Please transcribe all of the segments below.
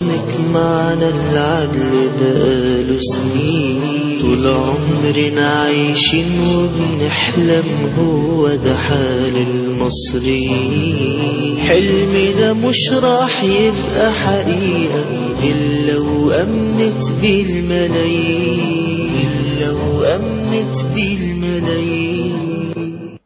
حسنك معنا العدل بقاله سنين طول عمرنا عايشين وبنحلم هو ده حال المصريين حلمنا مش راح يبقى حقيقة إلا وأمنت بيه الملايين إلا وأمنت بيه الملايين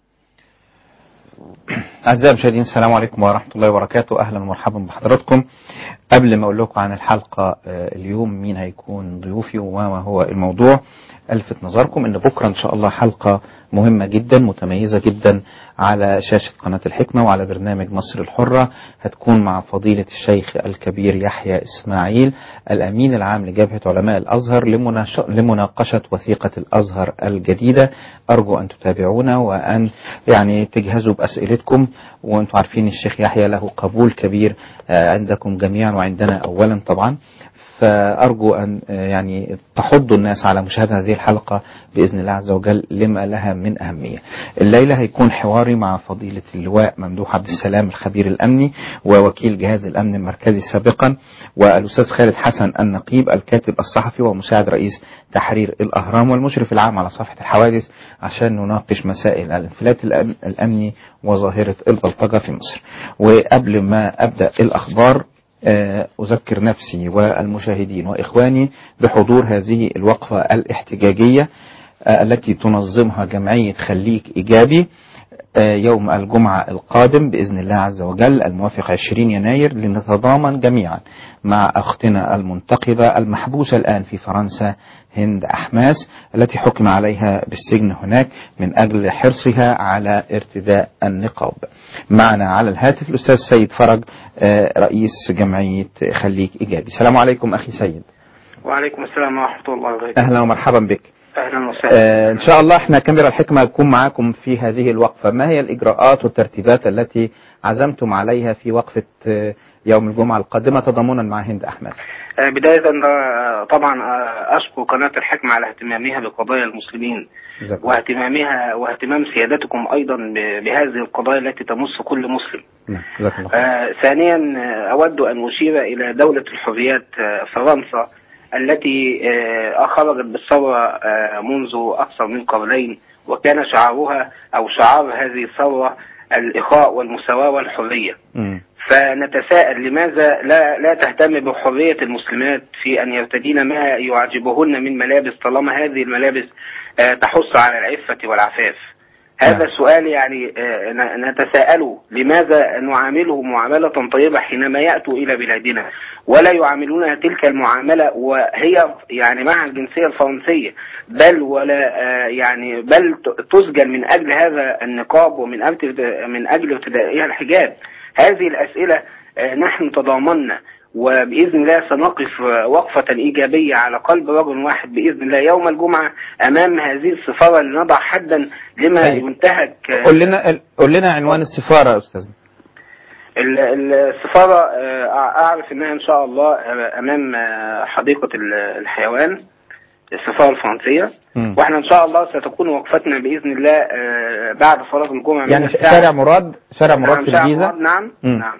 أعزائي المشاهدين السلام عليكم ورحمة الله وبركاته أهلا ومرحبا بحضراتكم قبل ما أقول لكم عن الحلقة آه، اليوم مين هيكون ضيوفي وما هو الموضوع ألفت نظركم أن بكرة إن شاء الله حلقة مهمة جدا متميزة جدا على شاشة قناة الحكمة وعلى برنامج مصر الحرة هتكون مع فضيلة الشيخ الكبير يحيى إسماعيل الأمين العام لجبهة علماء الأزهر لمناش- لمناقشة وثيقة الأزهر الجديدة أرجو أن تتابعونا وأن يعني تجهزوا بأسئلتكم وأنتم عارفين الشيخ يحيى له قبول كبير آه، عندكم جميعا وعندنا أولا طبعا فأرجو أن آه، يعني تحضوا الناس على مشاهدة هذه الحلقة بإذن الله عز وجل لما لها من أهمية الليلة هيكون حواري مع فضيلة اللواء ممدوح عبد السلام الخبير الأمني ووكيل جهاز الأمن المركزي سابقا والأستاذ خالد حسن النقيب الكاتب الصحفي ومساعد رئيس تحرير الأهرام والمشرف العام على صفحة الحوادث عشان نناقش مسائل الانفلات الأم- الأمني وظاهرة البلطجة في مصر وقبل ما أبدأ الأخبار آه، أذكر نفسي والمشاهدين وإخواني بحضور هذه الوقفة الاحتجاجية آه، التي تنظمها جمعية خليك إيجابي آه، يوم الجمعة القادم بإذن الله عز وجل الموافق 20 يناير لنتضامن جميعا مع أختنا المنتقبة المحبوسة الآن في فرنسا هند أحماس التي حكم عليها بالسجن هناك من أجل حرصها على ارتداء النقاب معنا على الهاتف الأستاذ سيد فرج آه، رئيس جمعية خليك إيجابي السلام عليكم أخي سيد وعليكم السلام ورحمة الله وبركاته أهلا ومرحبا بك أهلا وسهلا آه، إن شاء الله إحنا كاميرا الحكمة هتكون معاكم في هذه الوقفة ما هي الإجراءات والترتيبات التي عزمتم عليها في وقفة آه، يوم الجمعة القادمة تضامنا مع هند أحمد آه، بداية آه، طبعا آه، أشكر قناة الحكمة على اهتمامها بقضايا المسلمين جزاكم الله. واهتمامها واهتمام سيادتكم أيضا ب- بهذه القضايا التي تمس كل مسلم نعم، جزاكم الله خير. آه، ثانيا آه، أود أن أشير إلى دولة الحريات آه، فرنسا التي آه، خرجت بالثورة آه، منذ أكثر من قرنين وكان شعارها أو شعار هذه الثورة الإخاء والمساواة والحرية مم. فنتساءل لماذا لا لا تهتم بحرية المسلمات في أن يرتدين ما يعجبهن من ملابس طالما هذه الملابس آه، تحث على العفة والعفاف هذا نعم. السؤال يعني آه، ن- نتساءله لماذا نعامله معاملة طيبة حينما يأتوا إلى بلادنا ولا يعاملونها تلك المعاملة وهي يعني مع الجنسية الفرنسية بل ولا آه، يعني بل ت- تسجن من أجل هذا النقاب ومن أجل من أجل ارتدائها الحجاب هذه الأسئلة آه، نحن تضامنا وبإذن الله سنقف آه، وقفة إيجابية على قلب رجل واحد بإذن الله يوم الجمعة أمام هذه السفارة لنضع حدا لما طيب. ينتهك آه، قل لنا قل لنا عنوان السفارة يا أستاذنا ال- ال- السفارة آه، أعرف أنها إن شاء الله آه، أمام آه، حديقة ال- الحيوان السفارة الفرنسية مم. واحنا ان شاء الله ستكون وقفتنا باذن الله آه، بعد صلاه الجمعه من يعني الساعة- شارع مراد شارع مراد نعم، في شارع الجيزة مراد، نعم مم. نعم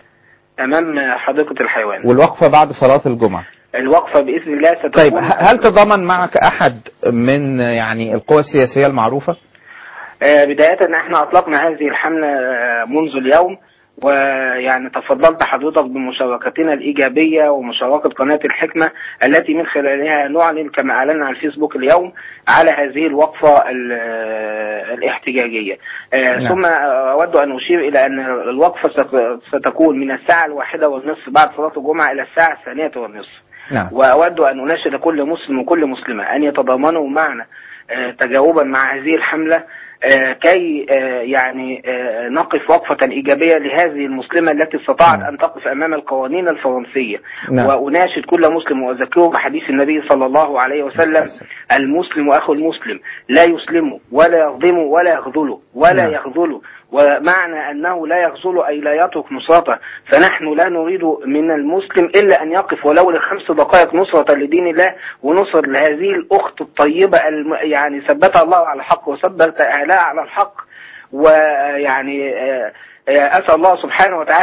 امام آه، حديقه الحيوان والوقفة بعد صلاة الجمعة الوقفه باذن الله ستكون طيب ه- هل تضامن معك أحد من آه، يعني القوى السياسية المعروفة؟ آه، بداية احنا اطلقنا هذه الحملة آه، منذ اليوم ويعني تفضلت حضرتك بمشاركتنا الإيجابية ومشاركة قناة الحكمة التي من خلالها نعلن كما أعلنا على الفيسبوك اليوم على هذه الوقفة ال- آه، الاحتجاجية آه، نعم. ثم أود أن أشير إلى أن الوقفة ست- ستكون من الساعة الواحدة والنصف بعد صلاة الجمعة إلى الساعة الثانية والنصف نعم وأود أن أناشد كل مسلم وكل مسلمة أن يتضامنوا معنا آه، تجاوبا مع هذه الحملة آه، كي آه، يعني آه، نقف وقفة إيجابية لهذه المسلمة التي استطاعت نعم. أن تقف أمام القوانين الفرنسية نعم. وأناشد كل مسلم وأذكره بحديث النبي صلى الله عليه وسلم المسلم أخو المسلم لا يسلمه ولا يظلمه ولا يخذله ولا نعم. يخذله ومعنى أنه لا يخذل أي لا يترك نصرته فنحن لا نريد من المسلم إلا أن يقف ولو لخمس دقائق نصرة لدين الله ونصر لهذه الأخت الطيبة الم... يعني ثبتها الله على الحق وثبت أهلها على الحق ويعني آه، آه، أسأل الله سبحانه وتعالى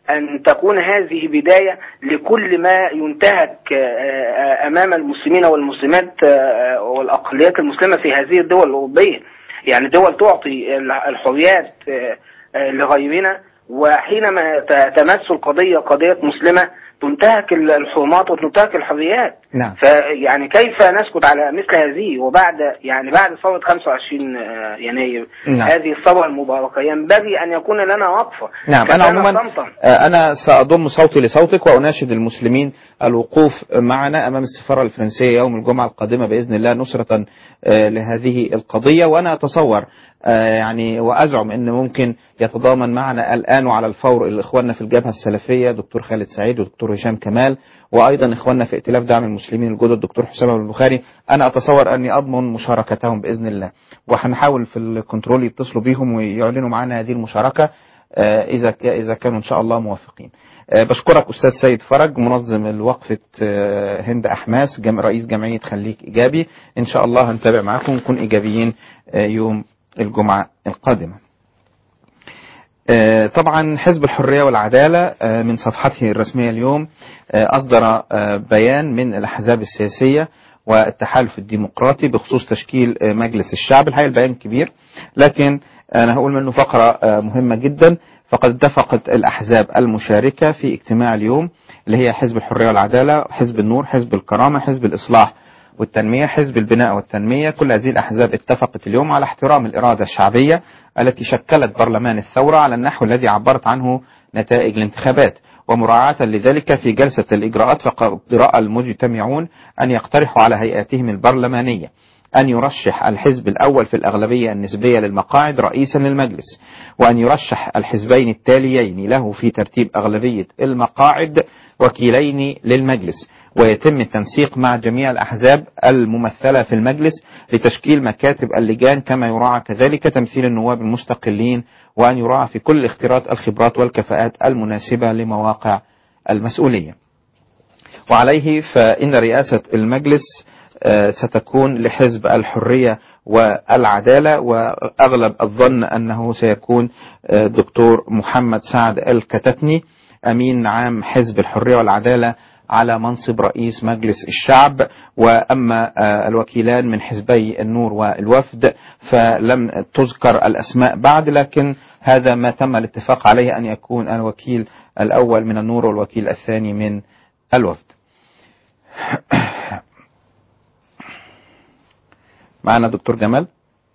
أن تكون هذه بداية لكل ما ينتهك آه، أمام المسلمين والمسلمات آه، والأقليات المسلمة في هذه الدول الأوروبية يعني دول تعطي الحريات آه، آه، لغيرنا وحينما ت- تمس القضية قضية مسلمة تنتهك ال- الحرمات وتنتهك الحريات نعم فيعني كيف نسكت على مثل هذه وبعد يعني بعد ثورة 25 آه، يناير نعم. هذه الثورة المباركة ينبغي أن يكون لنا وقفة نعم أنا كفانا عموما صمتا. آه، أنا سأضم صوتي لصوتك وأناشد المسلمين الوقوف معنا أمام السفارة الفرنسية يوم الجمعة القادمة بإذن الله نصرة آه، لهذه القضية وأنا أتصور آه، يعني وأزعم أن ممكن يتضامن معنا الآن وعلى الفور الإخواننا في الجبهة السلفية دكتور خالد سعيد ودكتور هشام كمال وأيضا إخواننا في ائتلاف دعم المسلمين الجدد دكتور حسام أبو البخاري أنا أتصور أني أضمن مشاركتهم بإذن الله وهنحاول في الكنترول يتصلوا بيهم ويعلنوا معنا هذه المشاركة آه، إذا ك- إذا كانوا إن شاء الله موافقين. آه، بشكرك أستاذ سيد فرج منظم الوقفة آه، هند أحماس جم... رئيس جمعية خليك إيجابي إن شاء الله هنتابع معاكم ونكون إيجابيين آه، يوم الجمعة القادمة. آه، طبعا حزب الحرية والعدالة آه، من صفحته الرسمية اليوم آه، أصدر آه، بيان من الأحزاب السياسية والتحالف الديمقراطي بخصوص تشكيل آه، مجلس الشعب الحقيقة البيان كبير لكن أنا هقول منه فقرة آه، مهمة جدا فقد اتفقت الأحزاب المشاركة في اجتماع اليوم اللي هي حزب الحرية والعدالة حزب النور حزب الكرامة حزب الإصلاح والتنمية حزب البناء والتنمية كل هذه الأحزاب اتفقت اليوم على احترام الإرادة الشعبية التي شكلت برلمان الثورة على النحو الذي عبرت عنه نتائج الانتخابات ومراعاة لذلك في جلسة الإجراءات فقد رأى المجتمعون أن يقترحوا على هيئاتهم البرلمانية أن يرشح الحزب الأول في الأغلبية النسبية للمقاعد رئيسا للمجلس وأن يرشح الحزبين التاليين له في ترتيب أغلبية المقاعد وكيلين للمجلس ويتم التنسيق مع جميع الأحزاب الممثلة في المجلس لتشكيل مكاتب اللجان كما يراعى كذلك تمثيل النواب المستقلين وأن يراعى في كل اختيارات الخبرات والكفاءات المناسبة لمواقع المسؤولية وعليه فإن رئاسة المجلس آه، ستكون لحزب الحرية والعدالة وأغلب الظن أنه سيكون آه، دكتور محمد سعد الكتتني أمين عام حزب الحرية والعدالة على منصب رئيس مجلس الشعب وأما آه، الوكيلان من حزبي النور والوفد فلم تذكر الأسماء بعد لكن هذا ما تم الاتفاق عليه أن يكون الوكيل الأول من النور والوكيل الثاني من الوفد معنا دكتور جمال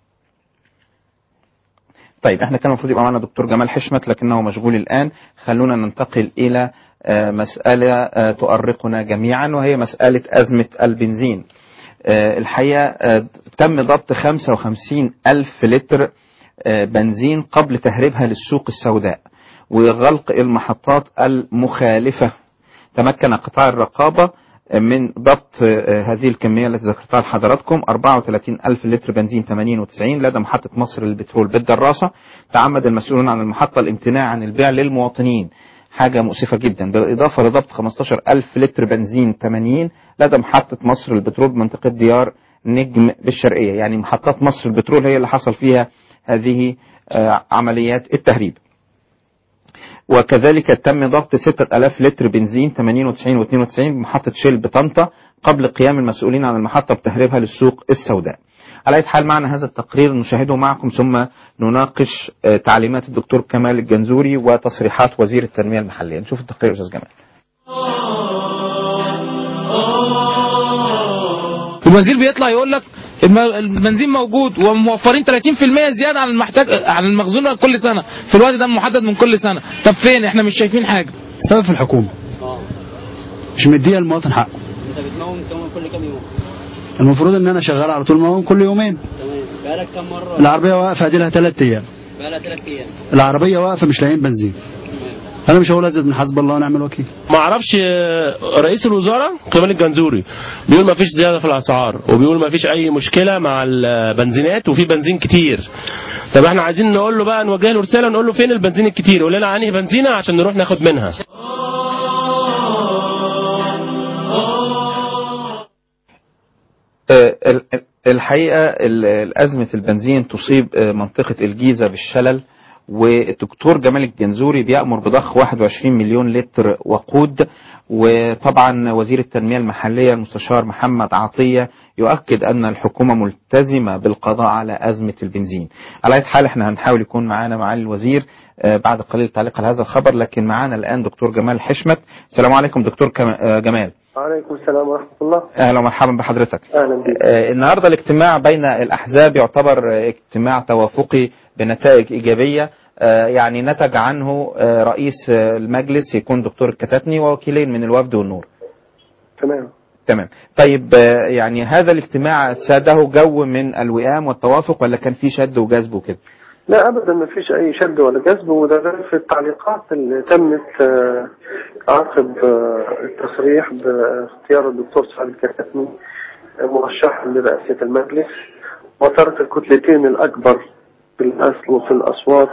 طيب احنا كان المفروض يبقى معنا دكتور جمال حشمت لكنه مشغول الآن خلونا ننتقل إلى آه، مسألة آه، تؤرقنا جميعا وهي مسألة أزمة البنزين آه، الحقيقة آه، تم ضبط 55 ألف لتر آه، بنزين قبل تهريبها للسوق السوداء وغلق المحطات المخالفة تمكن قطاع الرقابة من ضبط آه، هذه الكمية التي ذكرتها لحضراتكم 34 ألف لتر بنزين 98 لدى محطة مصر للبترول بالدراسة تعمد المسؤولون عن المحطة الامتناع عن البيع للمواطنين حاجة مؤسفة جدا بالإضافة لضبط 15 ألف لتر بنزين 80 لدى محطة مصر للبترول بمنطقة ديار نجم بالشرقية يعني محطات مصر البترول هي اللي حصل فيها هذه آه، عمليات التهريب وكذلك تم ضبط 6000 لتر بنزين 98 و92 بمحطة شيل بطنطا قبل قيام المسؤولين عن المحطة بتهريبها للسوق السوداء. على أي حال معنا هذا التقرير نشاهده معكم ثم نناقش آه، تعليمات الدكتور كمال الجنزوري وتصريحات وزير التنمية المحلية. نشوف التقرير يا أستاذ جمال. الوزير بيطلع يقول لك الم- البنزين موجود وموفرين 30% زياده عن المحتاج عن المخزون كل سنه في الوقت ده محدد من كل سنه طب فين احنا مش شايفين حاجه سبب في الحكومه مش مديه المواطن حقه انت بتمون كم كل كام يوم المفروض ان انا شغال على طول موم كل يومين تمام بقالك كم مره العربيه واقفه ادي لها ثلاث ايام بقالها ثلاث ايام العربيه واقفه مش لاقيين بنزين انا مش هقول ازيد من حسب الله ونعم الوكيل ما اعرفش آه، رئيس الوزراء كمال الجنزوري بيقول ما فيش زياده في الاسعار وبيقول ما فيش اي مشكله مع البنزينات وفي بنزين كتير طب احنا عايزين نقول له بقى نوجه له رساله نقول له فين البنزين الكتير يقول لنا انهي بنزينه عشان نروح ناخد منها آه، ال- ال- الحقيقة ال- الأزمة البنزين تصيب آه، منطقة الجيزة بالشلل والدكتور جمال الجنزوري بيأمر بضخ 21 مليون لتر وقود وطبعا وزير التنمية المحلية المستشار محمد عطية يؤكد أن الحكومة ملتزمة بالقضاء على أزمة البنزين على أي حال احنا هنحاول يكون معانا معالي الوزير آه، بعد قليل تعليق على هذا الخبر لكن معانا الآن دكتور جمال حشمت السلام عليكم دكتور كم- آه، جمال وعليكم السلام ورحمة الله أهلا ومرحبا بحضرتك أهلا بك آه، النهارده الاجتماع بين الأحزاب يعتبر آه، اجتماع توافقي بنتائج إيجابية آه، يعني نتج عنه آه، رئيس آه، المجلس يكون دكتور الكتاتني ووكيلين من الوفد والنور تمام تمام طيب آه، يعني هذا الاجتماع ساده جو من الوئام والتوافق ولا كان في شد وجذب وكده لا أبدا ما فيش أي شد ولا جذب وده غير في التعليقات اللي تمت آه، عقب آه، التصريح باختيار الدكتور سعد الكتاتني مرشحا لرئاسة المجلس وترك الكتلتين الأكبر في الأصل وفي الأصوات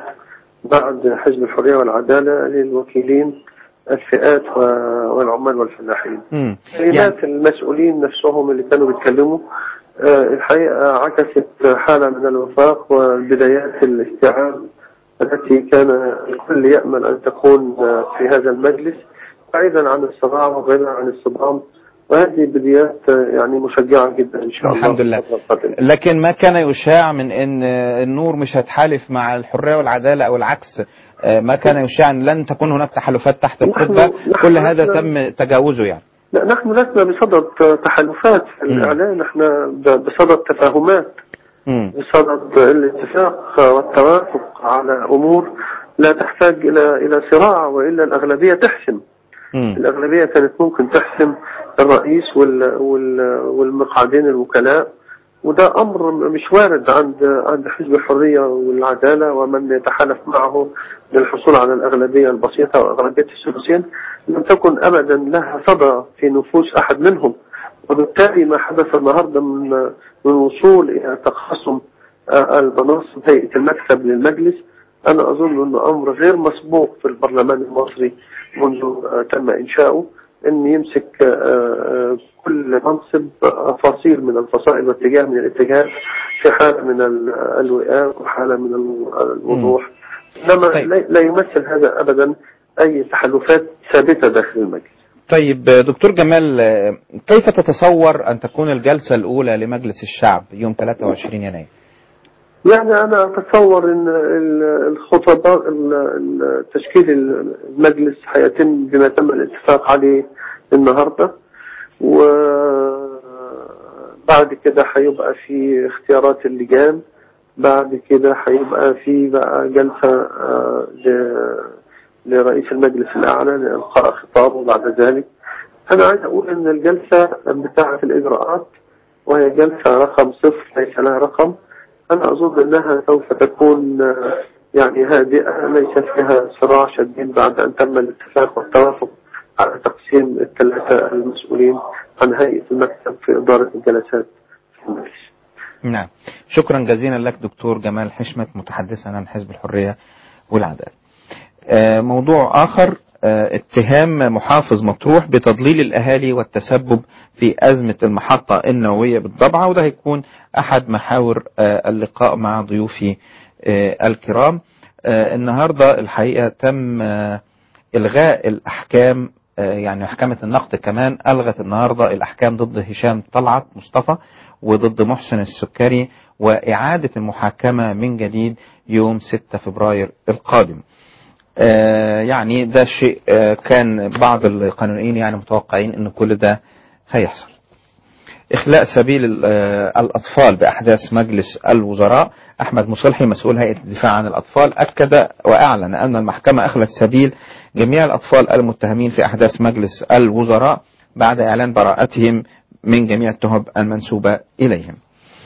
بعد حزب الحرية والعدالة للوكيلين الفئات و- والعمال والفلاحين مم. كلمات المسؤولين نفسهم اللي كانوا بيتكلموا آه، الحقيقة عكست حالة من الوفاق وبدايات الاستيعاب التي كان الكل يأمل أن تكون آه، في هذا المجلس بعيدا عن الصراع وبعيدا عن الصدام وهذه بدايات آه، يعني مشجعة جدا إن شاء الله الحمد لله. في الفترة القادمة. لكن ما كان يشاع من ان النور مش هتحالف مع الحريه والعداله او العكس آه، ما كان يشاع ان لن تكون هناك تحالفات تحت نحن- القبه نحن كل هذا لسنا- تم تجاوزه يعني لا نحن لسنا بصدد تحالفات في مم. الإعلان احنا ب- بصدد تفاهمات مم. بصدد الاتفاق والتوافق على أمور لا تحتاج إلى إلى صراع وإلا الأغلبية تحسم مم. الأغلبية كانت ممكن تحسم الرئيس وال وال والمقعدين الوكلاء وده أمر مش وارد عند عند حزب الحرية والعدالة ومن يتحالف معه للحصول على الأغلبية البسيطة وأغلبية الثلثين لم تكن أبدا لها صدى في نفوس أحد منهم وبالتالي ما حدث النهارده من من وصول إلى تقاسم آه، المناصب هيئة المكتب للمجلس أنا أظن أنه أمر غير مسبوق في البرلمان المصري منذ آه، تم إنشاؤه أن يمسك آه، آه، كل منصب آه، فصيل من الفصائل واتجاه من الاتجاهات في حالة من ال- الوئام وحالة من ال- الوضوح إنما طيب. لا- لا يمثل هذا أبدا أي تحالفات ثابتة داخل المجلس طيب آه، دكتور جمال آه، كيف تتصور ان تكون الجلسه الاولى لمجلس الشعب يوم 23 يناير يعني أنا أتصور أن ال- الخطباء ال- ال- تشكيل المجلس هيتم بما تم الاتفاق عليه النهاردة وبعد كده هيبقى في اختيارات اللجان بعد كده هيبقى في بقى جلسة آه، ل- لرئيس المجلس الأعلى لإلقاء خطابه بعد ذلك أنا عايز أقول أن الجلسة بتاعة الإجراءات وهي جلسة رقم صفر ليس لها رقم أنا أظن أنها سوف تكون آه، يعني هادئة ليس فيها صراع شديد بعد أن تم الاتفاق والتوافق على تقسيم الثلاثة المسؤولين عن هيئة المكتب في إدارة الجلسات في المجلس. نعم شكرا جزيلا لك دكتور جمال حشمت متحدثا عن حزب الحريه والعداله آه، موضوع آخر آه، اتهام محافظ مطروح بتضليل الأهالي والتسبب في أزمة المحطة النووية بالضبعة وده هيكون أحد محاور آه، اللقاء مع ضيوفي آه، الكرام آه، النهاردة الحقيقة تم آه، إلغاء الأحكام آه، يعني محكمة النقد كمان ألغت النهاردة الأحكام ضد هشام طلعت مصطفى وضد محسن السكري وإعادة المحاكمة من جديد يوم 6 فبراير القادم آه، يعني ده شيء آه، كان بعض القانونيين يعني متوقعين ان كل ده هيحصل إخلاء سبيل ال- آه، الأطفال بأحداث مجلس الوزراء أحمد مصلحي مسؤول هيئة الدفاع عن الأطفال أكد وأعلن أن المحكمة أخلت سبيل جميع الأطفال المتهمين في أحداث مجلس الوزراء بعد إعلان براءتهم من جميع التهم المنسوبة إليهم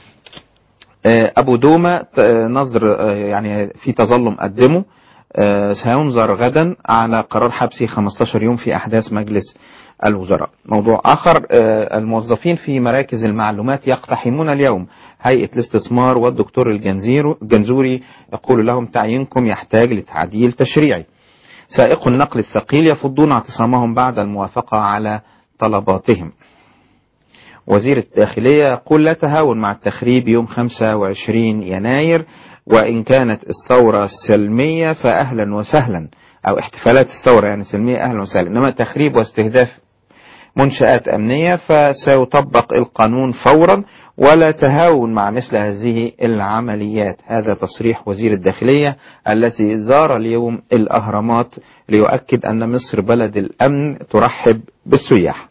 آه، أبو دومة ت- آه، نظر آه، يعني في تظلم قدمه آه، سينظر غدا على قرار حبسه 15 يوم في أحداث مجلس الوزراء موضوع آخر آه، الموظفين في مراكز المعلومات يقتحمون اليوم هيئة الاستثمار والدكتور الجنزير- الجنزوري يقول لهم تعيينكم يحتاج لتعديل تشريعي سائق النقل الثقيل يفضون اعتصامهم بعد الموافقة على طلباتهم وزير الداخلية يقول لا تهاون مع التخريب يوم 25 يناير وإن كانت الثورة سلمية فأهلا وسهلا أو احتفالات الثورة يعني سلمية أهلا وسهلا إنما تخريب واستهداف منشآت أمنية فسيطبق القانون فورا ولا تهاون مع مثل هذه العمليات هذا تصريح وزير الداخلية الذي زار اليوم الأهرامات ليؤكد أن مصر بلد الأمن ترحب بالسياح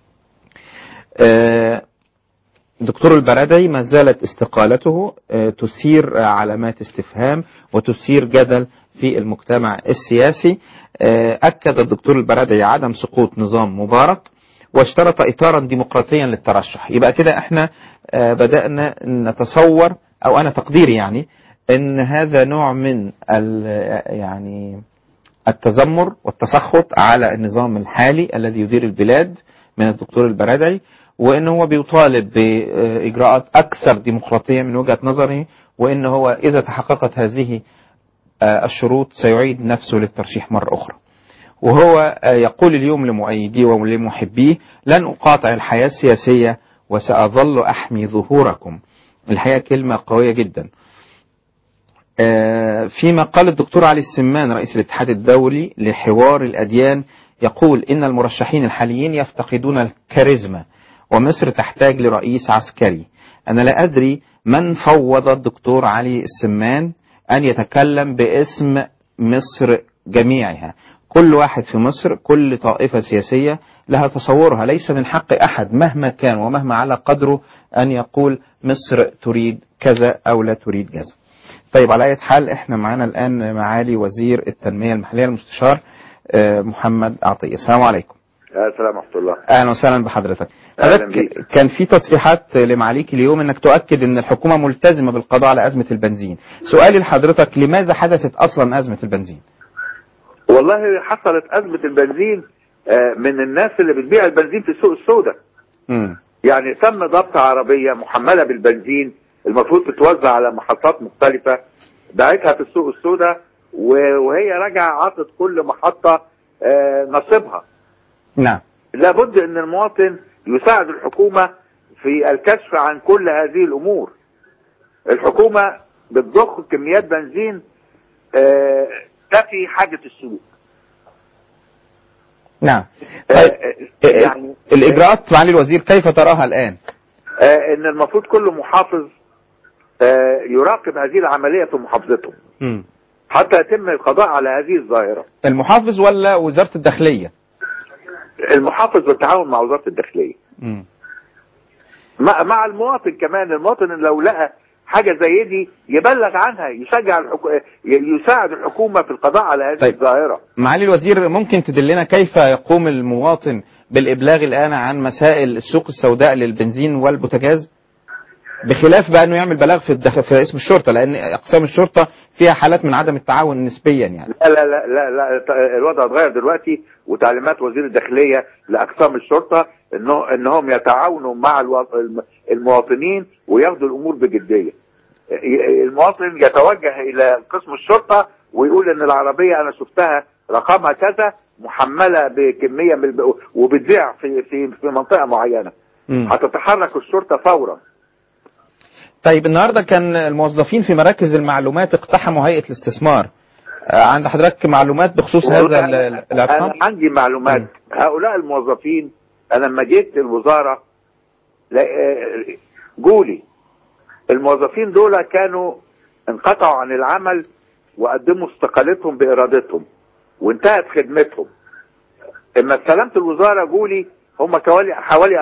آه، دكتور البرادعي ما زالت استقالته آه، تثير علامات استفهام وتثير جدل في المجتمع السياسي آه، أكد الدكتور البرادعي عدم سقوط نظام مبارك واشترط إطارا ديمقراطيا للترشح يبقى كده احنا آه، بدأنا نتصور أو أنا تقديري يعني أن هذا نوع من ال- يعني التذمر والتسخط على النظام الحالي الذي يدير البلاد من الدكتور البرادعي وان هو بيطالب باجراءات اكثر ديمقراطيه من وجهه نظره وان هو اذا تحققت هذه آه، الشروط سيعيد نفسه للترشيح مره اخرى. وهو آه، يقول اليوم لمؤيديه ولمحبيه لن اقاطع الحياه السياسيه وساظل احمي ظهوركم. الحقيقه كلمه قويه جدا. آه، فيما قال الدكتور علي السمان رئيس الاتحاد الدولي لحوار الأديان يقول إن المرشحين الحاليين يفتقدون الكاريزما ومصر تحتاج لرئيس عسكري أنا لا أدري من فوض الدكتور علي السمان أن يتكلم باسم مصر جميعها كل واحد في مصر كل طائفة سياسية لها تصورها ليس من حق أحد مهما كان ومهما على قدره أن يقول مصر تريد كذا أو لا تريد كذا طيب على أي حال احنا معانا الآن معالي وزير التنمية المحلية المستشار آه، محمد عطية السلام عليكم السلام ورحمة الله اهلا وسهلا بحضرتك أهلا حضرتك بيك. كان في تصريحات لمعاليك اليوم انك تؤكد ان الحكومه ملتزمه بالقضاء على ازمه البنزين سؤالي لحضرتك لماذا حدثت اصلا ازمه البنزين والله حصلت أزمة البنزين آه، من الناس اللي بتبيع البنزين في السوق السوداء امم يعني تم ضبط عربية محملة بالبنزين المفروض تتوزع على محطات مختلفة باعتها في السوق السوداء و- وهي راجعة عطت كل محطة آه، نصيبها نعم لابد ان المواطن يساعد الحكومة في الكشف عن كل هذه الامور الحكومة بتضخ كميات بنزين آه، تفي حاجة السوق نعم آه، طيب آه، يعني الاجراءات معالي الوزير كيف تراها الان آه، ان المفروض كل محافظ آه، يراقب هذه العملية في محافظته مم. حتى يتم القضاء على هذه الظاهرة المحافظ ولا وزاره الداخليه المحافظ بالتعاون مع وزارة الداخلية مم. مع, مع المواطن كمان المواطن لو لقى حاجة زي دي يبلغ عنها يشجع الحكو... يساعد الحكومة في القضاء على هذه طيب. الظاهرة معالي الوزير ممكن تدلنا كيف يقوم المواطن بالابلاغ الان عن مسائل السوق السوداء للبنزين والبوتاجاز بخلاف بقى انه يعمل بلاغ في الدخ... في اسم الشرطه لان اقسام الشرطه فيها حالات من عدم التعاون نسبيا يعني لا لا لا لا, لا ت- الوضع اتغير دلوقتي وتعليمات وزير الداخلية لأقسام الشرطة إنه إنهم يتعاونوا مع الو- الم- المواطنين وياخدوا الأمور بجدية ي- المواطن يتوجه إلى قسم الشرطة ويقول إن العربية أنا شفتها رقمها كذا محملة بكمية من الب... وبتبيع في في في منطقة معينة مم. هتتحرك الشرطة فورا طيب النهارده كان الموظفين في مراكز المعلومات اقتحموا هيئه الاستثمار آه، عند حضرتك معلومات بخصوص هذا ال- ال- الاقسام انا عندي معلومات هؤلاء الموظفين انا لما جيت الوزاره لا- آه، جولي الموظفين دول كانوا انقطعوا عن العمل وقدموا استقالتهم بارادتهم وانتهت خدمتهم اما استلمت الوزاره جولي هم حوالي حوالي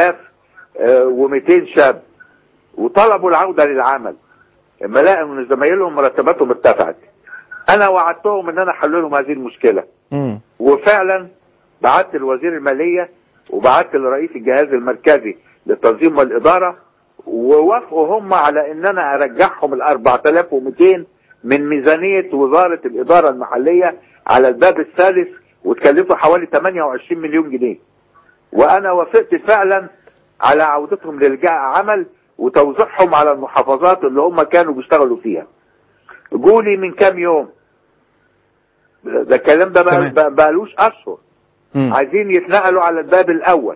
4200 شاب وطلبوا العوده للعمل اما لقوا ان زمايلهم مرتباتهم ارتفعت انا وعدتهم ان انا احل لهم هذه المشكله مم. وفعلا بعت لوزير الماليه وبعت لرئيس الجهاز المركزي للتنظيم والاداره ووافقوا هم على ان انا ارجعهم ال 4200 من ميزانيه وزاره الاداره المحليه على الباب الثالث وتكلفوا حوالي 28 مليون جنيه وانا وافقت فعلا على عودتهم للجاء عمل وتوزيعهم على المحافظات اللي هم كانوا بيشتغلوا فيها جولي من كام يوم ده الكلام ده تمام. بقى- بقالوش اشهر مم. عايزين يتنقلوا على الباب الاول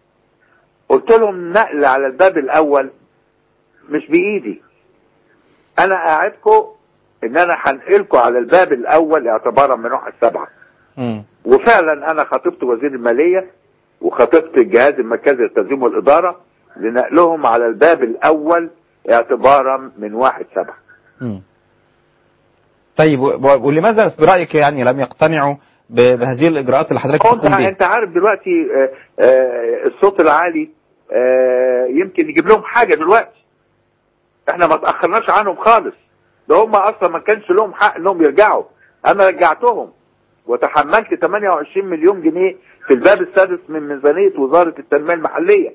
قلت لهم نقل على الباب الاول مش بايدي انا قاعدكم ان انا هنقلكم على الباب الاول اعتبارا من واحد سبعة مم. وفعلا انا خاطبت وزير المالية وخاطبت الجهاز المركزي للتنظيم والادارة لنقلهم على الباب الاول اعتبارا من واحد سبعة مم. طيب و- ولماذا برأيك يعني لم يقتنعوا ب- بهذه الإجراءات اللي حضرتك هو انت تقوم بها؟ انت عارف دلوقتي آه، آه، الصوت العالي آه، يمكن يجيب لهم حاجه دلوقتي احنا ما تاخرناش عنهم خالص ده هم اصلا ما كانش لهم حق انهم يرجعوا انا رجعتهم وتحملت 28 مليون جنيه في الباب السادس من ميزانيه وزاره التنميه المحليه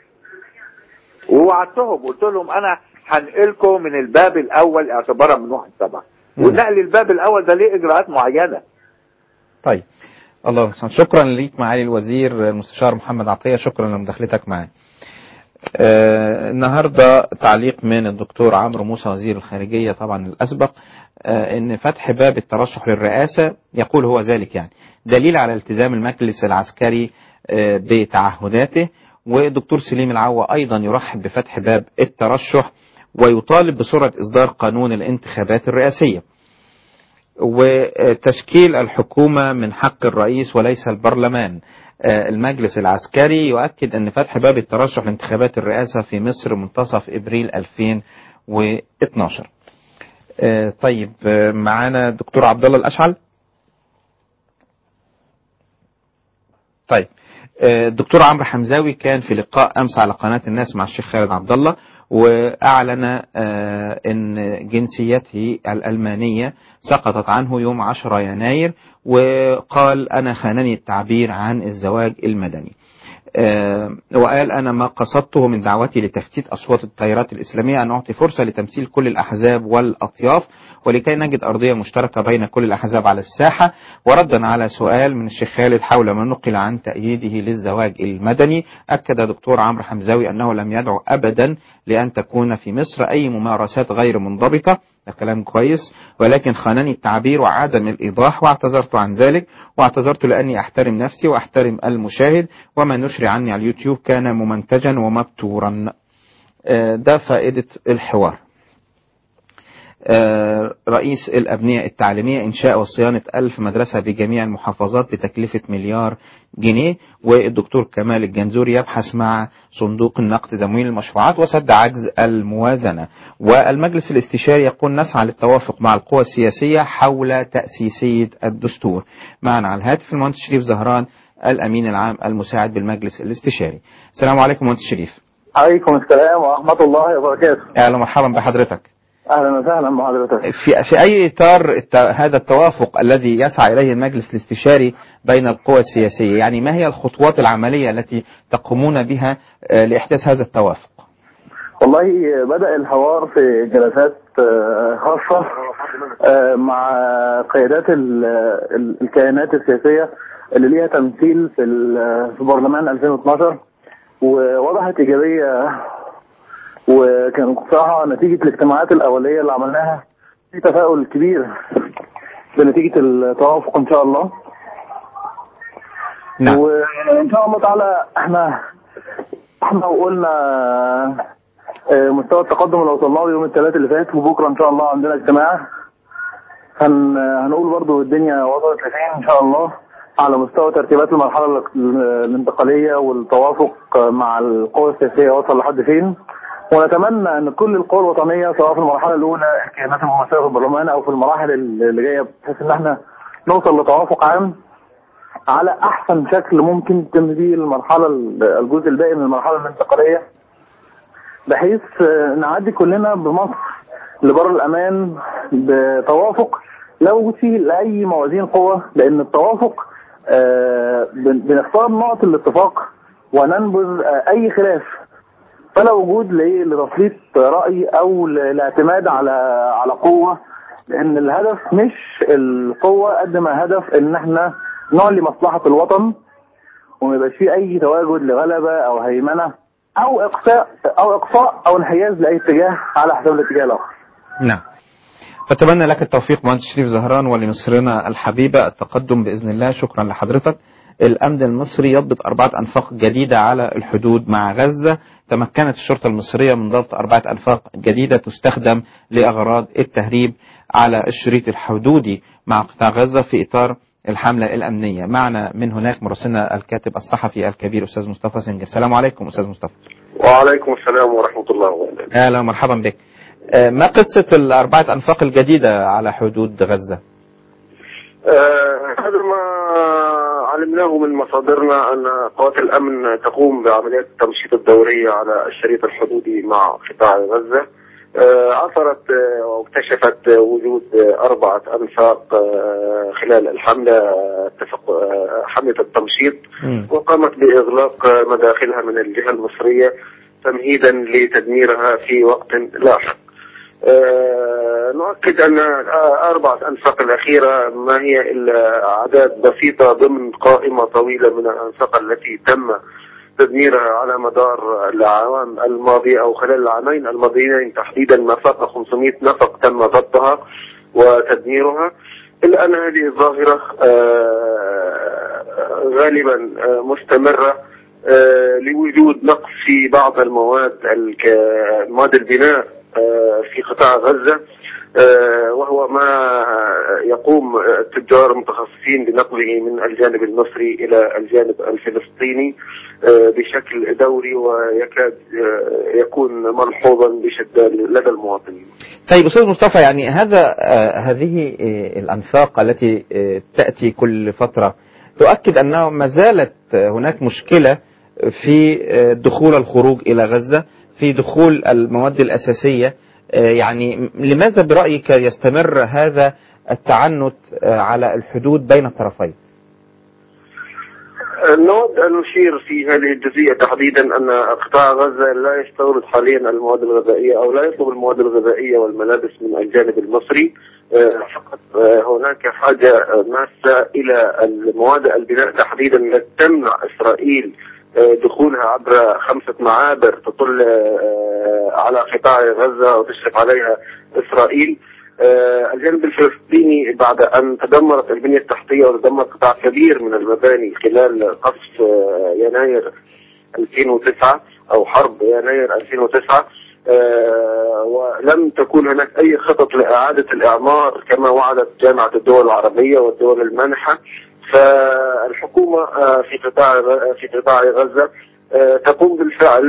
ووعدتهم قلت لهم انا هنقلكم من الباب الاول اعتبارا من واحد سبعة مم. ونقل الباب الاول ده ليه اجراءات معينه طيب الله المستعان شكرا ليك معالي الوزير المستشار محمد عطية شكرا لمداخلتك معي آه النهاردة تعليق من الدكتور عمرو موسى وزير الخارجية طبعا الأسبق آه ان فتح باب الترشح للرئاسة يقول هو ذلك يعني دليل على التزام المجلس العسكري آه بتعهداته والدكتور سليم العوة أيضا يرحب بفتح باب الترشح ويطالب بسرعة إصدار قانون الانتخابات الرئاسية وتشكيل الحكومة من حق الرئيس وليس البرلمان آه، المجلس العسكري يؤكد أن فتح باب الترشح لانتخابات الرئاسة في مصر منتصف إبريل 2012 آه، طيب آه، معانا الدكتور عبد الله الأشعل طيب آه، الدكتور عمرو حمزاوي كان في لقاء امس على قناه الناس مع الشيخ خالد عبد الله واعلن آه، ان جنسيته الالمانيه سقطت عنه يوم 10 يناير وقال انا خانني التعبير عن الزواج المدني. آه، وقال أنا ما قصدته من دعوتي لتفتيت أصوات التيارات الإسلامية أن أعطي فرصة لتمثيل كل الأحزاب والأطياف ولكي نجد أرضية مشتركة بين كل الأحزاب على الساحة وردا على سؤال من الشيخ خالد حول ما نقل عن تأييده للزواج المدني أكد دكتور عمرو حمزاوي أنه لم يدعو أبدا لأن تكون في مصر أي ممارسات غير منضبطة ده كلام كويس ولكن خانني التعبير وعدم الإيضاح واعتذرت عن ذلك واعتذرت لأني أحترم نفسي وأحترم المشاهد وما نشر عني على اليوتيوب كان ممنتجا ومبتورا آه، ده فائدة الحوار آه، رئيس الأبنية التعليمية إنشاء وصيانة ألف مدرسة بجميع المحافظات بتكلفة مليار جنيه والدكتور كمال الجنزوري يبحث مع صندوق النقد تمويل المشروعات وسد عجز الموازنة والمجلس الاستشاري يقول نسعى للتوافق مع القوى السياسية حول تأسيسية الدستور معنا على الهاتف المهندس شريف زهران الأمين العام المساعد بالمجلس الاستشاري السلام عليكم مهندس شريف عليكم السلام ورحمة الله وبركاته أهلا ومرحبا بحضرتك أهلا وسهلا بحضرتك في, في أي إطار الت- هذا التوافق الذي يسعى إليه المجلس الاستشاري بين القوى السياسية يعني ما هي الخطوات العملية التي تقومون بها آه، لإحداث هذا التوافق والله بدأ الحوار في جلسات آه، خاصة آه، مع قيادات ال- ال- الكيانات السياسية اللي ليها تمثيل في ال- في برلمان 2012 ووضحت إيجابية وكان بصراحة نتيجة الاجتماعات الأولية اللي عملناها في تفاؤل كبير بنتيجة التوافق إن شاء الله نعم وان شاء الله تعالى احنا احنا وقلنا آه، مستوى التقدم اللي وصلنا له يوم الثلاث اللي فات وبكره ان شاء الله عندنا اجتماع هن هنقول برضو الدنيا وصلت لفين ان شاء الله على مستوى ترتيبات المرحله ال- الانتقاليه والتوافق مع القوى السياسيه وصل لحد فين ونتمنى ان كل القوى الوطنيه سواء في المرحله الاولى الكيانات الممثله في البرلمان او في المراحل اللي جايه بحيث ان احنا نوصل لتوافق عام على احسن شكل ممكن تتم بيه المرحله الجزء الباقي من المرحله الانتقاليه بحيث آه، نعدي كلنا بمصر لبر الامان بتوافق لا وجود فيه لاي موازين قوه لان التوافق آه، بن- بنختار نقط الاتفاق وننبذ آه، اي خلاف فلا وجود ل- لتسليط راي او ل- الاعتماد على على قوه لان الهدف مش القوه قد ما هدف ان احنا نعلي مصلحه الوطن وما يبقاش فيه اي تواجد لغلبه او هيمنه او اقصاء او اقصاء او انحياز لاي اتجاه على حساب الاتجاه الاخر. نعم أتمنى لك التوفيق مهندس شريف زهران ولمصرنا الحبيبة التقدم بإذن الله شكرا لحضرتك الأمن المصري يضبط أربعة أنفاق جديدة على الحدود مع غزة تمكنت الشرطة المصرية من ضبط أربعة أنفاق جديدة تستخدم لأغراض التهريب على الشريط الحدودي مع قطاع غزة في إطار الحملة الأمنية معنا من هناك مراسلنا الكاتب الصحفي الكبير أستاذ مصطفى سنجر السلام عليكم أستاذ مصطفى وعليكم السلام ورحمة الله وبركاته أهلا ومرحبا بك آه، ما قصة الأربعة أنفاق الجديدة على حدود غزة آه، هذا ما علمناه من مصادرنا أن قوات الأمن تقوم بعمليات التمشيط الدورية على الشريط الحدودي مع قطاع غزة آه، عثرت آه، واكتشفت آه، وجود آه، أربعة أنفاق آه، خلال الحملة آه، اتفق آه، حملة التمشيط وقامت بإغلاق آه، مداخلها من الجهة المصرية تمهيدا لتدميرها في وقت لاحق آه، نؤكد أن آه، أربعة أنفاق الأخيرة ما هي إلا أعداد بسيطة ضمن قائمة طويلة من الأنفاق التي تم تدميرها على مدار الأعوام الماضية أو خلال العامين الماضيين تحديدا ما فاق 500 نفق تم ضبطها وتدميرها إلا أن هذه الظاهرة آه، غالبا آه، مستمرة آه، لوجود نقص في بعض المواد الك- مواد البناء آه، في قطاع غزة آه، وهو ما يقوم التجار المتخصصين بنقله من الجانب المصري إلى الجانب الفلسطيني آه، بشكل دوري ويكاد آه، يكون ملحوظا بشدة لدى المواطنين طيب أستاذ مصطفى يعني هذا آه، هذه آه، الأنفاق التي آه، تأتي كل فترة تؤكد أنه ما زالت آه، هناك مشكلة في آه، دخول الخروج إلى غزة في دخول المواد الأساسية آه، يعني م- لماذا برأيك يستمر هذا التعنت آه، على الحدود بين الطرفين نود أن نشير في هذه الجزئية تحديدا أن قطاع غزة لا يستورد حاليا المواد الغذائية أو لا يطلب المواد الغذائية والملابس من الجانب المصري آه، فقط آه، هناك حاجة آه، ماسة إلى المواد البناء تحديدا التي تمنع إسرائيل آه، دخولها عبر خمسة معابر تطل آه، على قطاع غزة وتشرف عليها إسرائيل آه، الجانب الفلسطيني بعد أن تدمرت البنية التحتية وتدمر قطاع كبير من المباني خلال قصف آه، يناير 2009 أو حرب يناير 2009 آه، ولم تكن هناك أي خطط لإعادة الإعمار كما وعدت جامعة الدول العربية والدول المانحة فالحكومة آه، في قطاع غ- في قطاع غزة آه، تقوم بالفعل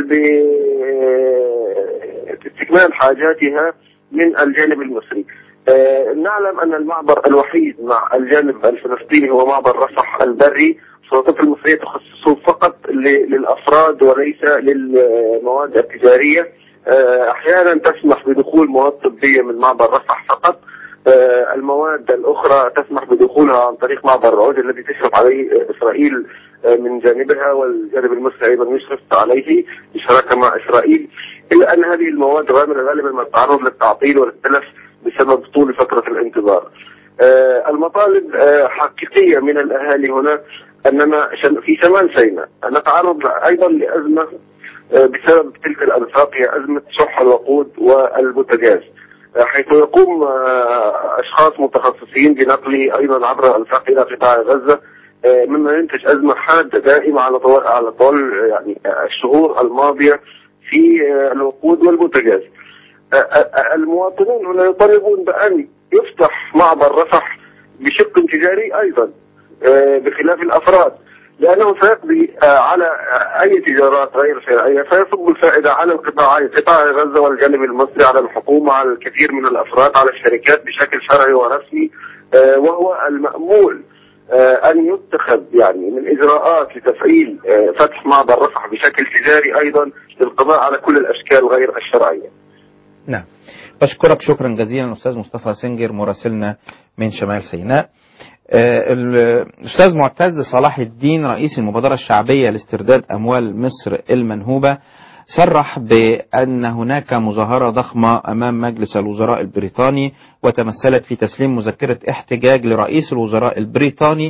باستكمال حاجاتها من الجانب المصري آه، نعلم أن المعبر الوحيد مع الجانب الفلسطيني هو معبر رفح البري السلطات المصرية تخصصه فقط ل- للأفراد وليس للمواد التجارية آه، أحيانا تسمح بدخول مواد طبية من معبر رفح فقط آه، المواد الأخرى تسمح بدخولها عن طريق معبر العود الذي تشرف عليه آه، إسرائيل آه، من جانبها والجانب المصري أيضا يشرف عليه بشراكة مع إسرائيل إلا أن هذه المواد غالبا غالبا ما تتعرض للتعطيل والتلف بسبب طول فترة الانتظار آه، المطالب آه، حقيقية من الأهالي هنا أننا شم- في شمال سيناء نتعرض أيضا لأزمة آه، بسبب تلك الأنفاق هي أزمة شح الوقود والبوتاجاز آه، حيث يقوم آه، أشخاص متخصصين بنقل أيضا عبر الأنفاق إلى قطاع غزة آه، مما ينتج أزمة حادة دائمة على طول على طول يعني آه، الشهور الماضية في آه، الوقود والبوتاجاز آه، آه، المواطنون هنا يطالبون بأن يفتح معبر رفح بشق تجاري أيضا آه، بخلاف الأفراد لأنه سيقضي آه، على آه، أي تجارات غير شرعية فيصب الفائدة على القطاعين قطاع غزة والجانب المصري على الحكومة على الكثير من الأفراد على الشركات بشكل شرعي ورسمي آه، وهو المأمول آه، أن يتخذ يعني من إجراءات لتفعيل آه، فتح معبر رفح بشكل تجاري أيضا للقضاء على كل الأشكال غير الشرعية نعم بشكرك شكرا جزيلا أستاذ مصطفى سنجر مراسلنا من شمال سيناء آه، الأستاذ معتز صلاح الدين رئيس المبادرة الشعبية لاسترداد أموال مصر المنهوبة صرح بأن هناك مظاهرة ضخمة أمام مجلس الوزراء البريطاني وتمثلت في تسليم مذكرة احتجاج لرئيس الوزراء البريطاني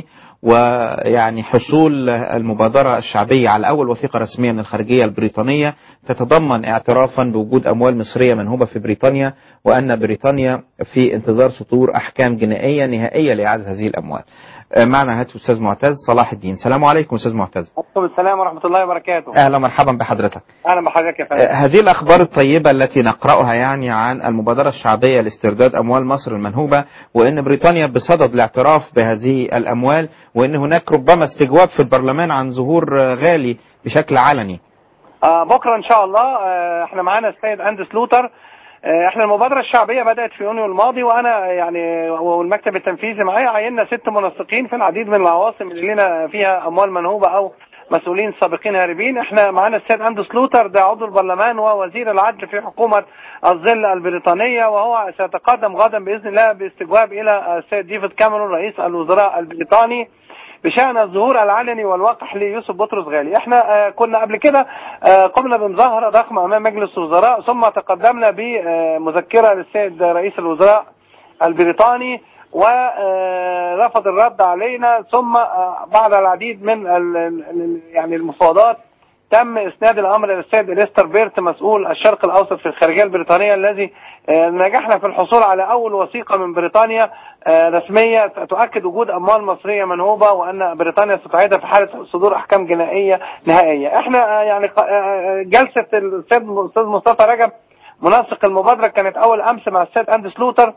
ويعني حصول المبادرة الشعبية على أول وثيقة رسمية من الخارجية البريطانية تتضمن اعترافا بوجود أموال مصرية منهوبة في بريطانيا وأن بريطانيا في انتظار صدور أحكام جنائية نهائية لإعادة هذه الأموال آه، معنا هاتف أستاذ معتز صلاح الدين السلام عليكم أستاذ معتز عليكم السلام ورحمة الله وبركاته أهلا مرحبا بحضرتك أهلا بحضرتك يا آه، فندم هذه الأخبار الطيبة التي نقرأها يعني عن المبادرة الشعبية لاسترداد أموال مصر المنهوبة وأن بريطانيا بصدد الاعتراف بهذه الأموال وأن هناك ربما استجواب في البرلمان عن ظهور آه، غالي بشكل علني آه بكرة إن شاء الله آه احنا معانا السيد أندس لوتر آه احنا المبادرة الشعبية بدأت في يونيو الماضي وأنا يعني والمكتب التنفيذي معايا عيننا ست منسقين في العديد من العواصم اللي لنا فيها أموال منهوبة أو مسؤولين سابقين هاربين احنا معانا السيد أندس لوتر ده عضو البرلمان ووزير العدل في حكومة الظل البريطانية وهو سيتقدم غدا بإذن الله باستجواب إلى السيد ديفيد كاميرون رئيس الوزراء البريطاني بشأن الظهور العلني والوقح ليوسف بطرس غالي احنا آه كنا قبل كده آه قمنا بمظاهرة ضخمة امام مجلس الوزراء ثم تقدمنا بمذكرة للسيد رئيس الوزراء البريطاني ورفض الرد علينا ثم آه بعد العديد من ال- ال- يعني المفاوضات تم اسناد الامر للسيد اليستر بيرت مسؤول الشرق الاوسط في الخارجيه البريطانيه الذي آه، نجحنا في الحصول على اول وثيقه من بريطانيا آه، رسميه تؤكد وجود اموال مصريه منهوبه وان بريطانيا ستعيدها في حاله صدور احكام جنائيه نهائيه. احنا آه، يعني ق- آه، جلسه السيد الاستاذ مصطفى رجب منسق المبادره كانت اول امس مع السيد اندس لوتر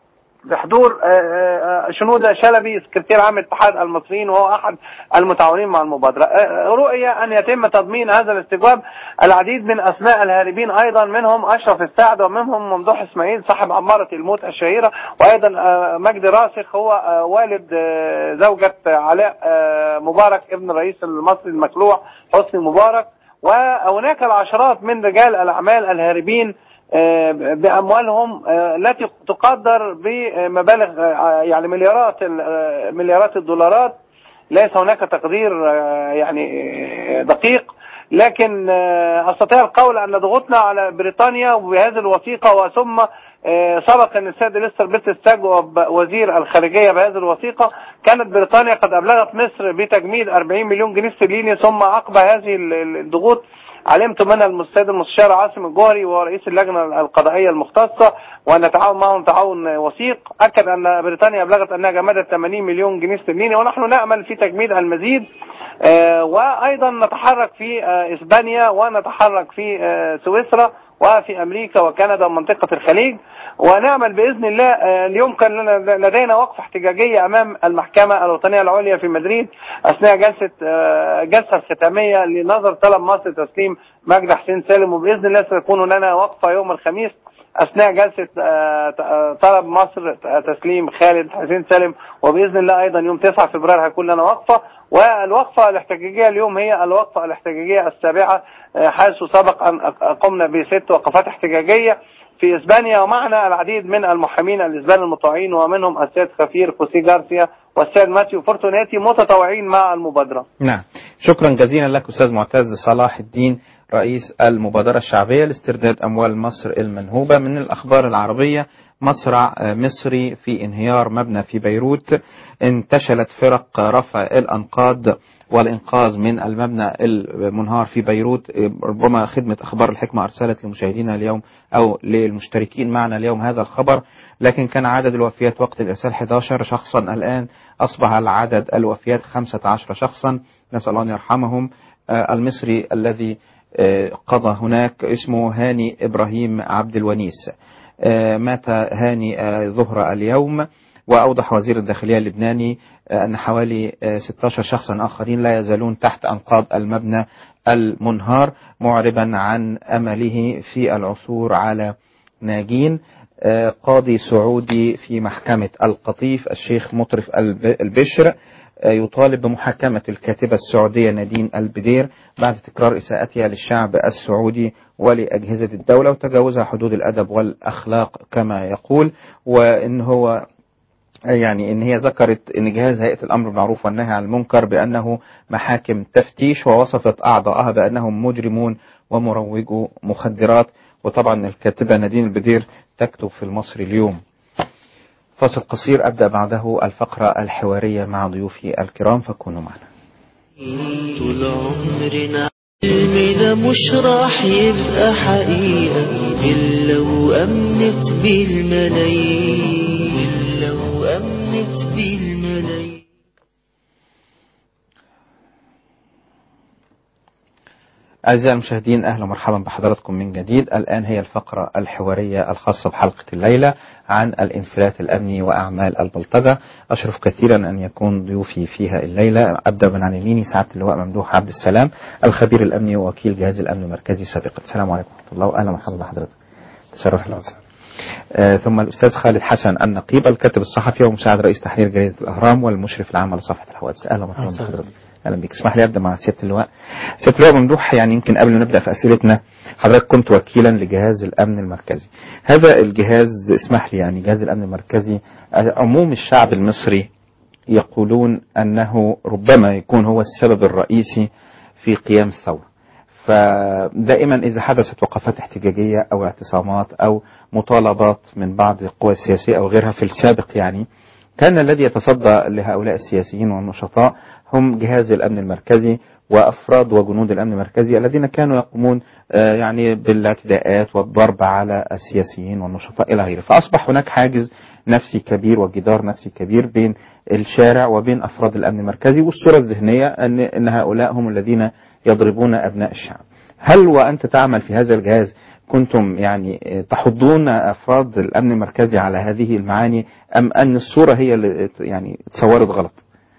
بحضور آه، آه، شنودة شلبي سكرتير عام اتحاد المصريين وهو احد المتعاونين مع المبادره. آه، رؤي ان يتم تضمين هذا الاستجواب العديد من اسماء الهاربين ايضا منهم اشرف السعد ومنهم ممدوح اسماعيل صاحب عماره الموت الشهيره وايضا آه، مجدي راسخ هو آه، والد آه، زوجة علاء آه، مبارك ابن الرئيس المصري المخلوع حسني مبارك وهناك العشرات من رجال الاعمال الهاربين آه، باموالهم آه، التي تقدر بمبالغ آه، يعني مليارات ال- آه، مليارات الدولارات ليس هناك تقدير آه، يعني آه، دقيق لكن آه، استطيع القول ان ضغوطنا على بريطانيا وبهذه الوثيقه وثم آه، سبق ان السيد ليستر بيت استجوب وزير الخارجيه بهذه الوثيقه كانت بريطانيا قد ابلغت مصر بتجميد 40 مليون جنيه استرليني ثم عقب هذه ال- ال- الضغوط علمت من السيد المستشار عاصم الجوهري ورئيس اللجنه القضائيه المختصه وان نتعاون معهم تعاون وثيق اكد ان بريطانيا ابلغت انها جمدت 80 مليون جنيه استرليني ونحن نامل في تجميد المزيد آه، وايضا نتحرك في آه، اسبانيا ونتحرك في آه، سويسرا وفي امريكا وكندا ومنطقه الخليج ونعمل باذن الله آه، اليوم كان لنا- لدينا وقفه احتجاجيه امام المحكمه الوطنيه العليا في مدريد اثناء جلسه آه، الجلسه الختاميه لنظر طلب مصر تسليم مجدي حسين سالم وباذن الله سيكون لنا وقفه يوم الخميس اثناء جلسه آه، ت- آه، طلب مصر تسليم خالد حسين سالم وباذن الله ايضا يوم 9 فبراير هيكون لنا وقفه والوقفه الاحتجاجيه اليوم هي الوقفه الاحتجاجيه السابعه آه، حيث سبق ان قمنا بست وقفات احتجاجيه في اسبانيا ومعنا العديد من المحامين الاسبان المطوعين ومنهم السيد خفير خوسي جارسيا والسيد ماتيو فورتوناتي متطوعين مع المبادره. نعم شكرا جزيلا لك أستاذ معتز صلاح الدين رئيس المبادرة الشعبية لاسترداد أموال مصر المنهوبة من الأخبار العربية مصرع آه، مصري في انهيار مبنى في بيروت انتشلت فرق رفع الأنقاض والإنقاذ من المبنى المنهار في بيروت آه، ربما خدمة أخبار الحكمة أرسلت لمشاهدينا اليوم أو للمشتركين معنا اليوم هذا الخبر لكن كان عدد الوفيات وقت الإرسال 11 شخصا الآن أصبح العدد الوفيات 15 شخصا نسأل الله أن يرحمهم آه، المصري الذي آه، قضى هناك اسمه هاني إبراهيم عبد الونيس آه، مات هاني آه، ظهر اليوم وأوضح وزير الداخلية اللبناني آه، أن حوالي آه، 16 شخصا آخرين لا يزالون تحت أنقاض المبنى المنهار معربا عن أمله في العثور على ناجين آه، قاضي سعودي في محكمة القطيف الشيخ مطرف الب- البشر آه، يطالب بمحاكمة الكاتبة السعودية نادين البدير بعد تكرار إساءتها للشعب السعودي ولأجهزة الدولة وتجاوزها حدود الأدب والأخلاق كما يقول وإن هو يعني ان هي ذكرت ان جهاز هيئه الامر بالمعروف والنهي عن المنكر بانه محاكم تفتيش ووصفت اعضائها بانهم مجرمون ومروجو مخدرات وطبعا الكاتبه نادين البدير تكتب في المصري اليوم فاصل قصير ابدا بعده الفقره الحواريه مع ضيوفي الكرام فكونوا معنا طول عمرنا علم ده مش راح يبقى حقيقة إلا وأمنت بالملايين إلا وأمنت بالملايين أعزائي المشاهدين أهلا ومرحبا بحضراتكم من جديد الآن هي الفقرة الحوارية الخاصة بحلقة الليلة عن الانفلات الأمني وأعمال البلطجة أشرف كثيرا أن يكون ضيوفي فيها الليلة أبدأ من عن يميني سعادة اللواء ممدوح عبد السلام الخبير الأمني ووكيل جهاز الأمن المركزي سابقا السلام عليكم ورحمة الله وأهلا ومرحبا بحضرتك تشرفنا آه ثم الأستاذ خالد حسن النقيب الكاتب الصحفي ومساعد رئيس تحرير جريدة الأهرام والمشرف العام على صفحة الحوادث أهلا ومرحبا بحضرتك اهلا بك اسمح لي ابدا مع سياده اللواء سياده اللواء ممدوح يعني يمكن قبل ما نبدا في اسئلتنا حضرتك كنت وكيلا لجهاز الامن المركزي هذا الجهاز اسمح لي يعني جهاز الامن المركزي عموم الشعب المصري يقولون انه ربما يكون هو السبب الرئيسي في قيام الثوره فدائما اذا حدثت وقفات احتجاجيه او اعتصامات او مطالبات من بعض القوى السياسيه او غيرها في السابق يعني كان الذي يتصدى لهؤلاء السياسيين والنشطاء هم جهاز الامن المركزي وافراد وجنود الامن المركزي الذين كانوا يقومون يعني بالاعتداءات والضرب على السياسيين والنشطاء الى غيره، فاصبح هناك حاجز نفسي كبير وجدار نفسي كبير بين الشارع وبين افراد الامن المركزي والصوره الذهنيه ان ان هؤلاء هم الذين يضربون ابناء الشعب. هل وانت تعمل في هذا الجهاز كنتم يعني تحضون افراد الامن المركزي على هذه المعاني ام ان الصوره هي اللي يعني تصورت غلط؟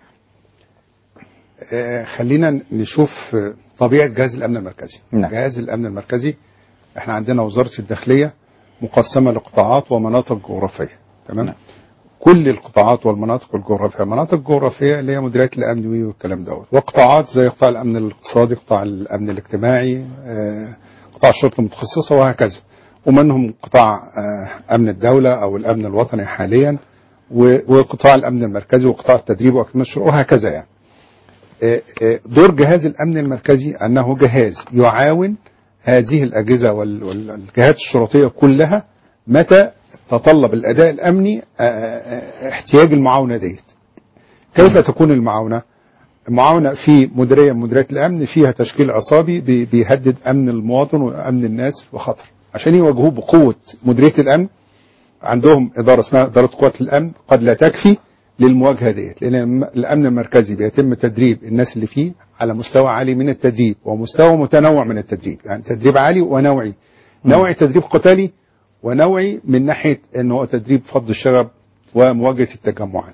آه خلينا نشوف طبيعه جهاز الامن المركزي. نعم. جهاز الامن المركزي احنا عندنا وزاره الداخليه مقسمه لقطاعات ومناطق جغرافيه تمام؟ نعم. كل القطاعات والمناطق الجغرافيه، المناطق الجغرافيه اللي هي مديريات الامن والكلام دوت، وقطاعات زي قطاع الامن الاقتصادي، قطاع الامن الاجتماعي، آه قطاع الشرطه المتخصصه وهكذا. ومنهم قطاع امن الدوله او الامن الوطني حاليا وقطاع الامن المركزي وقطاع التدريب واكمال الشروط وهكذا يعني. دور جهاز الامن المركزي انه جهاز يعاون هذه الاجهزه والجهات الشرطيه كلها متى تطلب الاداء الامني احتياج المعاونه ديت. كيف تكون المعاونه؟ المعاونه في مديريه من مديريات الامن فيها تشكيل عصابي بيهدد امن المواطن وامن الناس وخطر عشان يواجهوه بقوه مديريه الامن عندهم اداره اسمها اداره قوات الامن قد لا تكفي للمواجهه ديت لان الامن المركزي بيتم تدريب الناس اللي فيه على مستوى عالي من التدريب ومستوى متنوع من التدريب يعني تدريب عالي ونوعي نوعي تدريب قتالي ونوعي من ناحيه ان هو تدريب فض الشغب ومواجهه التجمعات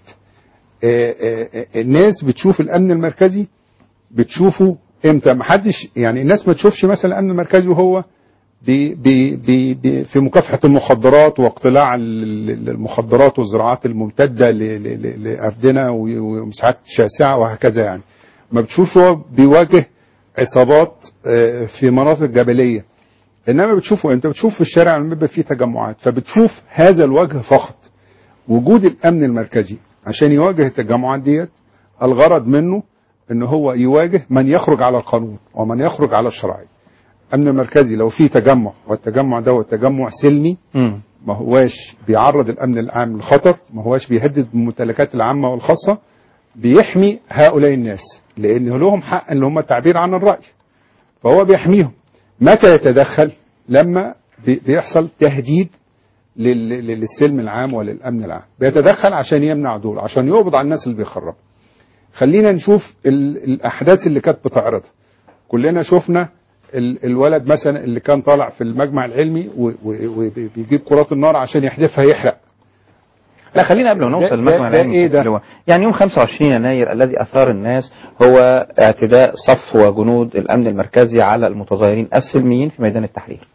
الناس بتشوف الامن المركزي بتشوفه امتى ما حدش يعني الناس ما تشوفش مثلا الامن المركزي وهو بي بي بي بي في مكافحه المخدرات واقتلاع المخدرات والزراعات الممتده لافدنه ومساحات شاسعه وهكذا يعني ما بتشوفش هو بيواجه عصابات في مناطق جبليه انما بتشوفه انت بتشوف في الشارع لما بيبقى فيه تجمعات فبتشوف هذا الوجه فقط وجود الامن المركزي عشان يواجه التجمعات ديت الغرض منه ان هو يواجه من يخرج على القانون ومن يخرج على الشرعيه الامن المركزي لو في تجمع والتجمع دوت تجمع سلمي مم. ما هواش بيعرض الامن العام للخطر ما هواش بيهدد الممتلكات العامه والخاصه بيحمي هؤلاء الناس لان لهم حق ان هم التعبير عن الراي فهو بيحميهم متى يتدخل لما بي- بيحصل تهديد لل- لل- للسلم العام وللامن العام بيتدخل عشان يمنع دول عشان يقبض على الناس اللي بيخربوا خلينا نشوف ال- الاحداث اللي كانت بتعرضها كلنا شفنا ال- الولد مثلا اللي كان طالع في المجمع العلمي وبيجيب كرات النار عشان يحدفها يحرق لا خلينا قبل ما نوصل ده- المجمع ده العلمي إيه ده؟ اللي هو- يعني يوم 25 يناير الذي اثار الناس هو اعتداء صف وجنود الامن المركزي على المتظاهرين السلميين في ميدان التحرير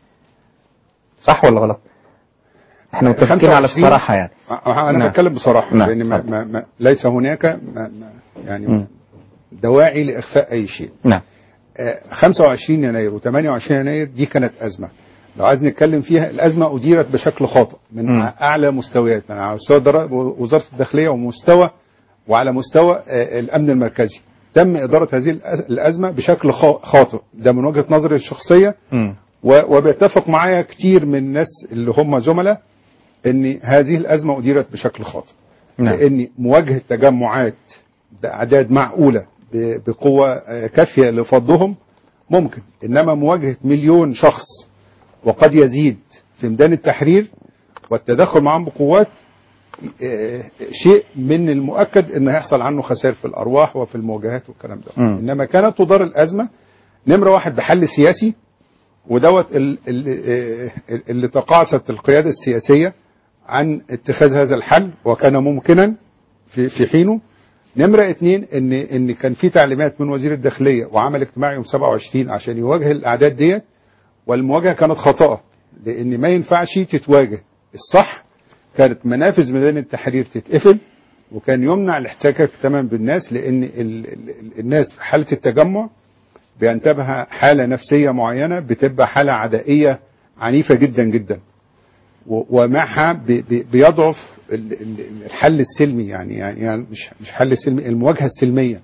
صح ولا غلط؟ احنا متفقين على 25 الصراحه يعني انا نعم. بتكلم بصراحه نعم. لان ما ما ما ليس هناك ما ما يعني مم. دواعي لاخفاء اي شيء نعم آه، 25 يناير و28 يناير دي كانت ازمه لو عايز نتكلم فيها الازمه اديرت بشكل خاطئ من مم. اعلى مستويات من على مستوى در- وزاره الداخليه ومستوى وعلى مستوى آه، الامن المركزي تم اداره هذه الأز- الازمه بشكل خا- خاطئ ده من وجهه نظري الشخصيه مم. و- وبيتفق معايا كتير من الناس اللي هم زملاء ان هذه الازمه اديرت بشكل خاطئ نعم. لان مواجهه تجمعات باعداد معقوله ب- بقوه آه، كافيه لفضهم ممكن انما مواجهه مليون شخص وقد يزيد في ميدان التحرير والتدخل معهم بقوات آه، شيء من المؤكد ان هيحصل عنه خسائر في الارواح وفي المواجهات والكلام ده مم. انما كانت تدار الازمه نمره واحد بحل سياسي ودوت ال- ال- آه، اللي تقاعست القياده السياسيه عن اتخاذ هذا الحل وكان ممكنا في في حينه نمرة اتنين ان ان كان في تعليمات من وزير الداخلية وعمل اجتماع يوم 27 عشان يواجه الاعداد ديت والمواجهة كانت خطأ لان ما ينفعش تتواجه الصح كانت منافذ ميدان التحرير تتقفل وكان يمنع الاحتكاك تماما بالناس لان ال ال ال الناس في حالة التجمع بينتابها حالة نفسية معينة بتبقى حالة عدائية عنيفة جدا جدا و- ومعها بي- بي- بيضعف ال- ال- الحل السلمي يعني يعني يعني مش مش حل سلمي المواجهه السلميه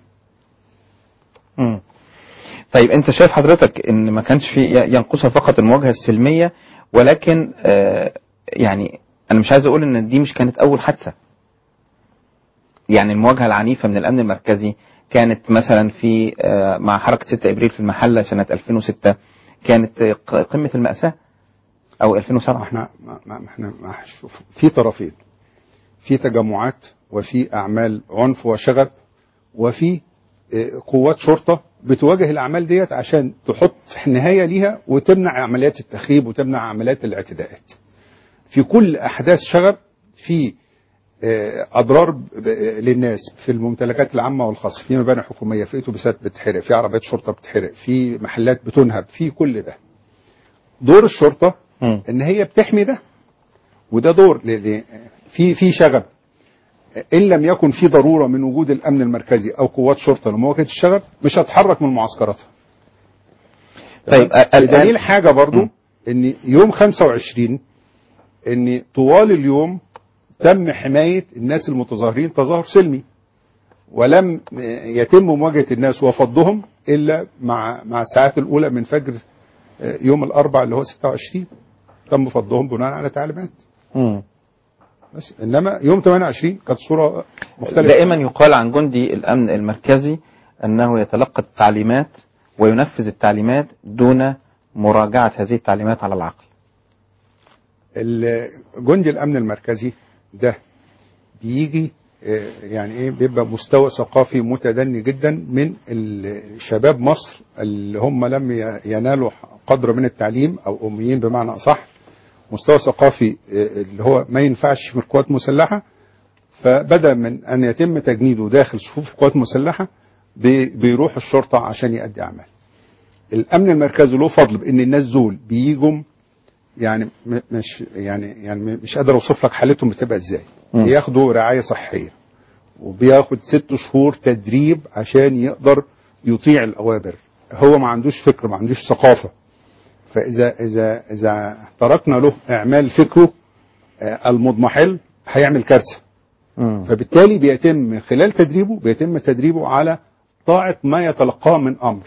مم. طيب انت شايف حضرتك ان ما كانش في ينقصها فقط المواجهه السلميه ولكن آه يعني انا مش عايز اقول ان دي مش كانت اول حادثه يعني المواجهه العنيفه من الامن المركزي كانت مثلا في آه مع حركه 6 ابريل في المحله سنه 2006 كانت آه، ق- قمه الماساه او 2007 احنا ما ما احنا ما شوف في طرفين في تجمعات وفي اعمال عنف وشغب وفي آه، قوات شرطه بتواجه الاعمال ديت عشان تحط نهايه ليها وتمنع عمليات التخريب وتمنع عمليات الاعتداءات. في كل احداث شغب في آه، اضرار ب- ب- للناس في الممتلكات العامه والخاصه في مباني حكوميه في اتوبيسات بتتحرق في عربيات شرطه بتتحرق في محلات بتنهب في كل ده دور الشرطه ان هي بتحمي ده وده دور ل- ل- في في شغب ان لم يكن في ضروره من وجود الامن المركزي او قوات شرطه لمواجهه الشغب مش هتحرك من معسكراتها طيب آه، الآن- دليل حاجه برضو ان يوم 25 ان طوال اليوم تم حمايه الناس المتظاهرين تظاهر سلمي ولم يتم مواجهه الناس وفضهم الا مع مع الساعات الاولى من فجر يوم الاربعاء اللي هو 26 تم فضهم بناء على تعليمات مم. بس انما يوم 28 كانت صوره مختلفه دائما يقال عن جندي الامن المركزي انه يتلقى التعليمات وينفذ التعليمات دون مراجعه هذه التعليمات على العقل. ال- جندي الامن المركزي ده بيجي آه، يعني ايه بيبقى مستوى ثقافي متدني جدا من ال- شباب مصر اللي هم لم ي- ينالوا قدر من التعليم او اميين بمعنى اصح مستوى ثقافي آه، اللي هو ما ينفعش في القوات المسلحه فبدا من ان يتم تجنيده داخل صفوف القوات المسلحه بي- بيروح الشرطه عشان يؤدي اعمال. الامن المركزي له فضل بان الناس دول بيجوا يعني م- مش يعني يعني مش قادر اوصف لك حالتهم بتبقى ازاي مم. بياخدوا رعايه صحيه وبياخد ست شهور تدريب عشان يقدر يطيع الاوامر هو ما عندوش فكر ما عندوش ثقافه فاذا اذا اذا تركنا له اعمال فكره آه، المضمحل هيعمل كارثه فبالتالي بيتم من خلال تدريبه بيتم تدريبه على طاعه ما يتلقاه من امر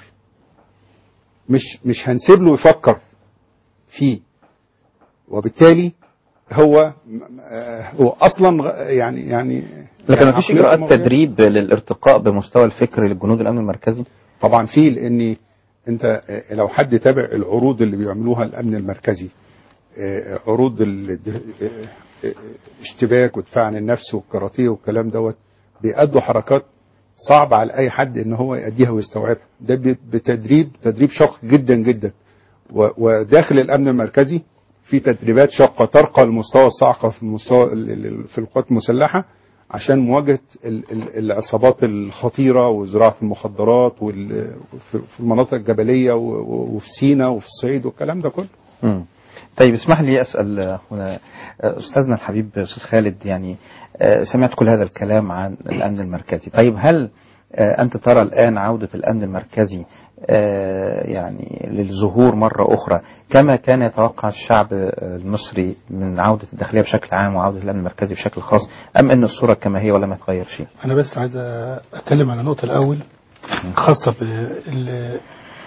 مش مش هنسيب له يفكر فيه وبالتالي هو آه، هو اصلا غ- يعني يعني لكن يعني ما فيش عقليته اجراءات موجودة. تدريب للارتقاء بمستوى الفكر للجنود الامن المركزي؟ طبعا في لان انت آه، لو حد تابع العروض اللي بيعملوها الامن المركزي آه، عروض ال- آه، آه، اشتباك ودفاع عن النفس والكاراتيه والكلام دوت بيأدوا حركات صعب على اي حد ان هو يأديها ويستوعبها ده ب- بتدريب تدريب شاق جدا جدا و- وداخل الامن المركزي في تدريبات شاقه ترقى لمستوى الصاعقه في المستوى ال- ال- في القوات المسلحه عشان مواجهه ال- ال- العصابات الخطيره وزراعه المخدرات وال- في في المناطق الجبليه و- و- وفي سيناء وفي الصعيد والكلام ده كله مم. طيب اسمح لي اسال آه، هنا آه، استاذنا الحبيب استاذ خالد يعني آه، سمعت كل هذا الكلام عن الامن المركزي طيب هل آه، انت ترى الان عوده الامن المركزي آه، يعني للظهور مره اخرى كما كان يتوقع الشعب آه، المصري من عوده الداخليه بشكل عام وعوده الامن المركزي بشكل خاص ام ان الصوره كما هي ولا ما تغير شيء؟ انا بس عايز اتكلم على النقطه الاول خاصه بال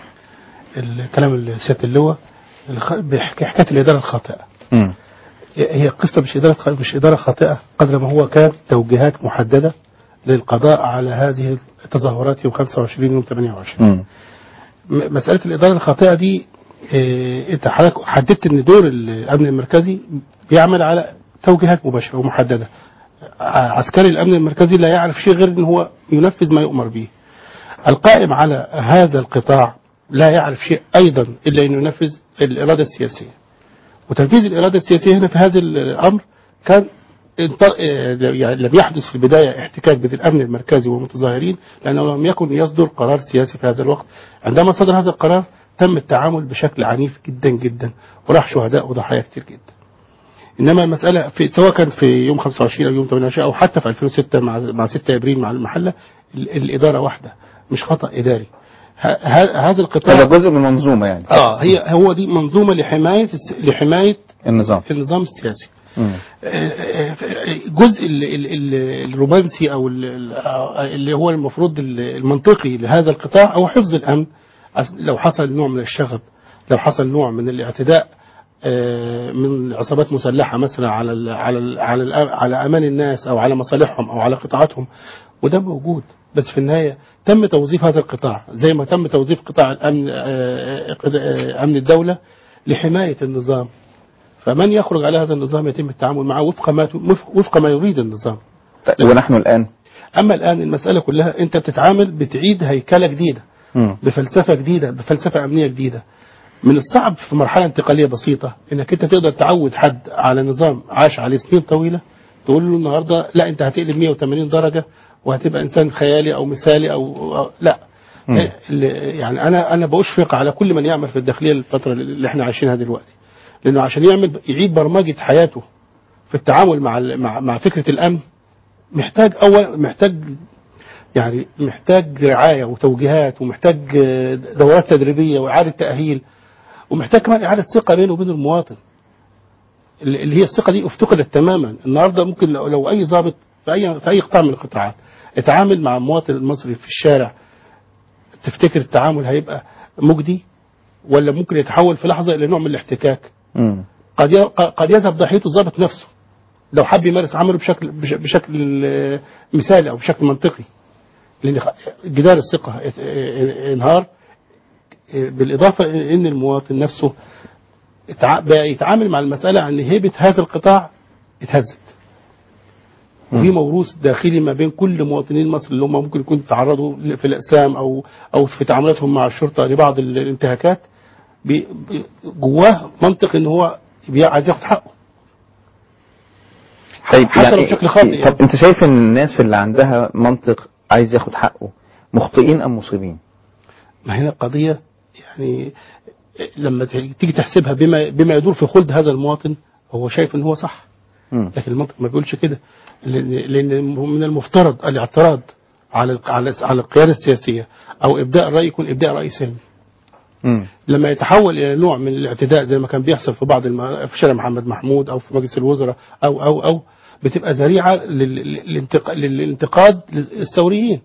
الكلام اللي سياده اللواء الخ- بحك- حكايه الاداره الخاطئه مم. هي قصه مش اداره خ- مش اداره خاطئه قدر ما هو كان توجيهات محدده للقضاء على هذه التظاهرات يوم 25 يوم 28 مم. م- مساله الاداره الخاطئه دي إيه، انت حضرتك حددت ان دور الامن المركزي بيعمل على توجيهات مباشره ومحدده ع- عسكري الامن المركزي لا يعرف شيء غير ان هو ينفذ ما يؤمر به القائم على هذا القطاع لا يعرف شيء أيضا إلا أنه ينفذ الإرادة السياسية وتنفيذ الإرادة السياسية هنا في هذا الأمر كان انط- يعني لم يحدث في البداية احتكاك بين الأمن المركزي والمتظاهرين لأنه لم يكن يصدر قرار سياسي في هذا الوقت عندما صدر هذا القرار تم التعامل بشكل عنيف جدا جدا وراح شهداء وضحايا كتير جدا انما المساله في سواء كان في يوم 25 او يوم 28 او حتى في 2006 مع مع 6 ابريل مع المحله ال- الاداره واحده مش خطا اداري ه- ه- هذا القطاع هذا جزء من منظومه يعني اه هي هو دي منظومه لحمايه الس- لحمايه النظام النظام السياسي مم. جزء ال- ال- ال- الرومانسي او ال- ال- اللي هو المفروض ال- المنطقي لهذا القطاع هو حفظ الامن أس- لو حصل نوع من الشغب لو حصل نوع من الاعتداء آه، من عصابات مسلحه مثلا على ال على ال على, ال على امان الناس او على مصالحهم او على قطاعاتهم وده موجود بس في النهايه تم توظيف هذا القطاع زي ما تم توظيف قطاع الامن آه، قد- آه، امن الدوله لحمايه النظام فمن يخرج على هذا النظام يتم التعامل معه وفق ما وفق- وفق ما يريد النظام ونحن الان اما الان المساله كلها انت بتتعامل بتعيد هيكله جديده مم. بفلسفه جديده بفلسفه امنيه جديده من الصعب في مرحله انتقاليه بسيطه انك انت تقدر تعود حد على نظام عاش عليه سنين طويله تقول له النهارده لا انت هتقلب 180 درجه وهتبقى انسان خيالي او مثالي او, أو لا مم. ال- يعني انا انا بشفق على كل من يعمل في الداخليه الفتره اللي احنا عايشينها دلوقتي لانه عشان يعمل يعيد برمجه حياته في التعامل مع ال- مع, مع فكره الامن محتاج اول محتاج يعني محتاج رعايه وتوجيهات ومحتاج آه، دورات تدريبيه واعاده تاهيل ومحتاج كمان اعاده ثقه بينه وبين المواطن اللي اللي هي الثقه دي افتقدت تماما النهارده ممكن لو, لو اي ضابط في اي في اي قطاع من القطاعات اتعامل مع المواطن المصري في الشارع تفتكر التعامل هيبقى مجدي ولا ممكن يتحول في لحظه الى نوع من الاحتكاك مم. قد ي- قد يذهب ضحيته الضابط نفسه لو حب يمارس عمله بشكل بش- بشكل آه، مثالي او بشكل منطقي لان خ- جدار الثقه ات- اه- انهار اه، بالاضافه ان المواطن نفسه اتع- بقى يتعامل مع المساله ان هيبه هذا القطاع اتهزت وفي موروث داخلي ما بين كل مواطنين مصر اللي هم ممكن يكونوا تعرضوا في الاقسام او او في تعاملاتهم مع الشرطه لبعض الانتهاكات بي- بي- جواه منطق ان هو بي- عايز ياخد حقه طيب حتى لو بشكل خاطئ طب انت شايف ان الناس اللي عندها منطق عايز ياخد حقه مخطئين ام مصيبين؟ ما هنا القضية يعني لما تيجي تحسبها بما بما يدور في خلد هذا المواطن هو شايف ان هو صح مم. لكن المنطق ما بيقولش كده لان لأن من المفترض الاعتراض على على على القياده السياسيه او ابداء الراي يكون ابداء راي سلمي مم. لما يتحول الى نوع من الاعتداء زي ما كان بيحصل في بعض الم... في شارع محمد محمود او في مجلس الوزراء او او او بتبقى ذريعه لل... للانتق... للانتقاد للثوريين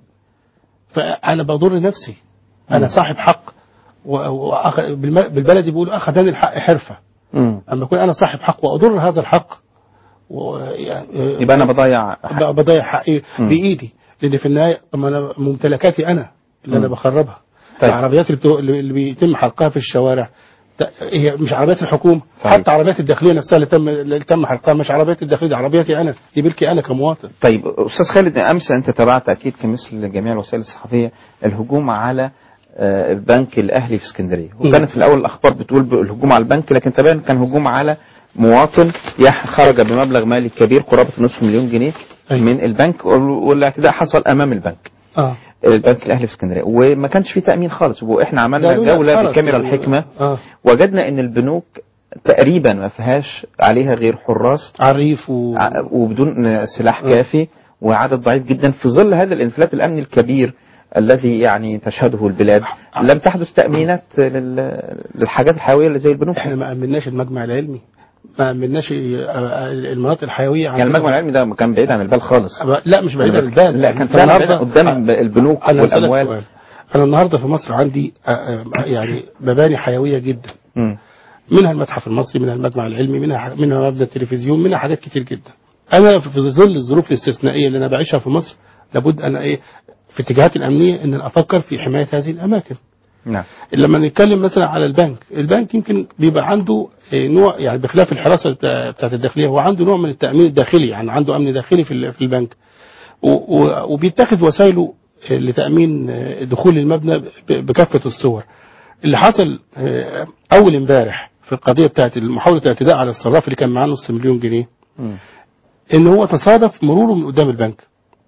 فانا بضر نفسي انا صاحب حق و... وأخ... بالم... بالبلدي بيقولوا اخذني الحق حرفه مم. اما اكون انا صاحب حق واضر هذا الحق و... يعني... يبقى انا بضيع ب- بضيع حقي مم. بايدي لان في النهايه طب انا ممتلكاتي انا اللي انا مم. بخربها طيب. العربيات اللي, بترو... اللي بيتم حرقها في الشوارع ت- هي مش عربيات الحكومه صحيح. حتى عربيات الداخليه نفسها اللي تم اللي تم حرقها مش عربيات الداخليه دي عربياتي انا دي ملكي انا كمواطن طيب استاذ خالد امس انت تابعت اكيد كمثل جميع الوسائل الصحفيه الهجوم على آه، البنك الاهلي في اسكندريه وكانت في الاول الاخبار بتقول ب- الهجوم على البنك لكن تبين كان هجوم على مواطن يح- خرج بمبلغ مالي كبير قرابه نصف مليون جنيه من البنك وال- والاعتداء حصل امام البنك اه البنك الاهلي في اسكندريه وما كانش فيه تامين خالص واحنا عملنا لا، لا، جوله خلاص. بكاميرا الحكمه اه وجدنا ان البنوك تقريبا ما فيهاش عليها غير حراس عريف و... ع- وبدون سلاح كافي وعدد ضعيف جدا في ظل هذا الانفلات الامني الكبير الذي يعني تشهده البلاد لم تحدث تامينات لل- للحاجات الحيويه اللي زي البنوك احنا ما امناش المجمع العلمي ما امناش آه، المناطق الحيويه يعني المجمع العلمي ده كان بعيد عن البال خالص لا مش بعيد عن البال لا كان طب فعلا النهاردة- بعيد قدام البنوك انا هسألك والاموال سؤال انا النهارده في مصر عندي آه، آه، يعني مباني حيويه جدا مم. منها المتحف المصري منها المجمع العلمي منها ح- منها مبنى التلفزيون منها حاجات كتير جدا انا في ظل الظروف الاستثنائيه اللي انا بعيشها في مصر لابد انا ايه في اتجاهاتي الامنيه ان أنا افكر في حمايه هذه الاماكن نعم لما نتكلم مثلا على البنك البنك يمكن بيبقى عنده إيه، نوع يعني بخلاف الحراسه بتاع- بتاعت الداخليه هو عنده نوع من التامين الداخلي يعني عنده امن داخلي في ال- في البنك و- و- وبيتخذ وسائله لتامين دخول المبنى ب- بكافه الصور اللي حصل آه، اول امبارح في القضيه بتاعت محاوله الاعتداء على الصراف اللي كان معاه نص مليون جنيه ان هو تصادف مروره من قدام البنك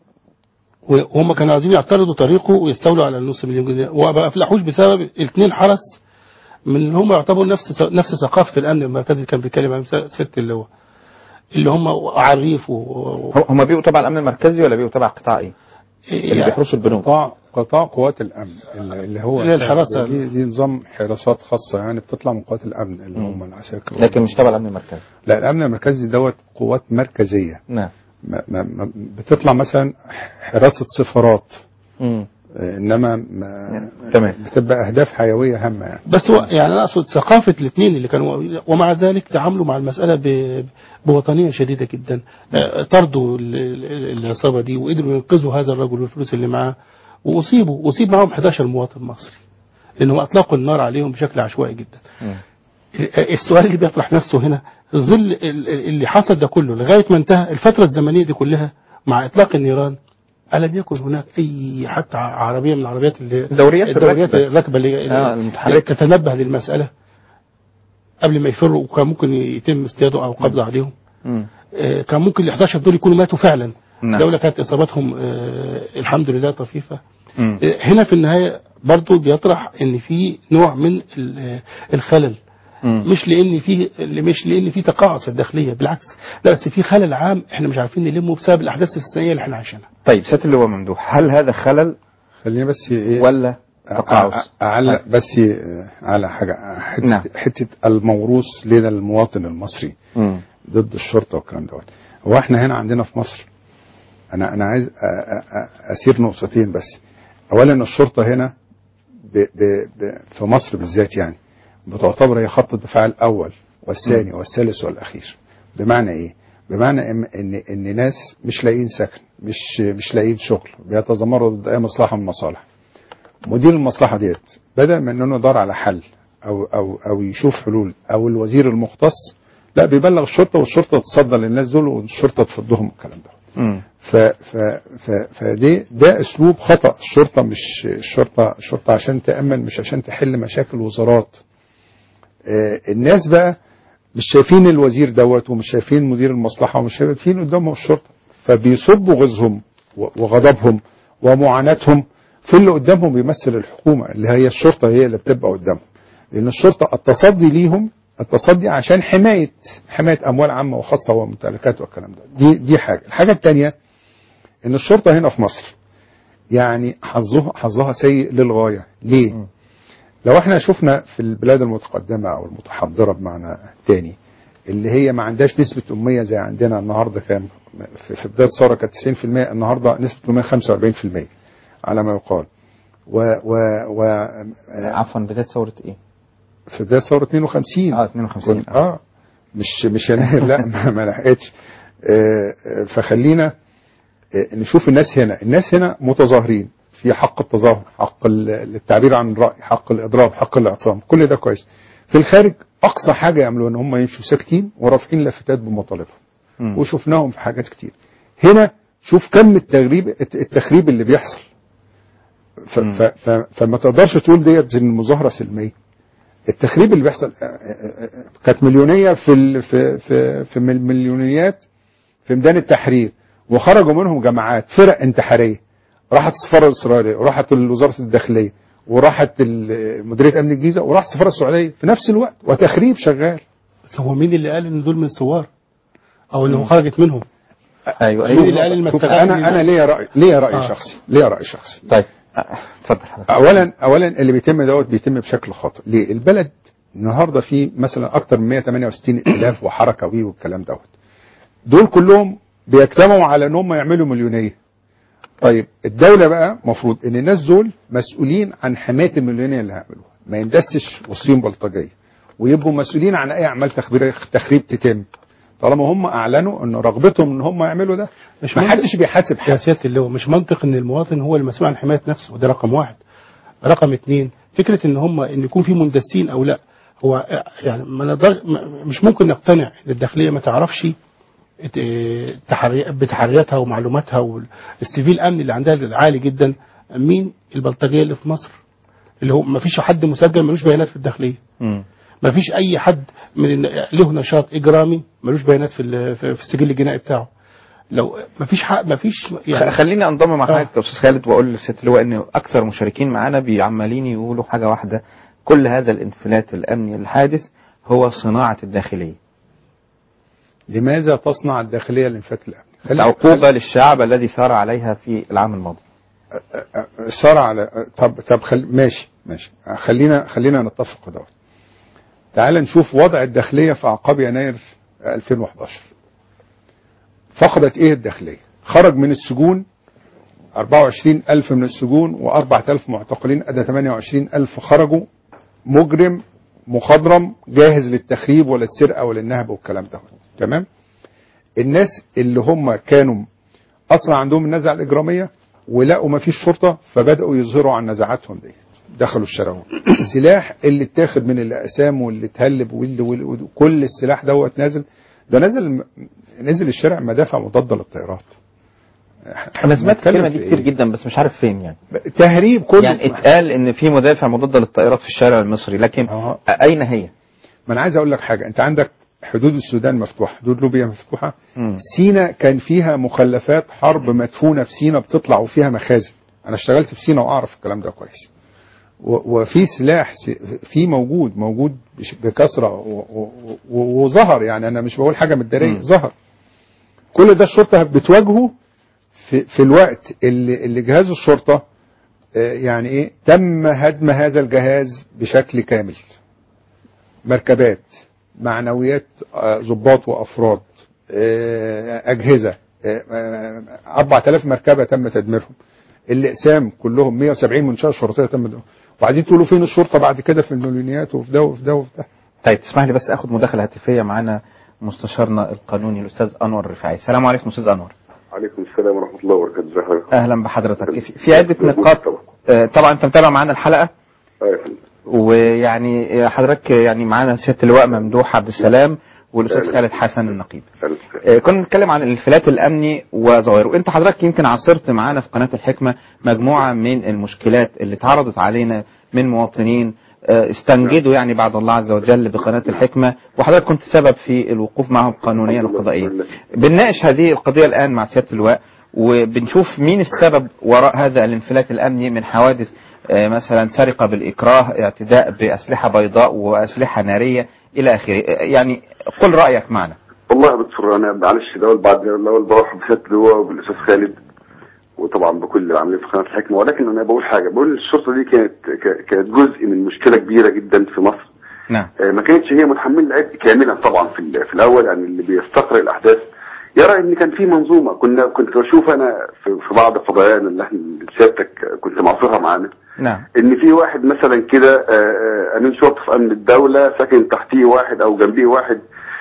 وهم كانوا عايزين يعترضوا طريقه ويستولوا على النص مليون جنيه وما افلحوش بسبب الاثنين حرس من اللي هم يعتبروا نفس نفس ثقافه الامن المركزي اللي كان بيتكلم عن سيره اللواء اللي هم عريف و... هم بيبقوا تبع الامن المركزي ولا بيبقوا تبع قطاع ايه؟ اللي بيحرسوا البنوك قطاع قطاع قوات الامن اللي اللي هو اللي هي الحراسة. دي, دي نظام حراسات خاصه يعني بتطلع من قوات الامن اللي هم العساكر لكن مش تبع الامن المركزي لا الامن المركزي دوت قوات مركزيه نعم ما ما ما بتطلع مثلا حراسه سفارات مم. آه، انما ما تمام. بتبقى اهداف حيويه هامه يعني بس هو يعني انا اقصد ثقافه الاثنين اللي كانوا ومع ذلك تعاملوا مع المساله ب- بوطنيه شديده جدا آه، طردوا ال- ال- العصابه دي وقدروا ينقذوا هذا الرجل والفلوس اللي معاه واصيبوا اصيب معاهم 11 مواطن مصري لانهم اطلقوا النار عليهم بشكل عشوائي جدا السؤال اللي بيطرح نفسه هنا ظل ال- ال- اللي حصل ده كله لغايه ما انتهى الفتره الزمنيه دي كلها مع اطلاق النيران ألم يكن هناك أي حتى عربية من العربيات اللي دوريات الدوريات الركبة. الركبة اللي آه، اللي المتحركة. تتنبه للمسألة قبل ما يفروا وكان ممكن يتم اصطياده أو قبض عليهم مم. آه، كان ممكن ال 11 دول يكونوا ماتوا فعلا نعم. لولا كانت إصابتهم آه، الحمد لله طفيفة مم. آه، هنا في النهاية برضو بيطرح ان في نوع من ال- آه، الخلل مم. مش لان في مش لان في تقاعس في الداخليه بالعكس لا بس في خلل عام احنا مش عارفين نلمه بسبب الاحداث الاستثنائيه اللي احنا عايشينها طيب سياده اللواء ممدوح هل هذا خلل خليني بس ايه ولا تقاعس؟ أع- اعلق بس آه، على حاجه حته, نعم. حتة الموروث لدى المواطن المصري مم. ضد الشرطه والكلام دوت هو احنا هنا عندنا في مصر انا انا عايز أ- أ- أ- اسير نقطتين بس اولا الشرطه هنا ب ب ب في مصر بالذات يعني بتعتبر هي خط الدفاع الاول والثاني والثالث والاخير بمعنى ايه بمعنى إن- ان ان ناس مش لاقيين سكن مش مش لاقيين شغل بيتذمروا ضد اي مصلحه من المصالح مدير المصلحه ديت بدل من انه يدور على حل او او او يشوف حلول او الوزير المختص لا بيبلغ الشرطه والشرطه تصدى للناس دول والشرطه تفضهم الكلام ده مم. ف ف ف فدي ده اسلوب خطا الشرطه مش الشرطه الشرطه عشان تامن مش عشان تحل مشاكل وزارات آه، الناس بقى مش شايفين الوزير دوت ومش شايفين مدير المصلحه ومش شايفين قدامهم الشرطه فبيصبوا غيظهم و- وغضبهم ومعاناتهم في اللي قدامهم بيمثل الحكومه اللي هي الشرطه هي اللي بتبقى قدامهم لان الشرطه التصدي ليهم التصدي عشان حمايه حمايه اموال عامه وخاصه وممتلكات والكلام ده دي دي حاجه الحاجه الثانيه ان الشرطه هنا في مصر يعني حظها حظها سيء للغايه ليه لو احنا شفنا في البلاد المتقدمه او المتحضره بمعنى تاني اللي هي ما عندهاش نسبه اميه زي عندنا النهارده كام في في بدايه الثوره كانت 90% النهارده نسبه الاميه 45% على ما يقال و و و عفوا بدايه ثوره ايه؟ في بدايه ثوره 52 اه 52 كنت- اه مش مش يناير لا ما, ما لحقتش آه، آه، فخلينا آه، نشوف الناس هنا الناس هنا متظاهرين في حق التظاهر حق ال- التعبير عن الرأي حق الإضراب حق الاعتصام كل ده كويس في الخارج أقصى حاجة يعملوها إن هم يمشوا ساكتين ورافعين لافتات بمطالبهم مم. وشفناهم في حاجات كتير هنا شوف كم التغريب الت- التخريب اللي بيحصل ف ف ف فما تقدرش تقول ديت ان المظاهره سلميه التخريب اللي بيحصل آه، آه، آه، كانت مليونيه في ال في في في مل- مليونيات في ميدان التحرير وخرجوا منهم جماعات فرق انتحاريه راحت السفاره الاسرائيليه وراحت وزاره الداخليه وراحت ال- مديريه امن الجيزه وراحت السفاره السعوديه في نفس الوقت وتخريب شغال بس هو مين اللي قال ان دول من الثوار او اللي هو خرجت منهم ايوه مين اللي قال ان شوف المتغير انا انا ليا راي ليا راي آه. شخصي ليا راي شخصي طيب آه، اتفضل حضرتك اولا اولا اللي بيتم دوت بيتم بشكل خاطئ ليه البلد النهارده في مثلا اكتر من 168 الاف وحركه وي والكلام دوت دول كلهم بيجتمعوا على ان هم يعملوا مليونيه طيب الدوله بقى مفروض ان الناس دول مسؤولين عن حمايه المليونيه اللي هيعملوها ما يندسش وسطهم بلطجيه ويبقوا مسؤولين عن اي اعمال تخريب تخريب تتم طالما هم اعلنوا ان رغبتهم ان هم يعملوا ده مش ما منطق- حدش بيحاسب يا حد سياده اللواء مش منطق ان المواطن هو المسؤول عن حمايه نفسه وده رقم واحد رقم اتنين فكره ان هم ان يكون في مندسين او لا هو يعني ما نقدر ما- مش ممكن نقتنع ان الداخليه ما تعرفش ات- اه تحري- بتحرياتها ومعلوماتها والسيفيل الامن اللي عندها عالي جدا مين البلطجيه اللي في مصر اللي هو ما فيش حد مسجل ملوش بيانات في الداخليه مم. ما فيش اي حد من له نشاط اجرامي ملوش بيانات في ال- في في السجل الجنائي بتاعه لو ما فيش حق ما فيش خ- خليني انضم مع حضرتك يا استاذ خالد واقول للست اللواء ان اكثر مشاركين معانا بيعمالين يقولوا حاجه واحده كل هذا الانفلات الامني الحادث هو صناعه الداخليه لماذا تصنع الداخليه الانفلات الامني؟ خلي- عقوبه للشعب الذي ثار عليها في العام الماضي صار على طب طب خل... ماشي ماشي خلينا خلينا نتفق دوت تعال نشوف وضع الداخليه في اعقاب يناير 2011 فقدت ايه الداخليه خرج من السجون 24 ألف من السجون و4000 معتقلين أدى 28 ألف خرجوا مجرم مخضرم جاهز للتخريب ولا السرقة ولا النهب والكلام ده تمام الناس اللي هم كانوا أصلا عندهم النزعة الإجرامية ولقوا ما فيش شرطة فبدأوا يظهروا عن نزعاتهم دي دخلوا الشارع السلاح اللي اتاخد من الأقسام واللي اتهلب واللي واللي كل السلاح دوت نازل ده نازل نزل الشارع مدافع مضادة للطيارات انا سمعت بنتكلم الكلمه في دي كتير إيه؟ جدا بس مش عارف فين يعني تهريب كله يعني اتقال ان في مدافع مضاد للطائرات في الشارع المصري لكن اين هي؟ ما انا عايز اقول لك حاجه انت عندك حدود السودان مفتوحه حدود ليبيا مفتوحه مم. سينا كان فيها مخلفات حرب مدفونه في سينا بتطلع وفيها مخازن انا اشتغلت في سينا واعرف الكلام ده كويس و- وفي سلاح س- في موجود موجود بش- بكثره و- و- و- وظهر يعني انا مش بقول حاجه متداريه ظهر كل ده الشرطه بتواجهه في, في الوقت اللي, اللي جهاز الشرطه آه، يعني ايه تم هدم هذا الجهاز بشكل كامل مركبات معنويات آه، ضباط وافراد آه، اجهزه آه، آه، 4000 مركبه تم تدميرهم الاقسام كلهم 170 منشاه شرطيه تم تدميرهم وعايزين تقولوا فين الشرطه بعد كده في المليونيات وفي ده وفي ده وفي ده طيب تسمح لي بس اخد مداخله هاتفيه معانا مستشارنا القانوني الاستاذ انور الرفاعي السلام عليكم استاذ انور عليكم السلام ورحمة الله وبركاته ازي حضرتك؟ اهلا بحضرتك في- في عده نقاط آه، طبعا انت متابع معانا الحلقه اه يا فندم ويعني آه، حضرتك يعني معانا سياده اللواء ممدوح عبد السلام والاستاذ خالد حسن النقيب آه، كنا بنتكلم عن الانفلات الامني وظواهره انت حضرتك يمكن عاصرت معانا في قناه الحكمه مجموعه من المشكلات اللي اتعرضت علينا من مواطنين آه، استنجدوا يعني بعد الله عز وجل بقناه الحكمه وحضرتك كنت سبب في الوقوف معهم قانونيا وقضائيا بنناقش هذه القضيه الان مع سياده اللواء وبنشوف مين السبب وراء هذا الانفلات الامني من حوادث آه، مثلا سرقه بالاكراه اعتداء باسلحه بيضاء واسلحه ناريه الى اخره آه، يعني قل رايك معنا والله يا دكتور انا معلش الاول بعد الاول برحب بسيادة اللواء وبالاستاذ خالد وطبعا بكل العاملين في قناه الحكمه ولكن انا بقول حاجه بقول الشرطه دي كانت ك- كانت جزء من مشكله كبيره جدا في مصر نعم آه، ما كانتش هي متحمله العبء كاملا طبعا في ال- في الاول يعني اللي بيستقرئ الاحداث يرى ان كان في منظومه كنا كنت بشوف انا في في بعض الفضائيات اللي احنا سيادتك كنت معصرها معانا نعم ان في واحد مثلا كده آه، آه، امين شرطه في امن الدوله ساكن تحتيه واحد او جنبيه واحد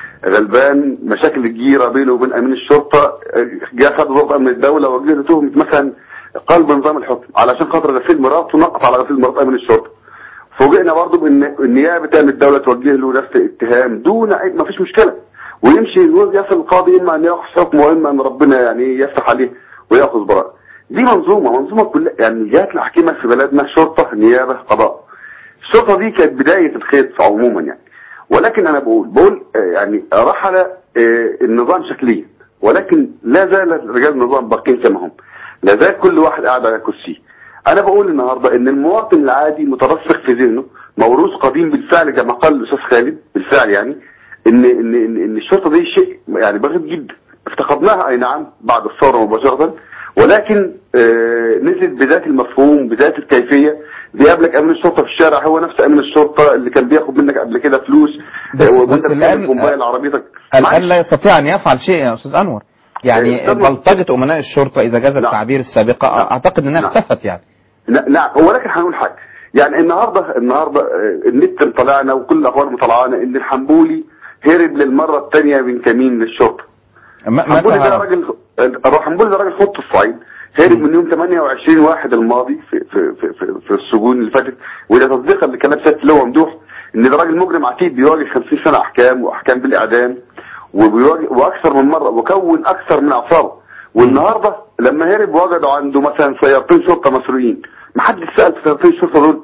غلبان مشاكل الجيره بينه وبين امين الشرطه آه، جه خد ضبط امن الدوله وجه تهمه مثلا قلب نظام الحكم علشان خاطر غسيل مراته نقط على غسيل مرات امين الشرطه فوجئنا برضه بان النيابه امن الدوله توجه له نفس الاتهام دون اي ما فيش مشكله ويمشي يصل القاضي اما ان ياخذ حكم واما ان ربنا يعني يفتح عليه وياخذ براءه دي منظومه منظومه كلها يعني الجهات الحكيمه في بلدنا شرطه نيابه قضاء الشرطه دي كانت بدايه الخيط عموما يعني ولكن انا بقول بقول آه، يعني رحل آه، النظام شكليا ولكن لا زال رجال النظام باقيين كما هم لا زال كل واحد قاعد على كرسيه انا بقول النهارده ان المواطن العادي مترسخ في ذهنه موروث قديم بالفعل كما قال الاستاذ خالد بالفعل يعني ان ان ان, إن الشرطه دي شيء يعني بغيض جدا افتقدناها اي نعم بعد الثوره مباشره ولكن آه نزلت بذات المفهوم بذات الكيفيه بيقابلك امين الشرطه في الشارع هو نفس امين الشرطه اللي كان بياخد منك قبل كده فلوس بس- آه، وانت بس الآن- بتكلم موبايل عربيتك الان لا يستطيع ان يفعل شيء يا استاذ انور يعني بلطجه امناء الشرطه اذا جاز التعبير السابقه اعتقد انها اختفت يعني لا نعم ولكن هنقول حاجه يعني النهارده النهارده آه، النت طلعنا وكل الاخبار مطلعانا ان الحنبولي هرب للمره الثانيه من كمين للشرطه ما حنبولي ده راجل الحنبولي ده راجل خط الصعيد هرب من يوم 28 واحد الماضي في في في, في, في السجون اللي فاتت وده تصديقا لكلام سياده اللواء ممدوح ان ده راجل مجرم عتيد بيواجه 50 سنه احكام واحكام بالاعدام وبيواجه واكثر من مره وكون اكثر من اعصابه والنهارده لما هرب وجدوا عنده مثلا سيارتين شرطه مسروقين ما حدش سال في سيارتين الشرطه دول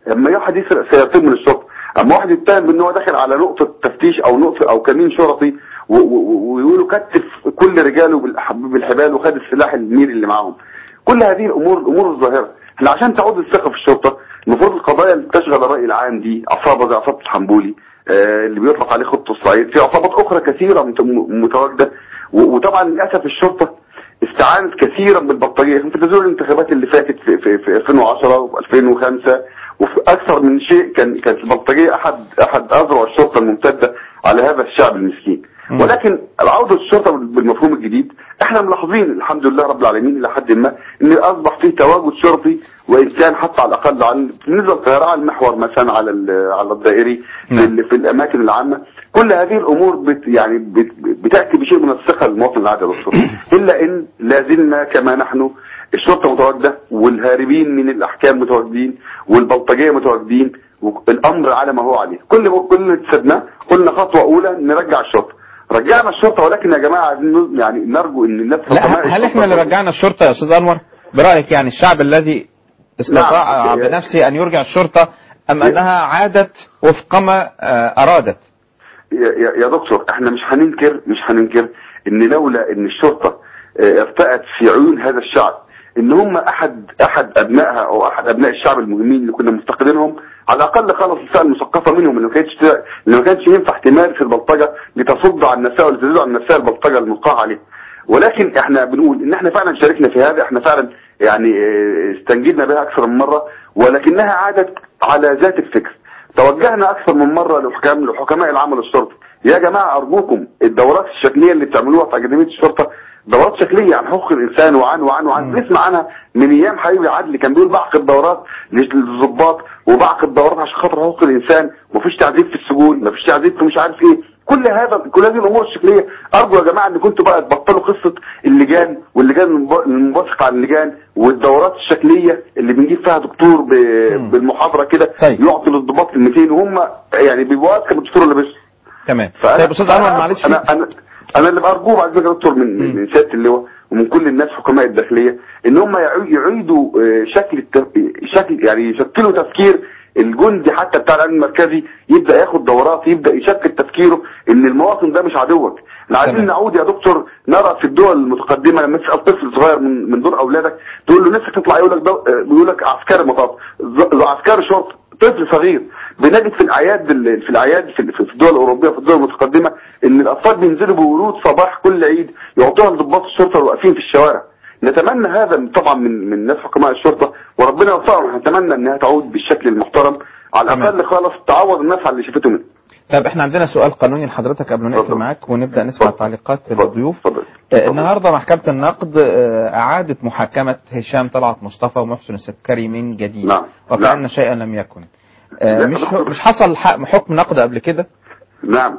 لما واحد يسرق سيارتين من الشرطه اما واحد يتهم بان هو داخل على نقطه تفتيش او نقطه او كمين شرطي و- و- ويقولوا كتف كل رجاله بالح- بالحبال وخد السلاح الميري اللي معاهم كل هذه الامور الامور الظاهره احنا عشان تعود الثقه في الشرطه المفروض القضايا اللي تشغل الراي العام دي عصابه زي عصابه الحنبولي آه، اللي بيطلق عليه خط الصعيد في عصابات اخرى كثيره مت- م- متواجده و- وطبعا للاسف الشرطه استعانت كثيرا بالبلطجيه في تزور الانتخابات اللي فاتت في, في, في 2010 و2005 وفي اكثر من شيء كان كانت البلطجيه احد احد اذرع الشرطه الممتده على هذا الشعب المسكين ولكن العوده للشرطه بالمفهوم الجديد احنا ملاحظين الحمد لله رب العالمين الى حد ما ان اصبح فيه تواجد شرطي وان كان حتى على الاقل عن بالنسبه للقاهره على المحور مثلا على ال- على الدائري في, ال- في الاماكن العامه كل هذه الامور بت يعني بت بتاتي بشيء من الثقه للمواطن العادي يا دكتور الا ان لازلنا كما نحن الشرطه متواجده والهاربين من الاحكام متواجدين والبلطجيه متواجدين والامر على ما هو عليه كل كل اللي اكتسبناه قلنا خطوه اولى نرجع الشرطه رجعنا الشرطه ولكن يا جماعه عايزين ن- يعني نرجو ان الناس لا هل احنا اللي رجعنا الشرطة يا أستاذ أنور برأيك يعني الشعب الذي استطاع نعم. بنفسه أن يرجع الشرطة أم أنها عادت وفق ما آه، أرادت يا, يا- يا دكتور احنا مش هننكر مش هننكر ان لولا ان الشرطه اه، ارتأت في عيون هذا الشعب ان هم احد احد ابنائها او احد ابناء الشعب المهمين اللي كنا مفتقدينهم على الاقل خلص الفئه المثقفه منهم اللي ما كانتش اللي ما كانش ينفع تمارس البلطجه لتصد عن نفسها ولا تزيد عن نفسها البلطجه الملقاه عليها ولكن احنا بنقول ان احنا فعلا شاركنا في هذا احنا فعلا يعني اه، استنجدنا بها اكثر من مره ولكنها عادت على ذات الفكر توجهنا اكثر من مره لحكام لحكماء العمل الشرطي يا جماعه ارجوكم الدورات الشكليه اللي بتعملوها في اكاديميه الشرطه دورات شكليه عن حقوق الانسان وعن وعن وعن بنسمع عنها من ايام حبيبي عدلي كان بيقول بعقد دورات للضباط وبعقد دورات عشان خاطر حقوق الانسان ومفيش تعذيب في السجون مفيش تعذيب في مش عارف ايه كل هذا كل هذه الامور الشكليه ارجو يا جماعه ان كنتوا بقى تبطلوا قصه اللجان واللجان المب- المنبثقه عن اللجان والدورات الشكليه اللي بنجيب فيها دكتور ب- بالمحاضره كده يعطي للضباط كلمتين وهم يعني بيبقوا اذكى من الدكتور اللي بس تمام فأنا طيب أستاذ أنور معلش انا انا انا اللي بارجوه بعد كده يا دكتور من من من سياده اللواء ومن كل الناس حكماء الداخليه ان هم يعي- يعيدوا آه، شكل الت- شكل يعني يشكلوا تفكير الجندي حتى بتاع الامن المركزي يبدا ياخد دورات يبدا يشكل تفكيره ان المواطن ده مش عدوك احنا عايزين نعود يا دكتور نرى في الدول المتقدمه لما تسال طفل صغير من من دور اولادك تقول له نفسك تطلع يقول لك دو- آه، بيقول لك عسكري مطاف ز- عسكري شرطه طفل صغير بنجد في الاعياد ال- في الاعياد في في الدول الاوروبيه في الدول المتقدمه ان الاطفال بينزلوا بورود صباح كل عيد يعطوها لضباط الشرطه اللي واقفين في الشوارع نتمنى هذا طبعا من من ناس حكماء الشرطه وربنا يوفقهم نتمنى انها تعود بالشكل المحترم على الاقل خالص تعوض الناس على اللي شافته منه طيب احنا عندنا سؤال قانوني لحضرتك قبل ما نقفل معاك ونبدا نسمع تعليقات الضيوف آه، النهارده محكمه النقد آه، اعادت محاكمه هشام طلعت مصطفى ومحسن السكري من جديد نعم. وكأن شيئا لم يكن آه، لا، مش دكتور. مش حصل ح- حكم نقد قبل كده نعم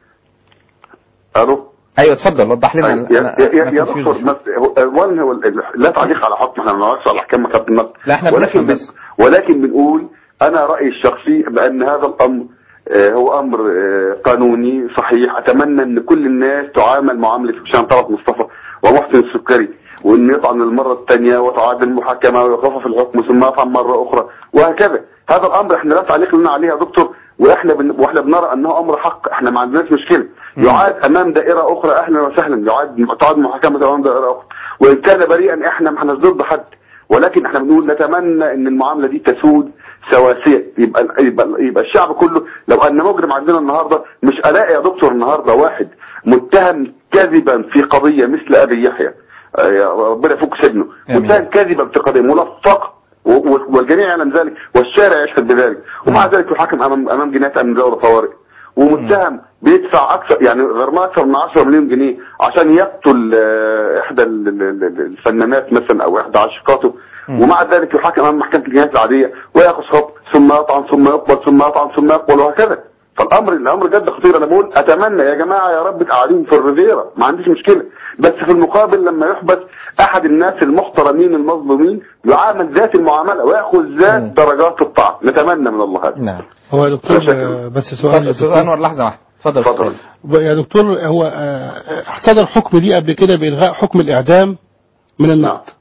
الو ايوه اتفضل وضح لنا يا, أنا- يا, يا, أنا يا confused. دكتور بس هو- اولا هو ال- لا تعليق على حكم احنا ما بنعرفش على احكام محكمه النقد لا، احنا ولكن بنفهم بس. ولكن بنقول انا رايي الشخصي بان هذا الامر آه، هو امر آه، قانوني صحيح اتمنى ان كل الناس تعامل معامله هشام طلعت مصطفى ومحسن السكري وان يطعن المره الثانيه وتعاد المحاكمه ويخفف الحكم ثم يطعن مره اخرى وهكذا هذا الامر احنا لا تعليق لنا عليه يا دكتور واحنا بن... واحنا بنرى انه امر حق احنا ما عندناش مشكله يعاد امام دائره اخرى اهلا وسهلا يعاد تعاد محاكمه امام دائره اخرى وان كان بريئا احنا ما احنا ضد حد ولكن احنا بنقول نتمنى ان المعامله دي تسود سواسيه يبقى يبقى, يبقى الشعب كله لو ان مجرم عندنا النهارده مش الاقي يا دكتور النهارده واحد متهم كذبا في قضيه مثل ابي يحيى آه، يا ربنا يفك سجنه متهم كذبا في قضيه ملفقه و- و- والجميع يعلم ذلك والشارع يشهد بذلك ومع ذلك يحاكم امام امام جنايات امن دوله طوارئ ومتهم بيدفع اكثر يعني غرامه اكثر من 10 مليون جنيه عشان يقتل آه، احدى ال- ال- ال- الفنانات مثلا او احدى عاشقاته ومع ذلك يحاكم امام محكمه الجنايات العاديه وياخذ حكم ثم يطعن ثم يقبل ثم يطعن ثم يقبل وهكذا فالامر الامر جد خطير انا بقول اتمنى يا جماعه يا رب تقعدوهم في الريفيرا ما عنديش مشكله بس في المقابل لما يحبس احد الناس المحترمين المظلومين يعامل ذات المعامله وياخذ ذات درجات الطعن نتمنى من الله هذا نعم هو يا دكتور آه، بس سؤال اتفضل يا استاذ دكتور. انور لحظه واحده اتفضل اتفضل. يا دكتور هو آه، صدر حكم دي قبل كده بإلغاء حكم الإعدام من النقد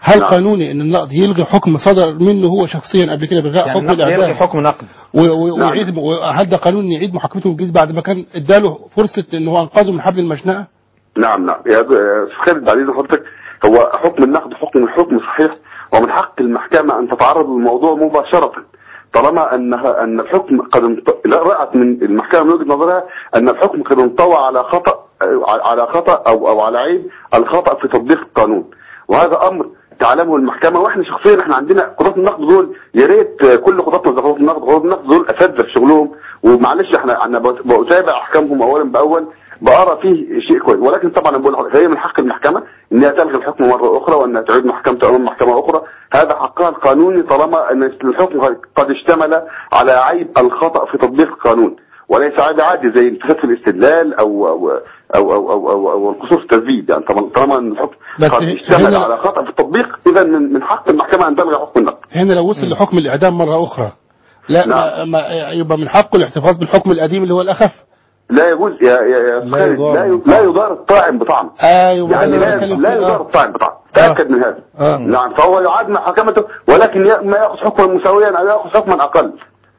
هل نعم. قانوني ان النقد يلغي حكم صدر منه هو شخصيا قبل كده بغاء يعني حكم النقد يلغي الاعدام حكم نقد و- و- نعم. ويعيد هل ده قانون يعيد محاكمته من جديد بعد ما كان اداله فرصه ان هو انقذه من حبل المشنقه؟ نعم نعم يا يا أستاذ خالد بعد اذن حضرتك هو حكم النقد حكم الحكم صحيح ومن حق المحكمة أن تتعرض للموضوع مباشرة طالما أنها أن الحكم قد انط- لا رأت من المحكمة من وجهة نظرها أن الحكم قد انطوى على خطأ على خطأ أو أو على عيب الخطأ في تطبيق القانون وهذا أمر تعلمه المحكمة واحنا شخصيا احنا عندنا قضاة النقد دول يا ريت كل قضاتنا زي قضاة النقد قضاة النقد دول اساتذه في شغلهم ومعلش احنا انا بت- بتابع احكامهم اولا باول بقرا فيه شيء كويس ولكن طبعا أنا بقول لحضرتك هي من حق المحكمه انها تلغي الحكم مره اخرى وانها تعيد محكمته امام محكمه اخرى هذا حقها القانوني طالما ان الحكم قد اشتمل على عيب الخطا في تطبيق القانون وليس عيب عادي زي الفساد في الاستدلال او او او او او, أو, أو القصور في التسديد يعني طبعا طالما ان الحكم بس قد اشتمل هنا- على خطا في التطبيق اذا من من حق المحكمه ان تلغي حكم النقد هنا لو وصل لحكم الاعدام مره اخرى لا ما ما يبقى من حقه الاحتفاظ بالحكم القديم اللي هو الاخف لا يجوز يا يا يا لا خالد يضار لا ي- لا يضار الطاعن بطعن ايوه يعني ده اللي لا, بتكلم لا فيه. يضار آه. الطاعن بطعن تاكد من هذا آه. نعم فهو يعاد محاكمته ولكن ي- ما ياخذ حكما مساويا او ياخذ حكما اقل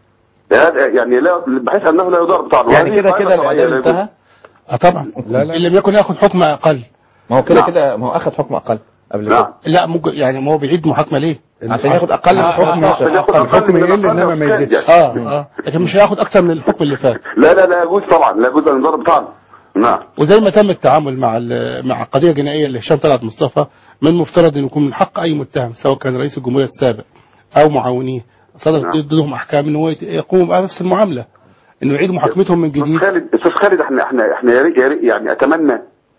هذا يعني لا بحيث انه لا يضار بطعن يعني وهذه كده قاعدة كده شرعية الاعدام لا يجوز. انتهى اه طبعا لا لا ان لم يكن ياخذ حكم اقل ما هو كده نعم. كده ما هو اخذ حكم اقل قبل كده نعم لا ممكن يعني ما هو بيعيد محاكمه ليه؟ عشان ياخد اقل من آه، الحكم آه، عشان عشان ياخد أقل. أقل الحكم من يقل الأقل إنما ما والكاد يزيدش. يعني. اه اه لكن مش هياخد اكتر من الحكم اللي فات لا لا لا يجوز طبعا لا يجوز ان يضار بطعن نعم وزي ما تم التعامل مع ال- مع قضيه جنائيه لهشام طلعت مصطفى من المفترض ان يكون من حق اي متهم سواء كان رئيس الجمهوريه السابق او معاونيه صدرت نعم. ضدهم احكام ان هو يت- يقوموا بنفس المعامله انه يعيد محاكمتهم من استاذ جديد خالد استاذ خالد احنا احنا احنا يا ريت يا ريت يعني اتمنى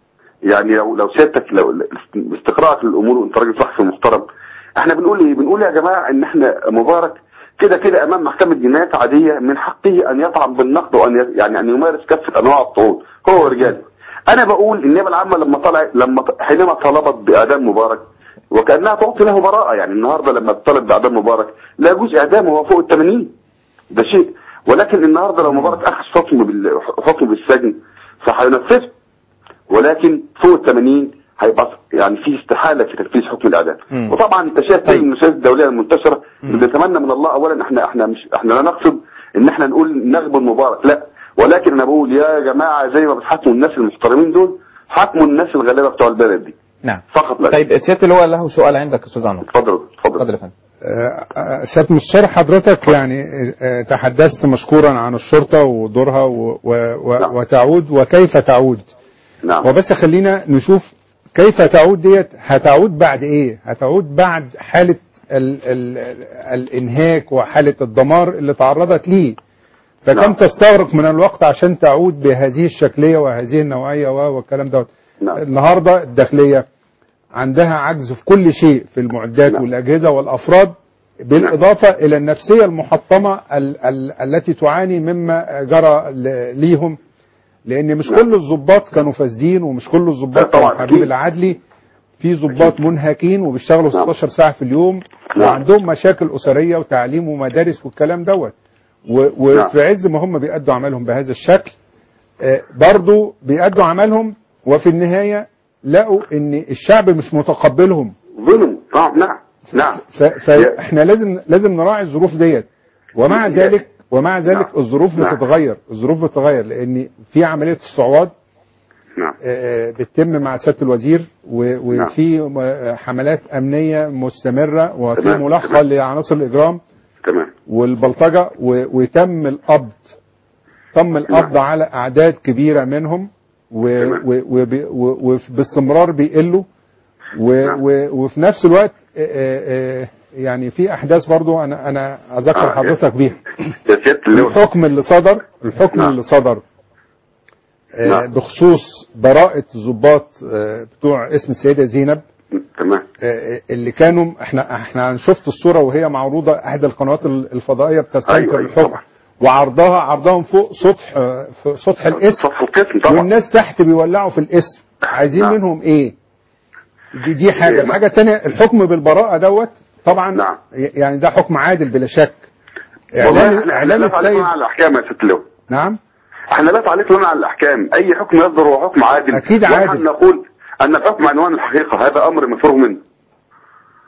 يعني لو لو سيادتك لو استقراءك للامور وانت راجل صحفي محترم احنا بنقول ايه بنقول يا جماعه ان احنا مبارك كده كده امام محكمه جنايات عاديه من حقه ان يطعن بالنقد وان ي- يعني ان يمارس كافه انواع الطعون هو ورجاله انا بقول النيابه العامه لما طلع لما ط- حينما طلبت باعدام مبارك وكانها تعطي له براءه يعني النهارده لما بتطلب باعدام مبارك لا يجوز اعدامه وهو فوق ال 80 ده شيء ولكن النهارده لو مبارك اخذ حكم بال- حكم بالسجن فهينفذه ولكن فوق ال 80 هيبقى يعني في استحاله في تنفيذ حكم الاعدام مم. وطبعا انت شايف كل المسائل الدوليه المنتشره بنتمنى من الله اولا احنا احنا مش احنا لا نقصد ان احنا نقول نغبن مبارك لا ولكن انا بقول يا جماعه زي ما بتحاكموا الناس المحترمين دول حاكموا الناس الغلابه بتوع البلد دي نعم فقط لا طيب سياده اللواء له سؤال عندك يا استاذ عنور اتفضل اتفضل اتفضل يا فندم آه، آه، سيادة المستشار حضرتك يعني آه، تحدثت مشكورا عن الشرطة ودورها و- و- و- نعم. وتعود وكيف تعود نعم وبس خلينا نشوف كيف تعود ديت هتعود بعد ايه هتعود بعد حالة ال ال ال الانهاك وحالة الدمار اللي تعرضت ليه فكم نعم. تستغرق من الوقت عشان تعود بهذه الشكلية وهذه النوعية و- والكلام دوت نعم. النهاردة الداخلية عندها عجز في كل شيء في المعدات نعم. والأجهزة والأفراد بالإضافة إلى النفسية المحطمة ال ال التي تعاني مما جرى ل- ليهم لأن مش نعم. كل الضباط كانوا فاسدين ومش كل لا الضباط طبعاً، كانوا حبيب أكيد. العدلي في ضباط منهكين وبيشتغلوا نعم. 16 ساعة في اليوم نعم. وعندهم مشاكل أسرية وتعليم ومدارس والكلام دوت و- نعم. وفي عز ما هم بيأدوا عملهم بهذا الشكل آه، برضو بيأدوا عملهم وفي النهاية لقوا ان الشعب مش متقبلهم ظلم نعم نعم نعم ف- فاحنا لازم لازم نراعي الظروف ديت ومع يا- ذلك ومع ذلك نعم. الظروف نعم. بتتغير الظروف بتتغير لان في عمليه الصعواد نعم آه، بتتم مع سياده الوزير و- نعم. وفي م- حملات امنيه مستمره وفي تمام. ملاحقه تمام. لعناصر الاجرام تمام والبلطجه و- وتم القبض تم القبض على اعداد كبيره منهم و- تمام. و- وب- و- وباستمرار بيقلوا و- نعم. و- وفي نفس الوقت آه، آه، آه، يعني في احداث برضو انا انا اذكر آه، حضرتك بيها يا سياده اللواء الحكم اللي صدر الحكم نعم. اللي صدر آه، نعم. بخصوص براءة الضباط آه، بتوع اسم السيدة زينب تمام آه، اللي كانوا احنا احنا شفت الصورة وهي معروضة احدى القنوات الفضائية بتستنكر أيوة، أيوة، الحكم طبعا. وعرضها عرضهم فوق سطح آه، في سطح الاسم سطح القسم طبعا والناس تحت بيولعوا في الاسم عايزين نعم. منهم ايه دي دي حاجة إيه، الحاجة الثانية الحكم بالبراءة دوت طبعا نعم. يعني ده حكم عادل بلا شك والله اعلان احنا احنا اعلان لا تعليق السيد لنا على الاحكام يا سياده اللواء نعم احنا لا تعليق لنا على الاحكام اي حكم يصدر هو حكم عادل أكيد ونحن عادل. نقول ان الحكم عنوان الحقيقه هذا امر مفروغ منه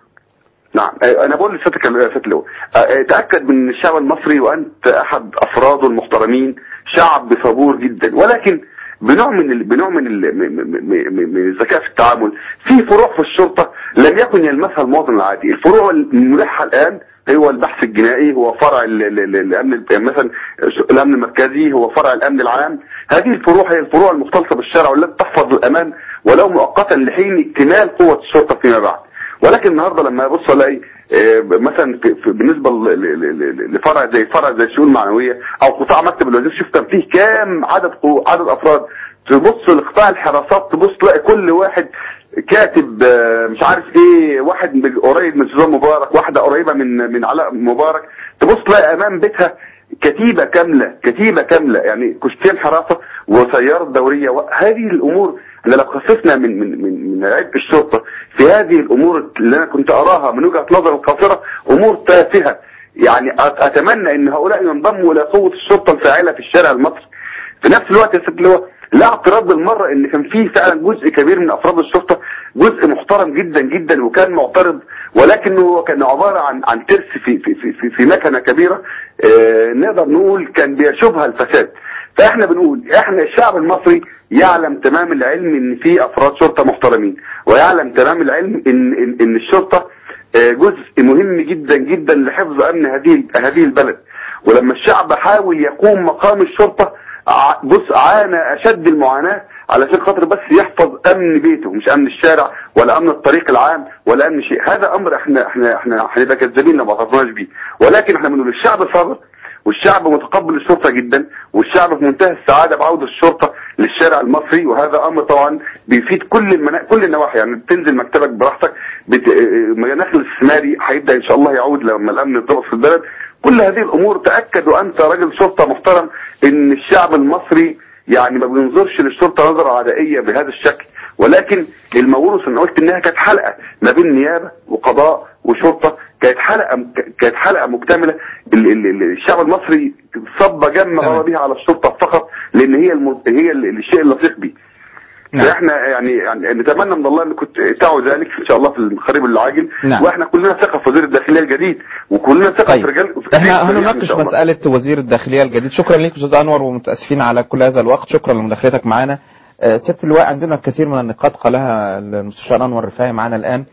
نعم آه، انا بقول لسيادتك يا سيادة اللواء آه، آه، تاكد من ان الشعب المصري وانت احد افراده المحترمين شعب صبور جدا ولكن بنوع من ال... بنوع من ال... م- م- م- من الذكاء في التعامل في فروع في الشرطه لم يكن يلمسها المواطن العادي الفروع الملحه الان هو البحث الجنائي هو فرع ال- ال- ال- الامن يعني مثلا الامن المركزي هو فرع الامن العام هذه الفروع هي الفروع المختلطه بالشارع والتي تحفظ الامان ولو مؤقتا لحين اكتمال قوه الشرطه فيما بعد ولكن النهارده لما ابص الاقي آه، مثلا في في- بالنسبه ل- ل- ل- لفرع زي فرع زي الشؤون المعنويه او قطاع مكتب الوزير شوف كان فيه كام عدد قو- عدد افراد تبص لقطاع الحراسات تبص تلاقي كل واحد كاتب آه، مش عارف ايه واحد من- قريب من سوزان مبارك واحده قريبه من من علاء مبارك تبص تلاقي امام بيتها كتيبه كامله كتيبه كامله يعني كشتين حراسه وسياره دوريه وهذه الامور اللي لو خففنا من من من من عبء الشرطه في هذه الامور اللي انا كنت اراها من وجهه نظر القاصره امور تافهه يعني أت- اتمنى ان هؤلاء ينضموا الى قوه الشرطه الفاعله في الشارع المصري في نفس الوقت يا سيدي اللواء لا اعتراض بالمره ان كان في فعلا جزء كبير من افراد الشرطه جزء محترم جدا جدا وكان معترض ولكنه هو كان عباره عن عن ترس في في في في, في مكنه كبيره آه نقدر نقول كان بيشوبها الفساد فاحنا بنقول احنا الشعب المصري يعلم تمام العلم ان في افراد شرطه محترمين ويعلم تمام العلم ان ان, إن الشرطه آه، جزء مهم جدا جدا لحفظ امن هذه هذه البلد ولما الشعب حاول يقوم مقام الشرطه ع- بص عانى اشد المعاناه علشان خاطر بس يحفظ امن بيته مش امن الشارع ولا امن الطريق العام ولا امن شيء هذا امر احنا احنا احنا هنبقى كذابين لو ما اعترفناش بيه ولكن احنا بنقول الشعب صابر والشعب متقبل الشرطه جدا والشعب في منتهى السعاده بعوده الشرطه للشارع المصري وهذا امر طبعا بيفيد كل المنا... كل النواحي يعني بتنزل مكتبك براحتك بت... مناخ الاستثماري هيبدا ان شاء الله يعود لما الامن يتضبط في البلد كل هذه الامور تاكد وانت راجل شرطه محترم ان الشعب المصري يعني ما بينظرش للشرطه نظره عدائيه بهذا الشكل ولكن الموروث انا قلت انها كانت حلقه ما بين نيابه وقضاء وشرطه كانت حلقه كانت حلقه مكتمله ال- ال- ال- الشعب المصري صب جم غضب بها على الشرطه فقط لان هي الم... هي ال- الشيء اللصيق به نعم. فاحنا يعني يعني نتمنى من الله ان كنت تعوا ذلك ان شاء الله في القريب العاجل نعم. واحنا كلنا ثقه في وزير الداخليه الجديد وكلنا ثقه طيب. في رجال في احنا رجال إن هنناقش شاء الله. مسألة وزير الداخلية الجديد شكرا ليك أستاذ أنور ومتأسفين على كل هذا الوقت شكرا لمداخلتك معنا آه، ست اللواء عندنا الكثير من النقاط قالها المستشار أنور الرفاعي معنا الآن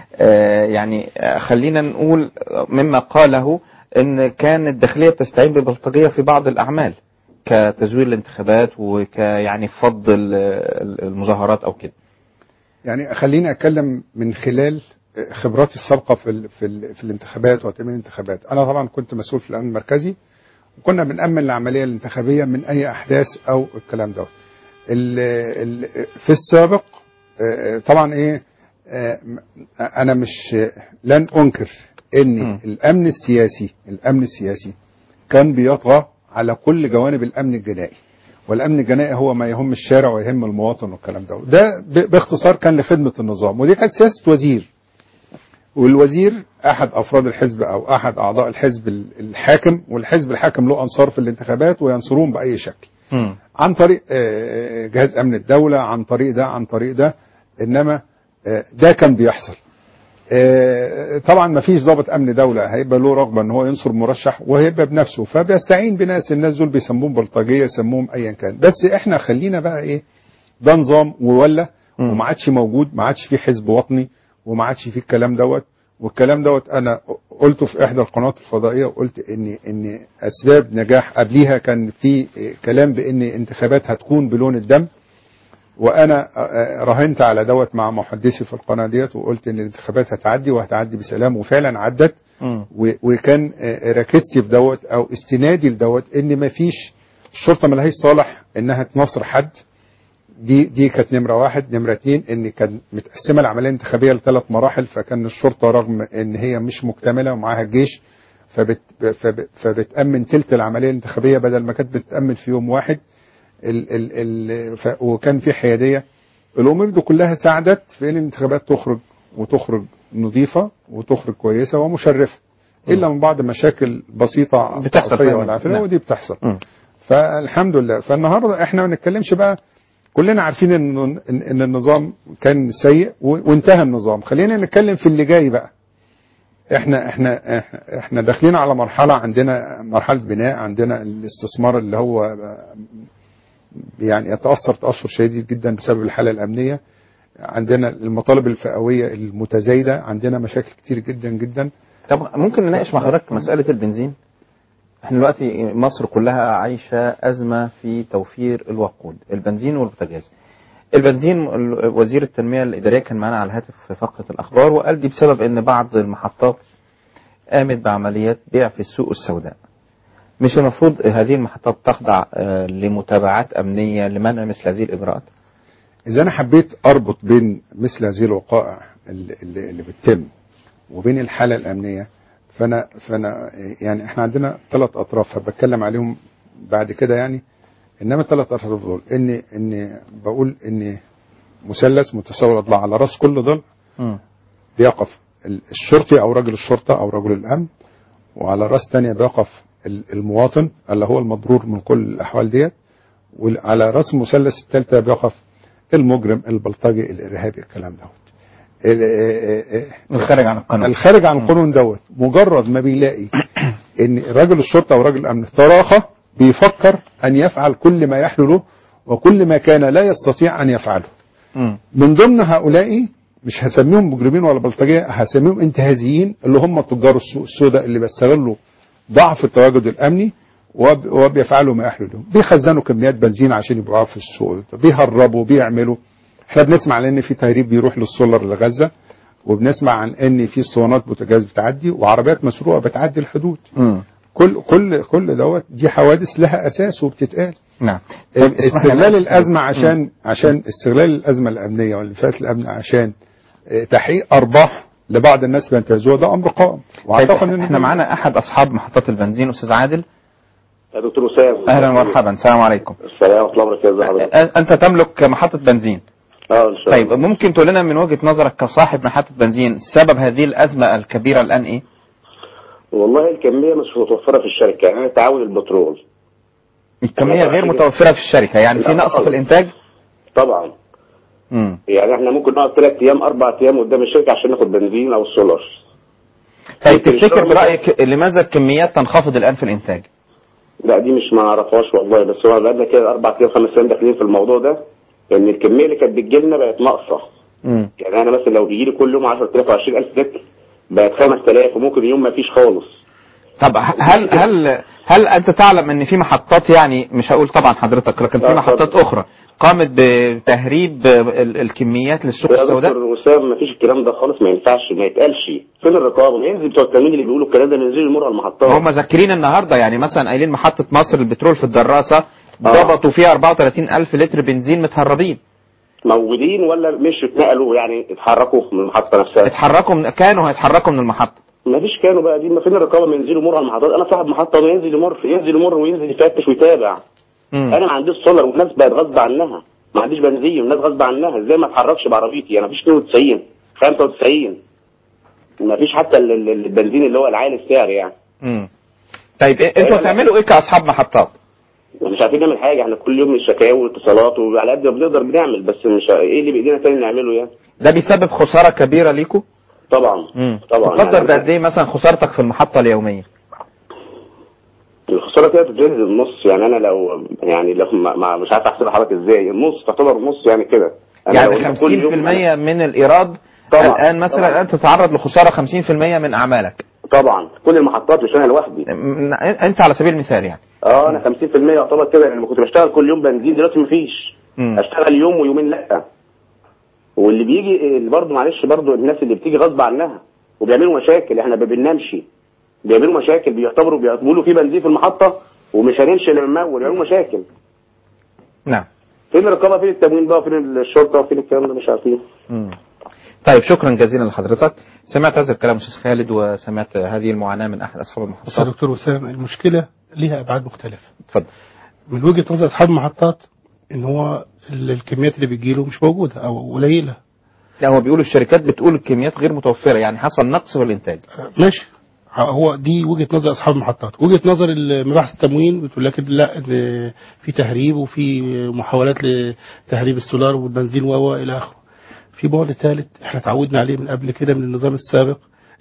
آه، يعني آه، خلينا نقول مما قاله ان كان الداخليه بتستعين ببلطجيه في بعض الاعمال كتزوير الانتخابات وك يعني فض ال- ال- المظاهرات او كده يعني خليني اتكلم من خلال خبراتي السابقه في ال في, ال في الانتخابات وتامين الانتخابات انا طبعا كنت مسؤول في الامن المركزي وكنا بنامن العمليه الانتخابيه من اي احداث او الكلام ده ال- ال- في السابق آه، طبعا ايه آه، انا مش لن انكر ان الامن السياسي الامن السياسي كان بيطغى على كل جوانب الامن الجنائي والامن الجنائي هو ما يهم الشارع ويهم المواطن والكلام ده ده ب- باختصار كان لخدمه النظام ودي كانت سياسه وزير والوزير احد افراد الحزب او احد اعضاء الحزب ال- الحاكم والحزب الحاكم له انصار في الانتخابات وينصرون باي شكل عن طريق آه، جهاز امن الدوله عن طريق ده عن طريق ده انما آه، ده كان بيحصل آه، طبعا ما فيش ضابط امن دوله هيبقى له رغبه ان هو ينصر مرشح وهيبقى بنفسه فبيستعين بناس الناس دول بيسموهم بلطجيه يسموهم ايا كان بس احنا خلينا بقى ايه ده نظام وولا وما عادش موجود ما عادش في حزب وطني وما عادش في الكلام دوت والكلام دوت انا قلته في احدى القنوات الفضائيه وقلت ان ان اسباب نجاح قبليها كان في كلام بان انتخابات هتكون بلون الدم وانا آه، راهنت على دوت مع محدثي في القناه ديت وقلت ان الانتخابات هتعدي وهتعدي بسلام وفعلا عدت و- وكان آه، ركزتي في دوت او استنادي لدوت ان ما فيش الشرطه ملهاش صالح انها تنصر حد دي دي كانت نمره واحد نمره اتنين ان كان متقسمه العمليه الانتخابيه لثلاث مراحل فكان الشرطه رغم ان هي مش مكتمله ومعاها الجيش فبت فب- فبتامن تلت العمليه الانتخابيه بدل ما كانت بتامن في يوم واحد ال ال ال ف وكان في حياديه الامور دي كلها ساعدت في ان الانتخابات تخرج وتخرج نظيفه وتخرج كويسه ومشرفه الا من بعض مشاكل بسيطه بتحصل عاطفية فعلاً. ولا عارفين نعم. ودي بتحصل فالحمد لله فالنهارده احنا ما بنتكلمش بقى كلنا عارفين ان ان إن النظام كان سيء و- وانتهى النظام خلينا نتكلم في اللي جاي بقى احنا احنا احنا داخلين على مرحله عندنا مرحله بناء عندنا الاستثمار اللي هو يعني يتاثر تاثر شديد جدا بسبب الحاله الامنيه عندنا المطالب الفئويه المتزايده عندنا مشاكل كتير جدا جدا طب ممكن نناقش مع حضرتك مسألة البنزين احنا دلوقتي مصر كلها عايشة أزمة في توفير الوقود البنزين والبوتاجاز البنزين ال- وزير التنمية الإدارية كان معنا على الهاتف في فقرة الأخبار وقال دي بسبب أن بعض المحطات قامت بعمليات بيع في السوق السوداء مش المفروض هذه المحطات تخضع آه، لمتابعات أمنية لمنع مثل هذه الإجراءات اذا انا حبيت اربط بين مثل هذه الوقائع اللي, اللي اللي بتتم وبين الحاله الامنيه فانا فانا يعني احنا عندنا ثلاث اطراف بتكلم عليهم بعد كده يعني انما الثلاث اطراف دول ان ان بقول ان مثلث متساوي الاضلاع على راس كل ضلع بيقف ال- الشرطي او رجل الشرطه او رجل الامن وعلى راس تانية بيقف ال- المواطن اللي هو المضرور من كل الاحوال ديت وعلى راس المثلث الثالثه بيقف المجرم البلطجي الارهابي الكلام دوت ال- ال- ال- الخارج عن القانون الخارج عن القانون دوت مجرد ما بيلاقي ان رجل الشرطه ورجل الامن تراخى بيفكر ان يفعل كل ما يحلو له وكل ما كان لا يستطيع ان يفعله من ضمن هؤلاء مش هسميهم مجرمين ولا بلطجيه هسميهم انتهازيين اللي هم تجار السوق السوداء اللي بيستغلوا ضعف التواجد الامني وب- وبيفعلوا ما يحلو لهم بيخزنوا كميات بنزين عشان يبيعوها في السوق بيهربوا بيعملوا احنا بنسمع عن ان في تهريب بيروح للسولر لغزه وبنسمع عن ان في اسطوانات بوتاجاز بتعدي وعربيات مسروقه بتعدي الحدود كل كل كل دوت دي حوادث لها اساس وبتتقال نعم استغلال الازمه عشان عشان استغلال الازمه الامنيه والانفلات الامن عشان آه، تحقيق ارباح لبعض الناس بينتهزوها ده امر قائم واعتقد طيب ان احنا معانا أحد أصحاب محطات البنزين أستاذ عادل يا دكتور وسام أهلا ومرحبا السلام عليكم السلام ورحمه الله وبركاته ازي حضرتك أ- أنت تملك محطة بنزين اه ان شاء الله طيب ممكن تقول لنا من وجهة نظرك كصاحب محطة بنزين سبب هذه الأزمة الكبيرة الآن إيه؟ والله الكميه مش متوفره في الشركه يعني تعاون البترول الكمية غير متوفرة في الشركة يعني في لا نقص في خالص. الإنتاج؟ طبعا مم. يعني احنا ممكن نقعد ثلاث ايام اربع ايام قدام الشركه عشان ناخد بنزين او السولار طيب ممكن تفتكر الشغل- برأيك لماذا الكميات تنخفض الآن في الإنتاج؟ لا دي مش ما نعرفهاش والله بس هو بقالنا كده اربع ايام خمس ايام داخلين في الموضوع ده ان الكميه اللي كانت بتجي لنا بقت ناقصه مم. يعني انا مثلا لو بيجي لي كل يوم 10000 و20000 لتر بقت 5000 وممكن يوم ما فيش خالص طب هل هل هل أنت تعلم إن في محطات يعني مش هقول طبعا حضرتك لكن في لا، محطات أخرى قامت بتهريب ال- الكميات للسوق يا السوداء؟ دكتور وسام ما فيش الكلام ده خالص ما ينفعش ما يتقالش فين الرقابه ما ينزل بتوع التموين اللي بيقولوا الكلام ده ينزلوا يمروا على المحطات هم ذاكرين النهارده يعني مثلا قايلين محطة مصر البترول في الدراسة ضبطوا فيها 34 ألف لتر بنزين متهربين موجودين ولا مش اتنقلوا يعني اتحركوا من المحطه نفسها اتحركوا من كانوا هيتحركوا من المحطة ما فيش كانوا بقى دي ما فين الرقابه ما ينزلوا يمروا على المحطات انا صاحب محطه وما ينزل يمر ينزل يمر وينزل يفتش ويتابع انا ما عنديش سولر والناس بقت غصب عنها ما عنديش بنزين والناس غصب عنها ازاي ما اتحركش بعربيتي انا مفيش 92 95 ما فيش حتى ال- ال- البنزين اللي هو العالي السعر يعني مم. طيب إيه- انتوا هتعملوا ايه كاصحاب محطات؟ مش عارفين نعمل حاجه احنا كل يوم الشكاوي واتصالات وعلى قد ما بنقدر بنعمل بس مش ايه اللي بايدينا تاني نعمله يعني ده بيسبب خسارة كبيرة ليكم؟ طبعا طبعا تقدر يعني بقد ايه مثلا خسارتك في المحطة اليومية؟ الخساره كده بتنزل النص يعني انا لو يعني لو ما ما- مش عارف احسبها حضرتك ازاي النص تعتبر نص يعني كده أنا لو يعني قلت كل يوم 50% من الإيراد طبعا. الآن مثلا طبعا. الآن تتعرض لخسارة 50% من أعمالك طبعا كل المحطات مش انا لوحدي م- أنت على سبيل المثال يعني اه انا 50% يعتبر كده يعني لما كنت بشتغل كل يوم بنزين دلوقتي مفيش مم. اشتغل يوم ويومين لا واللي بيجي اللي برضه معلش برضه الناس اللي بتيجي غصب عنها وبيعملوا مشاكل احنا ما بننامش بيعملوا مشاكل بيعتبروا بيقولوا في بنزين في المحطه ومش هنمشي الا لما نمول بيعملوا مشاكل نعم فين الرقابه فين التموين بقى فين الشرطه فين الكلام ده مش عارفين مم. طيب شكرا جزيلا لحضرتك سمعت هذا الكلام استاذ خالد وسمعت هذه المعاناة من أحد أصحاب بص يا المحطات دكتور وسام المشكلة ليها أبعاد مختلفة اتفضل من وجهة نظر أصحاب المحطات إن هو ال- الكميات اللي بتجيله مش موجودة أو قليلة لا هو بيقولوا الشركات بتقول الكميات غير متوفرة يعني حصل نقص في الإنتاج ماشي هو دي وجهة نظر أصحاب المحطات وجهة نظر مباحث التموين بتقول لك لا إن في تهريب وفي محاولات لتهريب السولار والبنزين و إلى آخره في بعد ثالث احنا تعودنا عليه من قبل كده من النظام السابق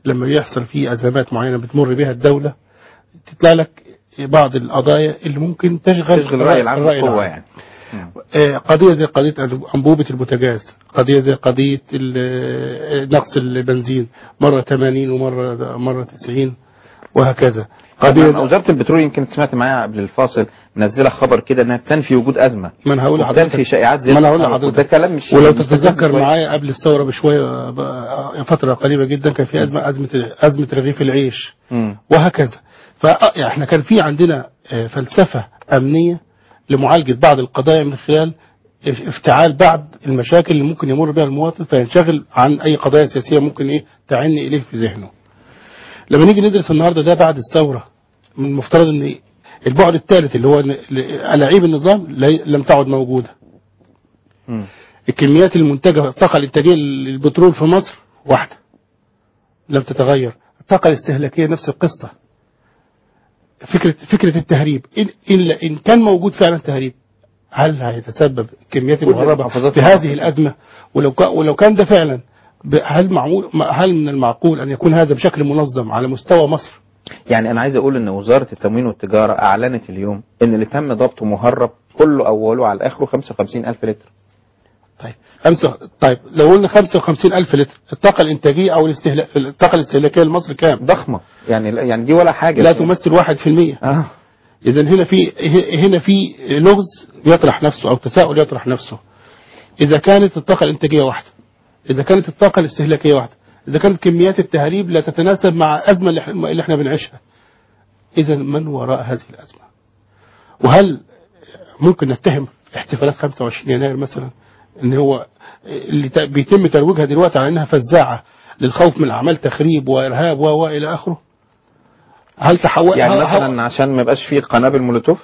لما بيحصل فيه ازمات معينه بتمر بها الدوله تطلع لك بعض القضايا اللي ممكن تشغل تشغل الرأي العام بقوة يعني آه، قضية زي قضية أنبوبة البوتاجاز قضية زي قضية ال- آه، نقص البنزين مرة 80 ومرة مرة 90 وهكذا قضية قضية وزارة البترول يمكن سمعت معايا قبل الفاصل منزلة خبر كده انها بتنفي وجود ازمة ما انا هقول لحضرتك وبتنفي شائعات زي ما انا هقول التحرك. لحضرتك وده كلام مش ولو مش تتذكر كويس. معايا قبل الثورة بشوية بقى- فترة قريبة جدا كان في أزمة أزمة أزمة رغيف العيش مم. وهكذا فاحنا كان في عندنا آه، فلسفة أمنية لمعالجة بعض القضايا من خلال اف- افتعال بعض المشاكل اللي ممكن يمر بها المواطن فينشغل عن أي قضايا سياسية ممكن إيه تعن إليه في ذهنه لما نيجي ندرس النهاردة ده بعد الثورة من المفترض ان البعد الثالث اللي هو إن ألاعيب النظام لا- لم تعد موجودة مم. الكميات المنتجة الطاقة الإنتاجية للبترول في مصر واحدة لم تتغير الطاقة الاستهلاكية نفس القصة فكرة فكرة التهريب إن, إن, إن كان موجود فعلا تهريب هل هيتسبب الكميات كل المهربة المحافظات في معروفة. هذه الأزمة ولو كان ولو كان ده فعلا ب- هل معمول هل من المعقول أن يكون هذا بشكل منظم على مستوى مصر يعني انا عايز اقول ان وزارة التموين والتجارة اعلنت اليوم ان اللي تم ضبطه مهرب كله اوله على اخره 55 الف لتر طيب خمسة طيب لو قلنا 55 ألف لتر الطاقة الإنتاجية أو الاستهلاك الطاقة الاستهلاكية لمصر كام؟ ضخمة يعني يعني دي ولا حاجة لا تمثل واحد في المية اه إذا هنا في هنا في لغز يطرح نفسه أو تساؤل يطرح نفسه إذا كانت الطاقة الإنتاجية واحدة إذا كانت الطاقة الاستهلاكية واحدة إذا كانت كميات التهريب لا تتناسب مع أزمة اللي إحنا- اللي احنا بنعيشها إذا من وراء هذه الأزمة وهل ممكن نتهم احتفالات 25 يناير مثلا ان هو اللي ت- بيتم ترويجها دلوقتي على انها فزاعه للخوف من اعمال تخريب وارهاب و و الى اخره هل تحول يعني هل- مثلا عشان ما يبقاش فيه قنابل مولوتوف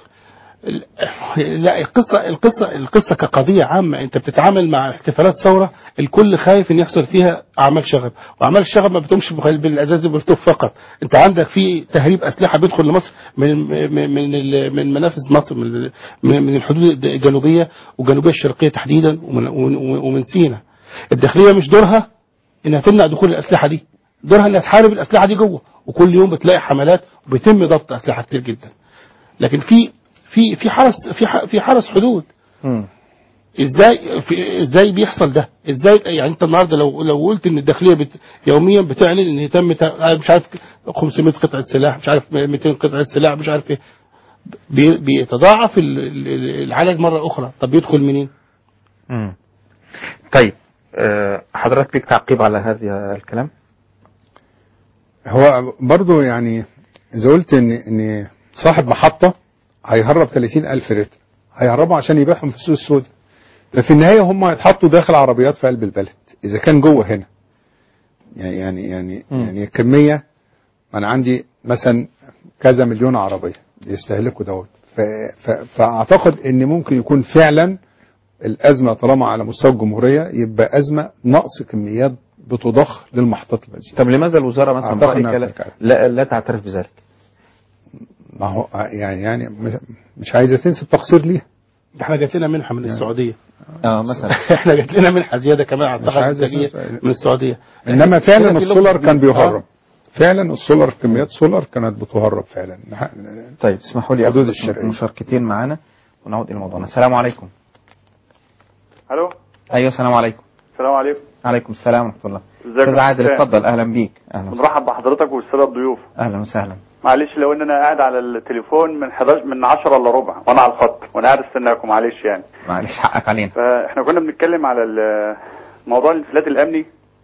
لا القصة القصة القصة كقضية عامة انت بتتعامل مع احتفالات ثورة الكل خايف ان يحصل فيها اعمال شغب واعمال الشغب ما بتقومش بخ- بالازاز الملتوف فقط انت عندك في تهريب اسلحة بيدخل لمصر من من من, ال- من منافذ مصر من ال- من من الحدود الجنوبية والجنوبية الشرقية تحديدا ومن, ومن, ومن سينا الداخلية مش دورها انها تمنع دخول الاسلحة دي دورها انها تحارب الاسلحة دي جوه وكل يوم بتلاقي حملات وبيتم ضبط اسلحة كتير جدا لكن في في في حرس في ح- في حرس حدود مم. ازاي في ازاي بيحصل ده ازاي يعني انت النهارده لو لو قلت ان الداخليه بت يوميا بتعلن ان تم تا- مش عارف 500 قطعه سلاح مش عارف 200 قطعه سلاح مش عارف ايه بي- بيتضاعف ال- ال- العدد مره اخرى طب يدخل منين مم. طيب آه، حضرتك ليك تعقيب على هذا الكلام هو برضو يعني إذا قلت إن إن صاحب محطة هيهرب 30 ألف لتر هيهربوا عشان يبيعهم في السوق السوداء ففي النهاية هم هيتحطوا داخل عربيات في قلب البلد إذا كان جوه هنا يعني يعني يعني مم. يعني الكمية أنا عندي مثلا كذا مليون عربية بيستهلكوا دوت ف- ف- فأعتقد إن ممكن يكون فعلا الأزمة طالما على مستوى الجمهورية يبقى أزمة نقص كميات بتضخ للمحطات البنزين طب لماذا الوزارة مثلا أعتقد برأيك إنها لا, ترجع. لا, لا تعترف بذلك ما هو يعني يعني مش- مش عايزة تنسى التقصير ليها احنا جات لنا منحه من السعوديه اه مثلا احنا جات لنا منحه زياده كمان على مش الطاقه عايز الانتاجيه أسمع- من السعوديه انما فعلا هنا في السولار لغز كان كبير. بيهرب آه. فعلا السولار كميات سولار كانت بتهرب فعلا طيب اسمحوا لي حدود أخذ الشرقية. مشاركتين معانا ونعود إلى موضوعنا السلام عليكم الو أيوة السلام عليكم السلام عليكم عليكم السلام ورحمة الله ازيك يا أستاذ عادل حسام؟ اتفضل أهلا بيك أهلا وسهلا. بنرحب بحضرتك والساده الضيوف أهلا وسهلا معلش لو ان انا قاعد على التليفون من 11 من 10 الا ربع وانا على الخط وانا قاعد استناكم معلش يعني معلش حقك علينا فاحنا كنا بنتكلم على ال- موضوع الانفلات الامني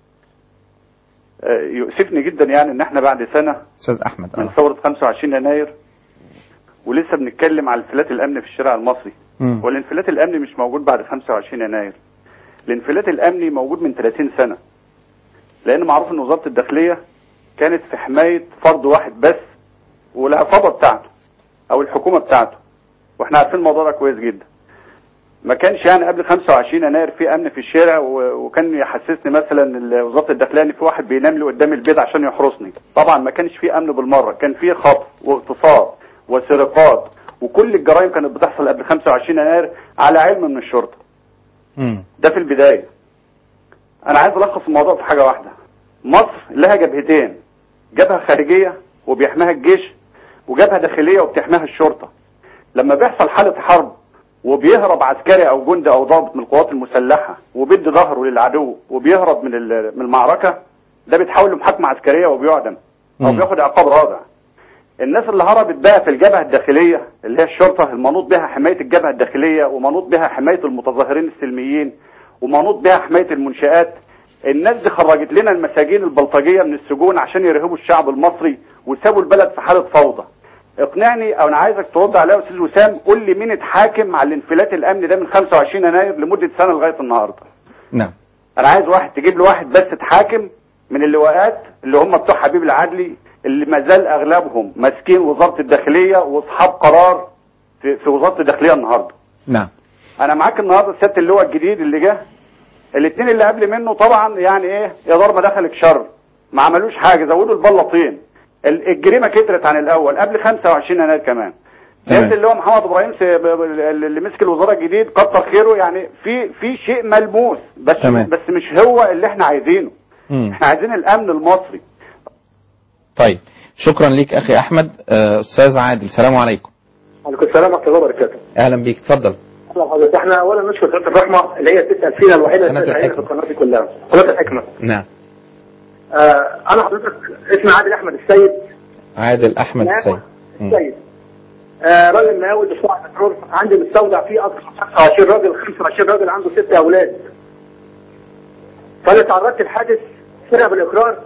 آه، يؤسفني جدا يعني ان احنا بعد سنه أستاذ أحمد من أه ثوره 25 يناير ولسه بنتكلم على الانفلات الامني في الشارع المصري مم. والانفلات الامني مش موجود بعد 25 يناير الانفلات الامني موجود من 30 سنه لان معروف ان وزاره الداخليه كانت في حمايه فرد واحد بس والعصابه بتاعته او الحكومه بتاعته واحنا عارفين الموضوع ده كويس جدا ما كانش يعني قبل 25 يناير في امن في الشارع و- وكان يحسسني مثلا ال- وزاره الداخليه ان في واحد بينام لي قدام البيت عشان يحرسني طبعا ما كانش في امن بالمره كان في خطف واغتصاب وسرقات وكل الجرائم كانت بتحصل قبل 25 يناير على علم من الشرطه مم. ده في البدايه انا عايز الخص الموضوع في حاجه واحده مصر لها جبهتين جبهه خارجيه وبيحميها الجيش وجبهه داخليه وبتحميها الشرطه لما بيحصل حاله حرب وبيهرب عسكري او جندي او ضابط من القوات المسلحه وبيدي ظهره للعدو وبيهرب من ال- من المعركه ده بيتحول لمحاكمه عسكريه وبيعدم او مم. بياخد عقاب رادع الناس اللي هربت بقى في الجبهه الداخليه اللي هي الشرطه المنوط بها حمايه الجبهه الداخليه ومنوط بها حمايه المتظاهرين السلميين ومنوط بها حمايه المنشآت الناس دي خرجت لنا المساجين البلطجيه من السجون عشان يرهبوا الشعب المصري وسابوا البلد في حاله فوضى اقنعني او انا عايزك ترد عليا يا استاذ وسام قول لي مين اتحاكم على الانفلات الامني ده من 25 يناير لمده سنه لغايه النهارده نعم انا عايز واحد تجيب لي واحد بس اتحاكم من اللواءات اللي هم بتوع حبيب العدلي اللي ما زال اغلبهم ماسكين وزاره الداخليه واصحاب قرار في, في وزاره الداخليه النهارده نعم انا معاك النهارده سياده اللواء الجديد اللي جه الاثنين اللي قبل منه طبعا يعني ايه يا دار ما دخلك شر ما عملوش حاجه زودوا البلاطين ال- الجريمه كترت عن الاول قبل 25 يناير كمان تمام. سياده اللواء محمد ابراهيم سي- ب- ب- اللي مسك الوزاره الجديد كتر خيره يعني في في شيء ملموس بس تمام. بس مش هو اللي احنا عايزينه مم. احنا عايزين الامن المصري طيب شكرا ليك اخي احمد آه، استاذ عادل السلام عليكم عليكم السلام ورحمه الله وبركاته. اهلا بيك اتفضل اهلا حضرتك احنا اولا نشكر قناه الرحمه اللي هي بتسال فينا الوحيده قناة اللي بتسال في الحكمة. القناه دي كلها قناه الحكمه. نعم آه انا حضرتك اسمي عادل احمد السيد عادل احمد السيد مم. السيد. آه راجل مقاول بصناعه بترول عندي مستودع فيه اكثر من 25 راجل 25 راجل عنده ست اولاد. فانا تعرضت لحادث سرقه بالاقرار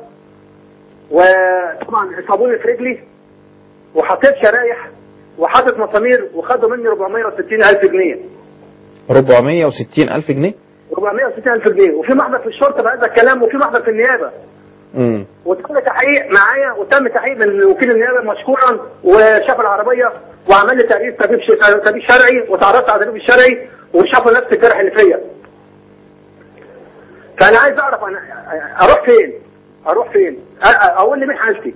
وطبعا اصابوني في رجلي وحطيت شرايح وحاطط مسامير وخدوا مني 460 الف جنيه 460 الف جنيه 460 الف جنيه وفي محضر في الشرطه بهذا الكلام وفي محضر في النيابه مم. وتم تحقيق معايا وتم تحقيق من وكيل النيابه مشكورا وشاف العربيه وعمل لي تقرير تبيب ش- تبيب شرعي وتعرضت على التبيب الشرعي وشافوا نفس الجرح اللي فيا فانا عايز اعرف انا اروح فين اروح فين أ- أ- اقول لي مين حالتي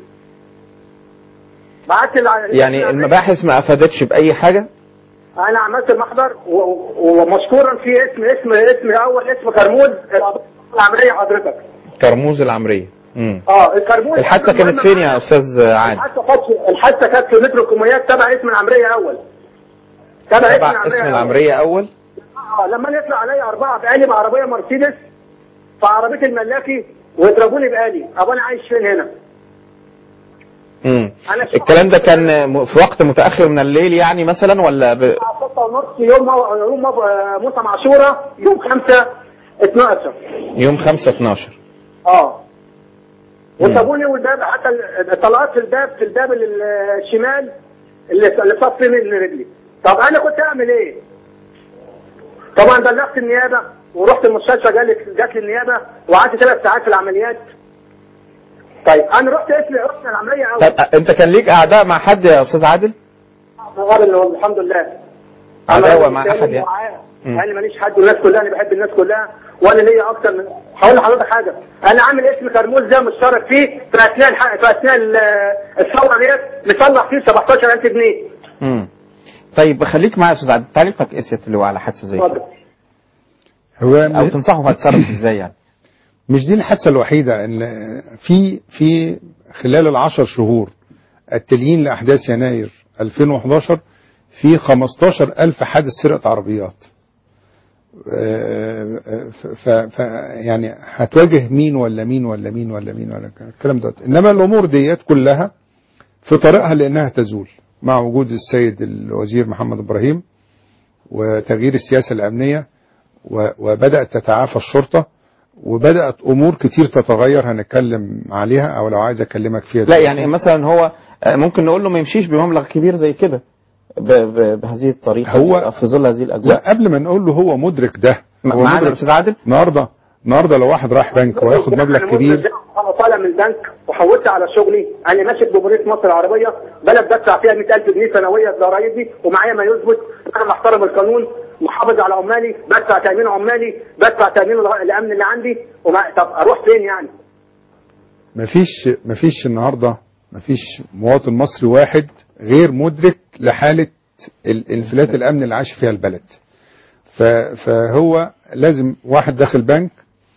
بعت لي يعني المباحث ما افادتش باي حاجه انا عملت المحضر و- و- ومشكورا في اسم اسم اسم الاول اسم كرموز العمليه حضرتك كرموز العمريه مم. اه الكرموز الحادثه كانت فين يا استاذ عادل الحادثه كانت الحادثه كانت في مترو الكميات تبع اسم العمريه اول تبع اسم تبع العمريه اسم أول. العمريه اول اه لما يطلع عليا اربعه بقالي بعربيه مرسيدس في عربيه الملاكي ويضربوني بقالي ابقى انا عايش فين هنا؟ مم. أنا الكلام ده كان م- في وقت متاخر من الليل يعني مثلا ولا ب... الساعه 6 ونص يوم مو- يوم مو- موسم عاشوراء يوم 5 12 يوم 5 12 اه وسابوني والباب حتى ال- طلعت في الباب في الباب ال- الشمال اللي اللي صف فيه من رجلي طب انا كنت اعمل ايه؟ طبعا بلغت النيابه ورحت المستشفى جالت جات لي النيابه وقعدت ثلاث ساعات في العمليات طيب انا رحت اسم رحت العمليه اول طب أ- انت كان ليك اعداء مع حد يا استاذ عادل غير الحمد لله عداوه أنا مع بالتالي احد يعني معايا. مم. انا ماليش حد والناس كلها انا بحب الناس كلها وانا ليا اكتر من هقول لحضرتك حاجه انا عامل اسم كرموز ده مشترك فيه في اثناء الح... في اثناء ال- الثوره ديت مطلع فيه 17000 جنيه مم. طيب خليك معايا يا استاذ عادل تعليقك ايه يا سياده اللواء على حادثه زي كده هو او تنصحه هتصرف ازاي يعني مش دي الحادثة الوحيدة ان في في خلال العشر شهور التاليين لأحداث يناير 2011 في 15 ألف حادث سرقة عربيات آه، ف ف يعني هتواجه مين ولا مين ولا مين ولا مين ولا الكلام ده انما الامور ديت كلها في طريقها لانها تزول مع وجود السيد الوزير محمد ابراهيم وتغيير السياسه الامنيه و- وبدات تتعافى الشرطه وبدات امور كتير تتغير هنتكلم عليها او لو عايز اكلمك فيها لا دلوقتي. يعني مثلا هو آه، ممكن نقول له ما يمشيش بمبلغ كبير زي كده ب- ب- بهذه الطريقه هو- في ظل هذه الاجواء لا قبل ما نقول له هو مدرك ده هو معانا مدرك- الاستاذ عادل النهارده النهارده لو واحد راح بنك وياخد مبلغ أنا كبير مدرك ده. انا طالع من البنك وحولت على شغلي انا ماشي بجمهوريه مصر العربيه بلد بدفع فيها 100000 جنيه سنويه ضرايبي ومعايا ما يثبت انا محترم القانون محافظ على عمالي بدفع تامين عمالي بدفع تامين الغ- الامن اللي عندي وما... طب اروح فين يعني؟ مفيش مفيش النهارده مفيش مواطن مصري واحد غير مدرك لحاله الانفلات الامن اللي عاش فيها البلد ف- فهو لازم واحد داخل بنك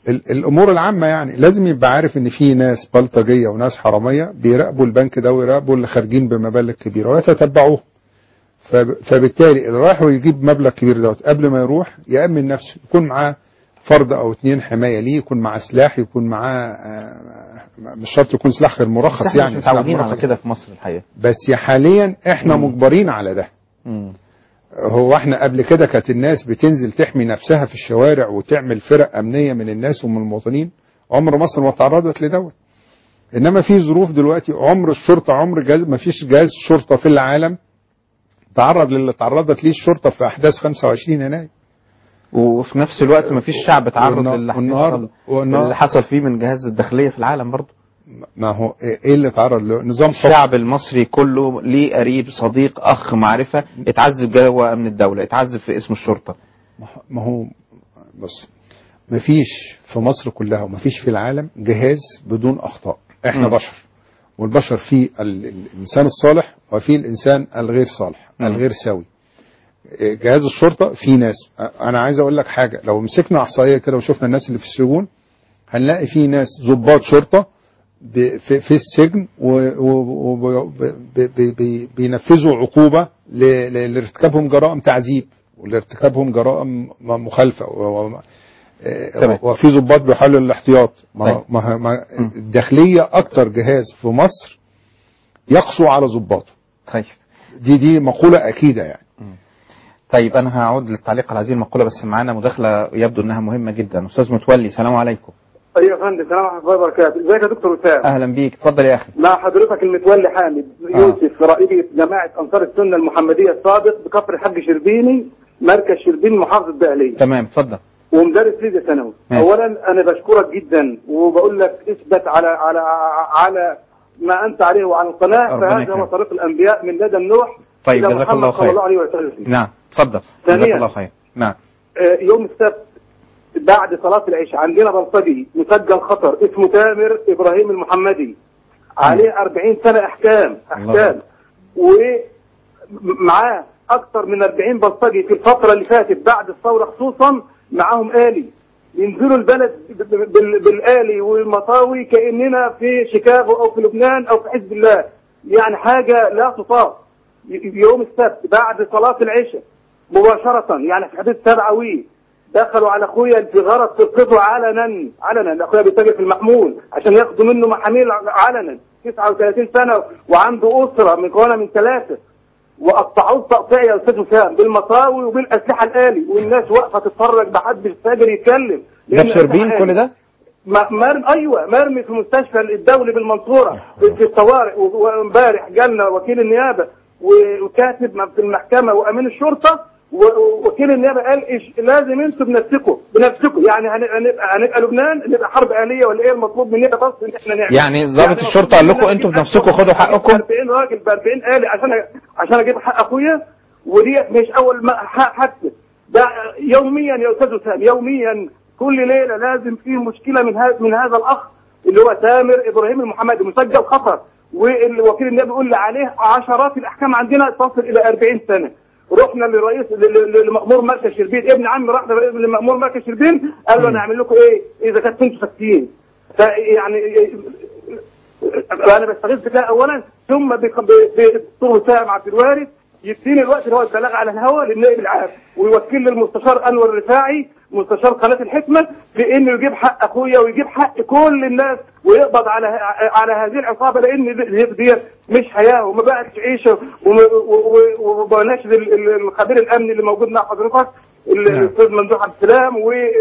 ال- الامور العامه يعني لازم يبقى عارف ان في ناس بلطجيه وناس حراميه بيراقبوا البنك ده ويراقبوا اللي خارجين بمبالغ كبيره ويتتبعوه فب- فبالتالي اللي رايح ويجيب مبلغ كبير دوت قبل ما يروح يامن نفسه يكون معاه فرد او اتنين حمايه ليه يكون معاه سلاح يكون معاه آه، مش شرط يكون سلاح غير بس مرخص احنا يعني مش سلاح متعودين على مرخص. كده في مصر الحقيقه بس حاليا احنا مجبرين على ده مم. هو احنا قبل كده كانت الناس بتنزل تحمي نفسها في الشوارع وتعمل فرق امنيه من الناس ومن المواطنين عمر مصر ما تعرضت لدوت انما في ظروف دلوقتي عمر الشرطه عمر جهاز ما فيش جهاز شرطه في العالم تعرض للي تعرضت ليه الشرطه في احداث 25 يناير وفي نفس الوقت ما فيش شعب تعرض والنا- للي والنهارده- حصل والنهارده- اللي حصل فيه من جهاز الداخليه في العالم برضه ما هو ايه اللي تعرض له نظام حكم الشعب المصري كله ليه قريب صديق اخ معرفه اتعذب جوه امن الدوله اتعذب في اسم الشرطه ما هو بص مفيش في مصر كلها ومفيش في العالم جهاز بدون اخطاء احنا مم. بشر والبشر فيه ال- ال- الانسان الصالح وفيه الانسان الغير صالح مم. الغير سوي إيه، جهاز الشرطه فيه ناس أ- انا عايز اقول لك حاجه لو مسكنا احصائيه كده وشفنا الناس اللي في السجون هنلاقي فيه ناس ضباط شرطه ب- في, في السجن وبينفذوا عقوبه ل- ل- لارتكابهم جرائم تعذيب ولارتكابهم جرائم م- مخالفه و- و- آه، وفي ضباط بيحاولوا الاحتياط ما طيب. ما ما الداخليه اكتر جهاز في مصر يقسو على ضباطه طيب دي دي مقوله اكيده يعني طيب انا هعود للتعليق على هذه المقوله بس معانا مداخله يبدو انها مهمه جدا استاذ متولي سلام عليكم ايوه يا فندم السلام ورحمه الله وبركاته ازيك يا دكتور وسام اهلا بيك اتفضل يا اخي مع حضرتك المتولي حامد يوسف رئيس جماعه انصار السنه المحمديه السابق بكفر الحاج شربيني مركز شربيني محافظه الدقهليه تمام اتفضل ومدرس فيزياء ثانوي ماشي. اولا انا بشكرك جدا وبقول لك اثبت على على على ما انت عليه وعلى القناه ربنا فهذا يكرمك. هو طريق الانبياء من لدى نوح طيب إلى جزاك محمد الله صلى خير الله عليه وسلم نعم اتفضل ثانياً. جزاك الله خير نعم آه، يوم السبت بعد صلاة العشاء عندنا بلطجي مسجل خطر اسمه تامر إبراهيم المحمدي عليه 40 سنة أحكام أحكام ومعاه أكثر من 40 بلطجي في الفترة اللي فاتت بعد الثورة خصوصا معاهم آلي ينزلوا البلد ب- ب- بال- بالآلي والمطاوي كأننا في شيكاغو أو في لبنان أو في حزب الله يعني حاجة لا تطاق ي- يوم السبت بعد صلاة العشاء مباشرة يعني في حدود سبعة وي دخلوا على اخويا في غرض تلقطه علنا علنا اخويا بيتاجر في المحمول عشان ياخدوا منه محاميل علنا 39 سنه وعنده اسره مكونه من ثلاثه وقطعوه تقطيع يا استاذ وسام بالمطاوي وبالاسلحه الالي والناس واقفه تتفرج محدش تاجر يتكلم ده لأن في شربين الأسلحة كل ده ما- مرمي ايوه مرمي في المستشفى الدولي بالمنصوره في في الطوارئ و- وامبارح جالنا وكيل النيابه و- وكاتب م- في المحكمه وامين الشرطه و- ووكيل النيابه قال إيش لازم انتوا بنفسكم بنفسكم يعني هن- هنبقى هنبقى لبنان نبقى حرب اهليه ولا ايه المطلوب مننا بس ان احنا نعمل يعني ضابط الشرطه قال لكم انتوا بنفسكم خدوا حقكم 40 راجل ب 40 آلة عشان أ- عشان اجيب حق اخويا ودي مش اول ما ح- حادثه ده يوميا يا استاذ وسام يوميا كل ليله لازم في مشكله من هذا من هذا الاخ اللي هو تامر ابراهيم المحمدي مسجل خطر والوكيل النيابي بيقول لي عليه عشرات الاحكام عندنا تصل الى 40 سنه رحنا لرئيس ل- ل- لمأمور مركز شربين ابن عمي راح لمأمور مركز شربين قال له انا اعمل لكم ايه اذا كنتوا انتوا ساكتين فيعني انا بستغيث بده اولا ثم بق- ب- بدكتور وسام عبد الوارث يديني الوقت اللي هو البلاغ على الهواء للنائب العام ويوكل للمستشار انور الرفاعي مستشار قناه الحكمه في انه يجيب حق اخويا ويجيب حق كل الناس ويقبض على على هذه العصابه لان دي دي مش حياه وما بقتش عيشه وما- و- و- وبناشد ال- ال- الخبير الامني اللي موجود مع حضرتك ال- الاستاذ ممدوح عبد السلام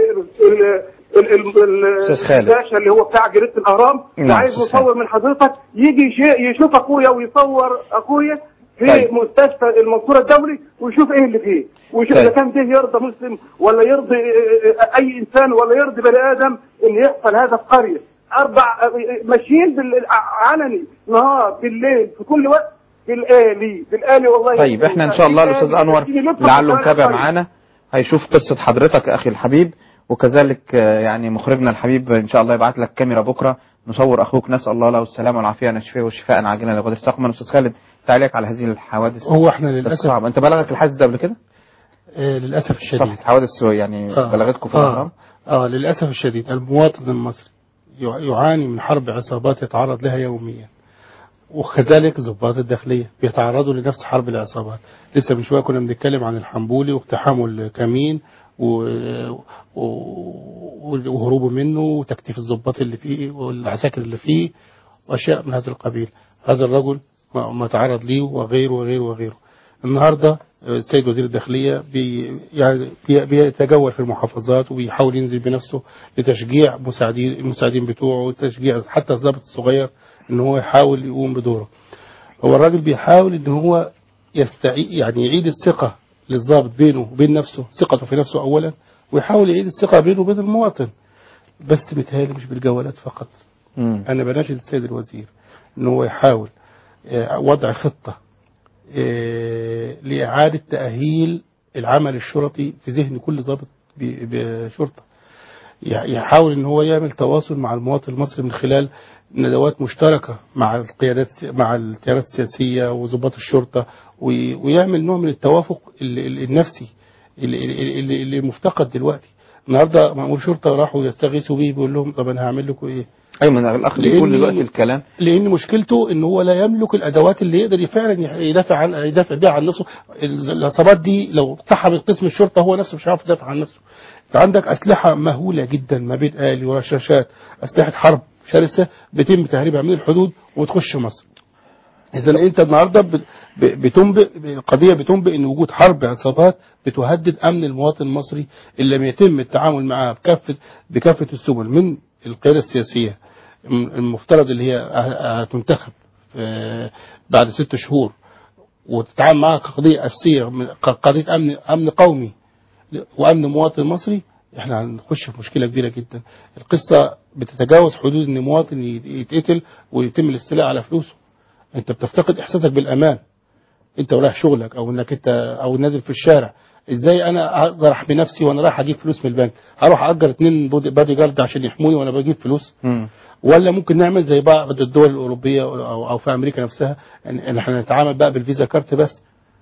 أستاذ خالد. الباشا اللي هو بتاع جريده الاهرام نعم، وعايز أستاذ مصور من حضرتك يجي يش- يشوف اخويا ويصور اخويا في طيب. مستشفى المنصوره الدولي ويشوف ايه اللي فيه ويشوف طيب. اذا كان ده يرضى مسلم ولا يرضي اه، اه، اي انسان ولا يرضي بني ادم ان يحصل هذا في قريه اربع اه، اه، ماشيين بال- علني نهار بالليل في كل وقت بالالي بالالي والله طيب احنا ان شاء الله الاستاذ انور لعله متابع معانا هيشوف قصه حضرتك اخي الحبيب وكذلك آه، يعني مخرجنا الحبيب ان شاء الله يبعت لك كاميرا بكره نصور اخوك نسال الله له السلامه والعافيه نشفيه والشفاء عاجلا لغدر سقما استاذ خالد تعليق على هذه الحوادث هو احنا للاسف الصعبه انت بلغك الحادث ده قبل كده؟ آه للاسف الشديد صح حوادث يعني بلغتكم في آه الأهرام آه للأسف الشديد المواطن المصري يع- يعاني من حرب عصابات يتعرض لها يوميا وكذلك ضباط الداخلية بيتعرضوا لنفس حرب العصابات لسه من شوية كنا بنتكلم عن الحنبولي واقتحامه الكمين و... و... وهروبه منه وتكتيف الضباط اللي فيه والعساكر اللي فيه وأشياء من هذا القبيل هذا الرجل ما ما تعرض ليه وغيره وغيره وغيره النهارده السيد وزير الداخلية بي يعني بي- بيتجول في المحافظات وبيحاول ينزل بنفسه لتشجيع مساعدين المساعدين بتوعه وتشجيع حتى الضابط الصغير ان هو يحاول يقوم بدوره هو الراجل بيحاول ان هو يستعيد يعني يعيد الثقة للضابط بينه وبين نفسه ثقته في نفسه اولا ويحاول يعيد الثقة بينه وبين المواطن بس متهيألي مش بالجولات فقط انا بناشد السيد الوزير ان هو يحاول آه، وضع خطة آه، لإعادة تأهيل العمل الشرطي في ذهن كل ضابط ب- بشرطة يح- يحاول ان هو يعمل تواصل مع المواطن المصري من خلال ندوات مشتركة مع القيادات مع التيارات السياسية وضباط الشرطة وي- ويعمل نوع من التوافق ال- ال- النفسي اللي, اللي, اللي- اللي مفتقد دلوقتي النهارده مأمور شرطة راحوا يستغيثوا بيه بيقول لهم طب انا هعمل لكم ايه ايوه من الاخ بيقول لأن- دلوقتي الكلام لان مشكلته ان هو لا يملك الادوات اللي يقدر فعلا يح- يدافع عن يدافع بيها عن نفسه ال- العصابات دي لو اقتحمت قسم الشرطه هو نفسه مش عارف يدافع عن نفسه انت عندك اسلحه مهوله جدا ما بين الي ورشاشات اسلحه حرب شرسه بيتم تهريبها من الحدود وتخش مصر اذا انت النهارده ب- ب- بتنبئ القضيه بتنبئ ان وجود حرب عصابات بتهدد امن المواطن المصري اللي لم يتم التعامل معاه بكافه بكافه السبل من القياده السياسيه الم- المفترض اللي هي ه- هتنتخب آه، بعد ست شهور وتتعامل معها كقضيه اساسيه من- كقضيه امن امن قومي وامن مواطن مصري احنا هنخش في مشكله كبيره جدا القصه بتتجاوز حدود ان مواطن يت- يتقتل ويتم الاستيلاء على فلوسه انت بتفتقد احساسك بالامان انت ورايح شغلك او انك انت او نازل في الشارع ازاي انا اقدر احمي نفسي وانا رايح اجيب فلوس من البنك هروح اجر اتنين بودي بادي جارد عشان يحموني وانا بجيب فلوس ولا ممكن نعمل زي بعض الدول الاوروبيه او او في امريكا نفسها ان إن احنا نتعامل بقى بالفيزا كارت بس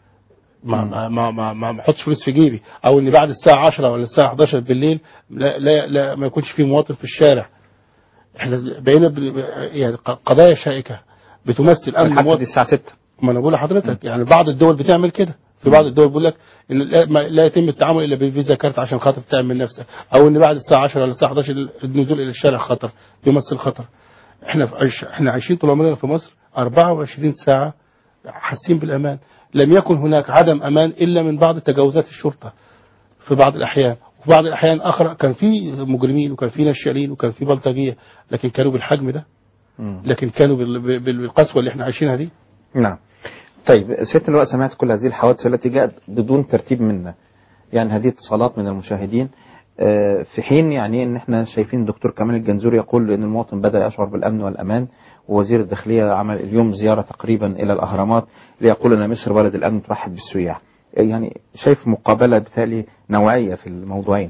ما ما ما ما, ما احطش فلوس في جيبي او ان بعد الساعه 10 ولا الساعه 11 بالليل لا لا, لا ما يكونش في مواطن في الشارع احنا بقينا ب- يعني ق- قضايا شائكه بتمثل امن الحادثة مواطن دي الساعه 6 ما انا بقول لحضرتك يعني بعض الدول بتعمل كده في بعض الدول بيقول لك ان لا, ما لا يتم التعامل الا بالفيزا كارت عشان خاطر تعمل نفسك او ان بعد الساعه 10 ولا الساعه 11 النزول الى الشارع خطر يمثل خطر احنا في عيش احنا عايشين طول عمرنا في مصر 24 ساعه حاسين بالامان لم يكن هناك عدم امان الا من بعض تجاوزات الشرطه في بعض الاحيان وفي بعض الاحيان اخرى كان في مجرمين وكان في نشالين وكان في بلطجيه لكن كانوا بالحجم ده لكن كانوا بال- بال- بالقسوه اللي احنا عايشينها دي نعم طيب سيادة اللواء سمعت كل هذه الحوادث التي جاءت بدون ترتيب منا يعني هذه اتصالات من المشاهدين آه، في حين يعني ان احنا شايفين الدكتور كمال الجنزوري يقول ان المواطن بدا يشعر بالامن والامان ووزير الداخليه عمل اليوم زياره تقريبا الى الاهرامات ليقول ان مصر بلد الامن ترحب بالسياح يعني شايف مقابله بالتالي نوعيه في الموضوعين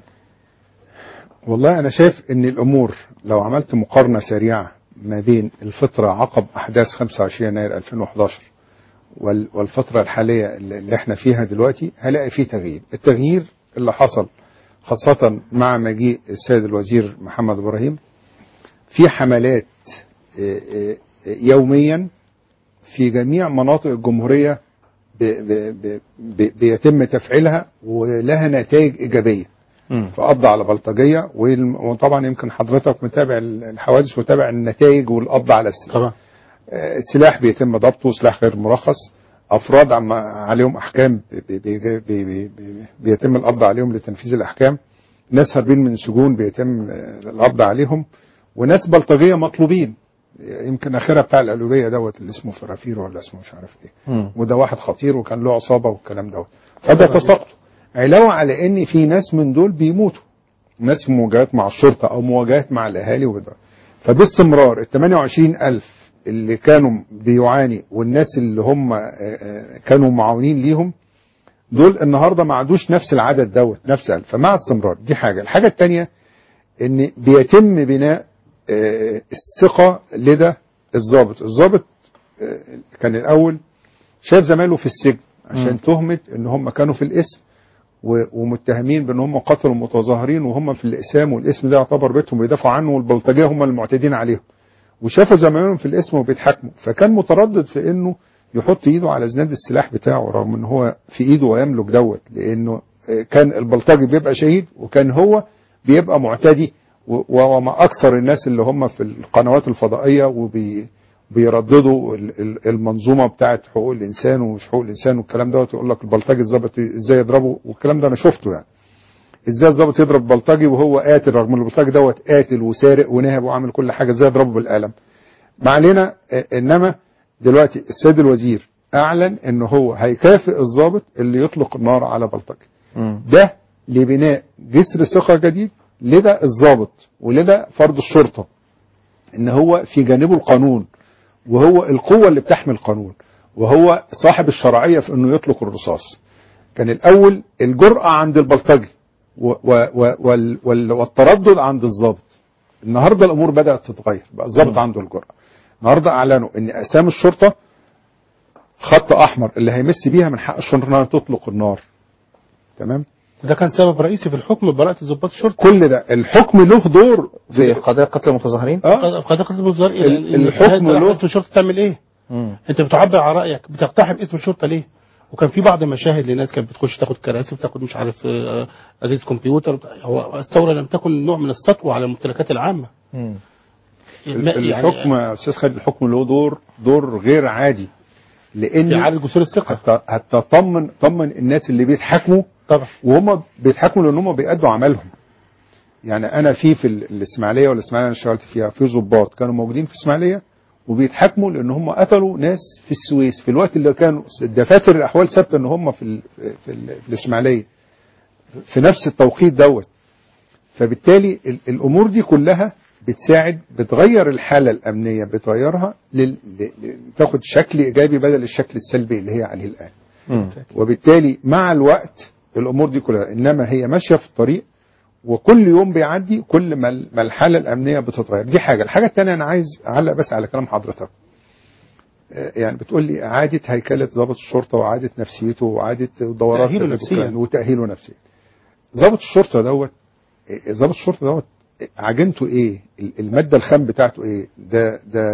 والله أنا شايف إن الأمور لو عملت مقارنة سريعة ما بين الفترة عقب أحداث 25 يناير 2011 وال- والفترة الحالية اللي اللي احنا فيها دلوقتي هلاقي فيه تغيير التغيير اللي حصل خاصة مع مجيء السيد الوزير محمد إبراهيم في حملات آه، آه، يوميا في جميع مناطق الجمهورية ب- ب- ب- ب- بيتم تفعيلها ولها نتائج إيجابية فقضى على بلطجية والم- وطبعا يمكن حضرتك متابع الحوادث ومتابع النتائج والقبض على السلاح طبعا السلاح بيتم ضبطه سلاح غير مرخص افراد عم عليهم احكام بي بي بي بي بي بيتم القبض عليهم لتنفيذ الاحكام ناس هاربين من سجون بيتم آه، القبض عليهم وناس بلطجيه مطلوبين يمكن اخرها بتاع القلوبيه دوت اللي اسمه فرافير ولا اسمه مش عارف ايه وده واحد خطير وكان له عصابه والكلام دوت فده تساقطه علاوه على ان في ناس من دول بيموتوا ناس في مواجهات مع الشرطه او مواجهات مع الاهالي وده فباستمرار ال 28000 اللي كانوا بيعاني والناس اللي هم آه، آه، كانوا معاونين ليهم دول النهارده ما عادوش نفس العدد دوت نفس ألف فمع استمرار دي حاجه الحاجه الثانيه ان بيتم بناء آه، الثقه لدى الضابط الضابط آه، كان الاول شايف زمايله في السجن عشان مم. تهمه ان هم كانوا في الاسم و- ومتهمين بان هم قتلوا المتظاهرين وهم في الاقسام والاسم ده يعتبر بيتهم بيدافعوا عنه والبلطجيه هم المعتدين عليهم وشافوا زمايلهم في الاسم وبيتحاكموا فكان متردد في انه يحط ايده على زناد السلاح بتاعه رغم ان هو في ايده ويملك دوت لانه آه، كان البلطجي بيبقى شهيد وكان هو بيبقى معتدي و- وما اكثر الناس اللي هم في القنوات الفضائيه وبي بيرددوا ال- ال- المنظومه بتاعه حقوق الانسان ومش حقوق الانسان والكلام دوت يقول لك البلطجي الظابط ازاي يضربه والكلام ده انا شفته يعني ازاي الظابط يضرب بلطجي وهو قاتل رغم ان البلطجي دوت قاتل وسارق ونهب وعامل كل حاجه ازاي يضربه بالقلم ما علينا آه، انما دلوقتي السيد الوزير اعلن ان هو هيكافئ الضابط اللي يطلق النار على بلطجي ده لبناء جسر ثقه جديد لدى الضابط ولدى فرد الشرطه ان هو في جانبه القانون وهو القوه اللي بتحمي القانون وهو صاحب الشرعيه في انه يطلق الرصاص كان الاول الجرأه عند البلطجي و و و وال وال والتردد عند الضابط النهارده الامور بدات تتغير بقى الضابط عنده الجرأه النهارده اعلنوا ان اقسام الشرطه خط احمر اللي هيمس بيها من حق الشرطه انها تطلق النار تمام ده كان سبب رئيسي في الحكم ببراءة ضباط الشرطة كل ده الحكم له دور في قضايا قتل المتظاهرين اه قضايا قتل المتظاهرين ال- الحكم له- اسم الشرطة تعمل ايه؟ انت بتعبر عن رايك بتقتحم اسم الشرطه ليه وكان في بعض المشاهد لناس كانت بتخش تاخد كراسي وتاخد مش عارف آه، اجهزه كمبيوتر هو الثوره لم تكن نوع من السطوه على الممتلكات العامه ال- ما- يعني- الحكم يا استاذ خالد الحكم له دور دور غير عادي لان إعادة جسور الثقه حتى حتى طمن طمن الناس اللي بيتحاكموا طبعا وهم بيتحاكموا لان هم بيأدوا عملهم يعني انا في في ال- الاسماعيليه والاسماعيليه اللي اشتغلت فيها في ضباط كانوا موجودين في اسماعيليه وبيتحاكموا لان هم قتلوا ناس في السويس في الوقت اللي كانوا دفاتر الاحوال ثابته ان هم في ال في, ال في الاسماعيليه في نفس التوقيت دوت فبالتالي ال- الامور دي كلها بتساعد بتغير الحاله الامنيه بتغيرها لل... ل... ل- تاخد شكل ايجابي بدل الشكل السلبي اللي هي عليه الان وبالتالي مع الوقت الامور دي كلها انما هي ماشيه في الطريق وكل يوم بيعدي كل ما ال- ما الحاله الامنيه بتتغير دي حاجه الحاجه الثانيه انا عايز اعلق بس على كلام حضرتك آه، يعني بتقول لي اعاده هيكله ضابط الشرطه واعاده نفسيته واعاده دورات تأهيله الدكان نفسياً. وتاهيله نفسيا ضابط الشرطه دوت آه، ضابط الشرطه دوت آه، عجنته ايه ال- الماده الخام بتاعته ايه ده ده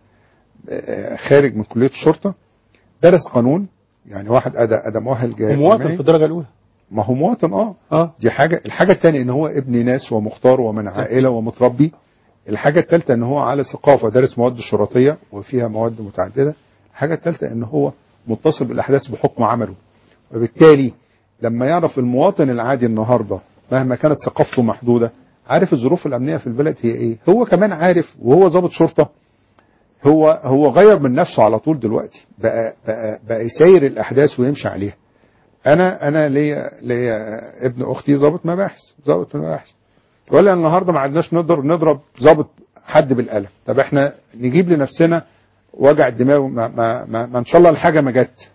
آه، خارج من كليه الشرطه درس قانون يعني واحد ادى ادى مؤهل جاي ومواطن جامعي. في الدرجه الاولى ما هو مواطن اه اه دي حاجة الحاجة الثانية ان هو ابن ناس ومختار ومن عائلة ومتربي الحاجة الثالثة ان هو على ثقافة دارس مواد شرطية وفيها مواد متعددة الحاجة الثالثة ان هو متصل بالاحداث بحكم عمله وبالتالي لما يعرف المواطن العادي النهاردة مهما كانت ثقافته محدودة عارف الظروف الامنية في البلد هي ايه هو كمان عارف وهو ضابط شرطة هو هو غير من نفسه على طول دلوقتي بقى بقى بقى يسير الاحداث ويمشي عليها انا انا ليا ليا ابن اختي ضابط مباحث ضابط مباحث يقول لي النهارده ما عدناش نقدر نضرب ضابط حد بالقلم طب احنا نجيب لنفسنا وجع الدماغ ما, ما, ما, ما ان شاء الله الحاجه ما جت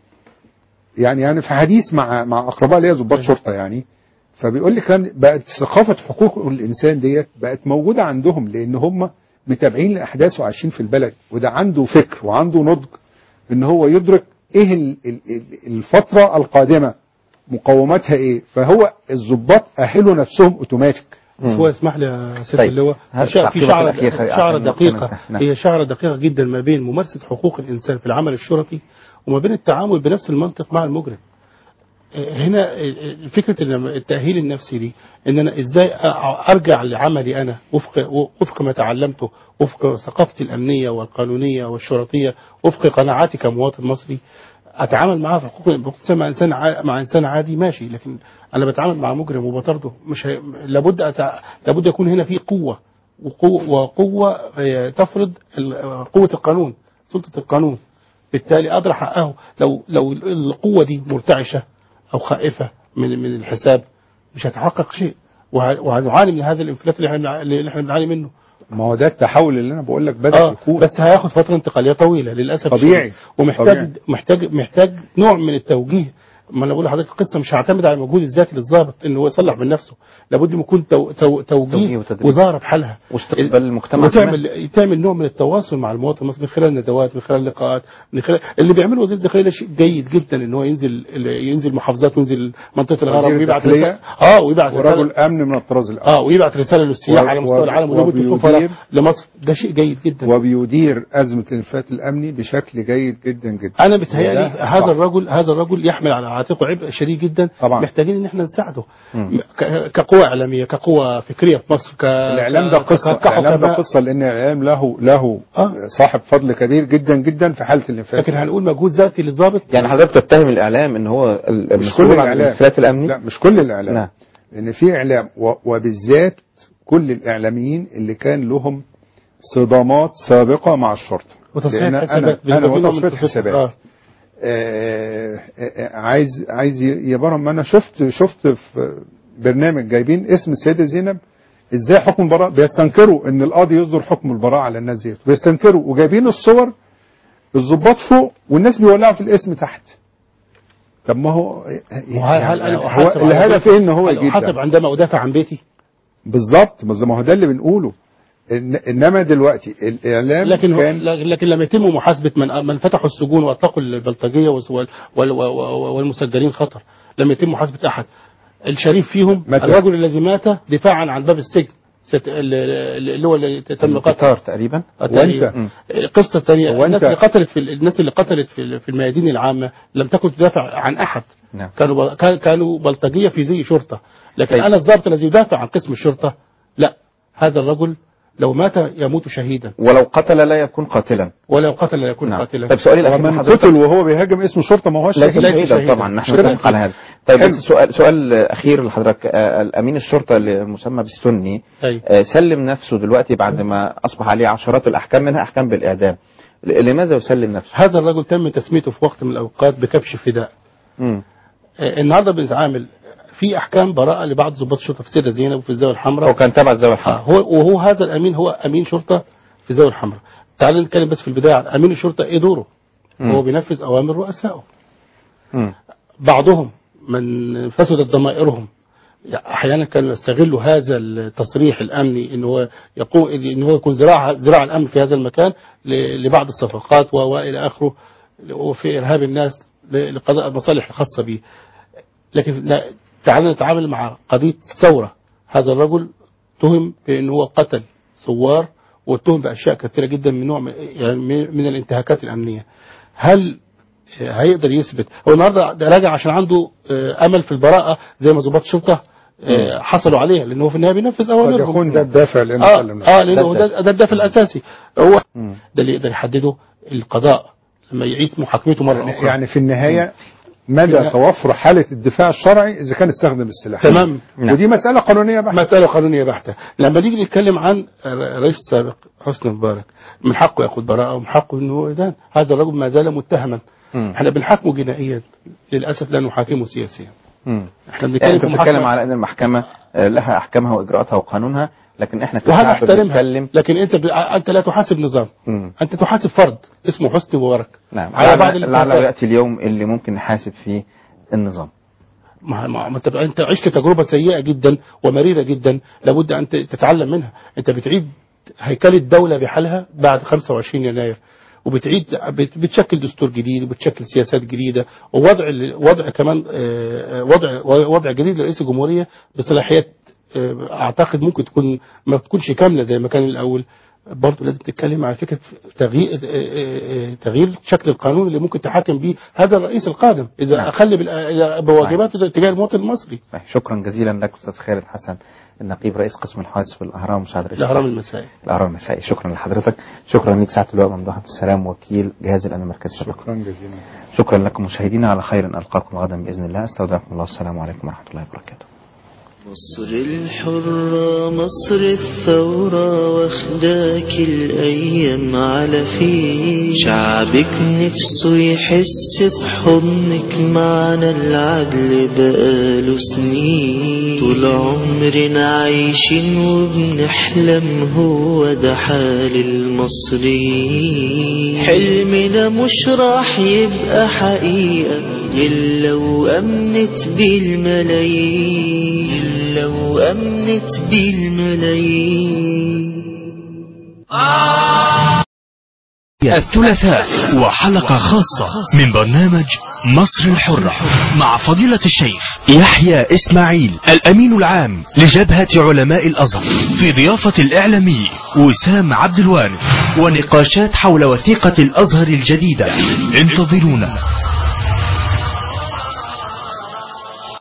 يعني يعني في حديث مع مع اقرباء ليا ضباط شرطه يعني فبيقول لي كان بقت ثقافه حقوق الانسان ديت بقت موجوده عندهم لان هم متابعين الاحداث وعايشين في البلد وده عنده فكر وعنده نضج ان هو يدرك ايه ال- ال- ال- الفتره القادمه مقوماتها ايه فهو الضباط اهلوا نفسهم اوتوماتيك بس هو اسمح لي يا سيد طيب. اللواء هل في شع- في تعقيبك شعرة الأخير شعرة عشان دقيقة نقتنع. نعم. هي شعرة دقيقة جدا ما بين ممارسة حقوق الإنسان في العمل الشرطي وما بين التعامل بنفس المنطق مع المجرم هنا فكرة إن التأهيل النفسي دي إن أنا إزاي أ- أرجع لعملي أنا وفق وفق ما تعلمته وفق ثقافتي الأمنية والقانونية والشرطية وفق قناعاتي كمواطن مصري أتعامل معاه في حقوق حقوق الإنسان مع إنسان ع- مع إنسان عادي ماشي لكن أنا بتعامل مع مجرم وبطرده مش هي... لابد أتع... لابد يكون هنا في قوة وقوة, وقوة آه، تفرض ال- قوة القانون سلطة القانون بالتالي أقدر أحققه لو لو القوة دي مرتعشة أو خائفة من من الحساب مش هتحقق شيء وه- وهنعاني من هذا الانفلات اللي احنا اللي احنا بنعاني منه ما هو ده التحول اللي انا بقول لك بدا آه يكون بس هياخد فترة انتقالية طويلة للأسف طبيعي. الشديد. ومحتاج طبيعي. محتاج محتاج نوع من التوجيه ما انا بقول لحضرتك القصه مش هعتمد على المجهود الذاتي للضابط ان هو يصلح من نفسه لابد من يكون تو تو توجيه توجيه وتدريب. وزاره بحالها واستقبال المجتمع وتعمل تعمل نوع من التواصل مع المواطن المصري من خلال ندوات من خلال لقاءات من خلال اللي بيعمله وزير الداخليه ده شيء جيد جدا ان هو ينزل ينزل محافظات وينزل منطقه الهرم وزير ويبعت الداخلية رساله اه ويبعت ورجل رساله امن من الطراز الاول اه ويبعت رساله للسياح و- على مستوى و- العالم ونوبه وبيدير- السفراء لمصر ده شيء جيد جدا وبيدير ازمه الانفلات الامني بشكل جيد جدا جدا انا بتهيألي وده هذا صح. الرجل هذا الرجل يحمل على عاتقه عبء شديد جدا طبعا. محتاجين ان احنا نساعده مم. ك- كقوة اعلاميه كقوة فكريه في مصر ك... الاعلام ده ك- قصه ك- الاعلام ده كحكماء. قصه لان الاعلام له له صاحب فضل كبير جدا جدا في حاله الانفلات لكن هنقول مجهود ذاتي للضابط يعني حضرتك تتهم الاعلام ان هو ال- مش كل المسؤول عن الاعلام الانفلات الامني لا مش كل الاعلام نعم. لان في اعلام و- وبالذات كل الاعلاميين اللي كان لهم صدامات سابقه مع الشرطه وتصفية لأن حسابات. انا انا بيبقى في نوع من وتصفيه تصفية- حسابات آه. آه، آه، آه، عايز عايز ي- يا برم انا شفت شفت في برنامج جايبين اسم السيده زينب ازاي حكم البراءه بيستنكروا ان القاضي يصدر حكم البراءه على الناس ديت بيستنكروا وجايبين الصور الضباط فوق والناس بيولعوا في الاسم تحت طب ما هو وهل هل يعني انا هو احاسب على الهدف بيتي؟ ايه ان هو هل يجيب ده؟ احاسب عندما ادافع عن بيتي بالظبط بس ما هو ده اللي بنقوله إن انما دلوقتي الاعلام لكن هو كان لكن لما يتم محاسبه من من فتحوا السجون واطلقوا البلطجيه وال- وال- وال- والمسجلين خطر لما يتم محاسبه احد الشريف فيهم متى؟ الرجل الذي مات دفاعا عن باب السجن ست- ال- ال- اللي هو اللي تم قتله قطار تقريبا تقريبا. وانت القصه الثانيه هو الناس أنت- اللي قتلت في الناس اللي قتلت في في الميادين العامه لم تكن تدافع عن احد نعم. كانوا كان- كانوا بلطجيه في زي شرطه لكن طيب. انا الضابط الذي يدافع عن قسم الشرطه لا هذا الرجل لو مات يموت شهيدا ولو قتل لا يكون قاتلا ولو قتل لا يكون نعم. قاتلا طب سؤالي الاخير ومن لحضرتك قتل وهو بيهاجم اسم شرطه ما هوش ليس شهيد. شهيدا طبعا نحن كده. نتفق على هذا طيب حلو. بس سؤال سؤال اخير لحضرتك آه، الامين الشرطه المسمى بالسني أيوة. آه، سلم نفسه دلوقتي بعد ما اصبح عليه عشرات الاحكام منها احكام بالاعدام ل- لماذا يسلم نفسه؟ هذا الرجل تم تسميته في وقت من الاوقات بكبش فداء مم. آه، النهارده بنتعامل في احكام براءه لبعض ضباط الشرطه في السيده زينب وفي الزاويه الحمراء هو كان تبع الزاويه آه، الحمراء هو وهو هذا الامين هو امين شرطه في الزاويه الحمراء تعال نتكلم بس في البدايه عن امين الشرطه ايه دوره مم. هو بينفذ اوامر رؤسائه مم. بعضهم من فسدت ضمائرهم احيانا كانوا يستغلوا هذا التصريح الامني ان هو يقوم ان هو يكون ذراع ذراع الامن في هذا المكان ل- لبعض الصفقات و- والى اخره وفي ارهاب الناس ل- لقضاء المصالح الخاصه به لكن لا تعال نتعامل مع قضيه ثوره هذا الرجل تهم بان هو قتل ثوار واتهم باشياء كثيره جدا من نوع من- يعني من من الانتهاكات الامنيه هل هيقدر يثبت هو النهارده ده راجع عشان عنده آه، امل في البراءه زي ما ضباط الشرطه آه، حصلوا عليها لان هو في النهايه بينفذ قد اوامرهم يكون ده الدافع لانه اه, سلم نفسه. آه لانه هو ده ده, ده الدافع الاساسي هو مم. ده اللي يقدر يحدده القضاء لما يعيد محاكمته مره يعني, اخرى يعني في النهايه مدى لا. توفر حاله الدفاع الشرعي اذا كان استخدم السلاح تمام ودي مساله قانونيه بحته مسألة قانونية بحتة لما نيجي نتكلم عن الرئيس السابق حسني مبارك من حقه ياخد براءة ومن حقه انه هو يدان هذا الرجل ما زال متهما مم. احنا بنحاكمه جنائيا للاسف لا نحاكمه سياسيا مم. احنا يعني بنتكلم انت في بتتكلم محاكمة على ان المحكمه آه، لها احكامها واجراءاتها وقانونها لكن احنا وهذا كشعب احترمها بنتكلم لكن انت ب... انت لا تحاسب نظام مم. انت تحاسب فرد اسمه حسني مبارك نعم على بعض لعل لعله الاتفاقات. ياتي اليوم اللي ممكن نحاسب فيه النظام ما ما ما انت انت عشت تجربه سيئه جدا ومريره جدا لابد ان ت- تتعلم منها انت بتعيد هيكله الدوله بحالها بعد 25 يناير وبتعيد بت- بتشكل دستور جديد وبتشكل سياسات جديده ووضع ال- وضع كمان آه، آه، وضع وضع جديد لرئيس الجمهوريه بصلاحيات آه، اعتقد ممكن تكون ما تكونش كامله زي ما كان الاول برضه لازم تتكلم على فكره تغيير آه، آه، آه، تغيير شكل القانون اللي ممكن تحاكم به هذا الرئيس القادم اذا نعم. اخل بال- بواجباته تجاه المواطن المصري صحيح. شكرا جزيلا لك استاذ خالد حسن النقيب رئيس قسم الحوادث في الاهرام مساعد رئيس الاهرام المسائي الاهرام المسائي شكرا لحضرتك شكرا لك سعاده اللواء ممدوح عبد السلام وكيل جهاز الامن المركزي السابق شكرا جزيلا شكرا لكم مشاهدينا على خير القاكم غدا باذن الله استودعكم الله والسلام عليكم ورحمه الله وبركاته مصر الحرة مصر الثورة واخداك الأيام على فيه شعبك نفسه يحس بحضنك معنا العدل بقاله سنين طول عمرنا عايشين وبنحلم هو ده حال المصريين حلمنا مش راح يبقى حقيقة إلا وأمنت بالملايين إلا وأمنت بالملايين الثلاثاء وحلقة خاصة من برنامج مصر الحرة مع فضيلة الشيخ يحيى إسماعيل الأمين العام لجبهة علماء الأزهر في ضيافة الإعلامي وسام عبد الوارث ونقاشات حول وثيقة الأزهر الجديدة انتظرونا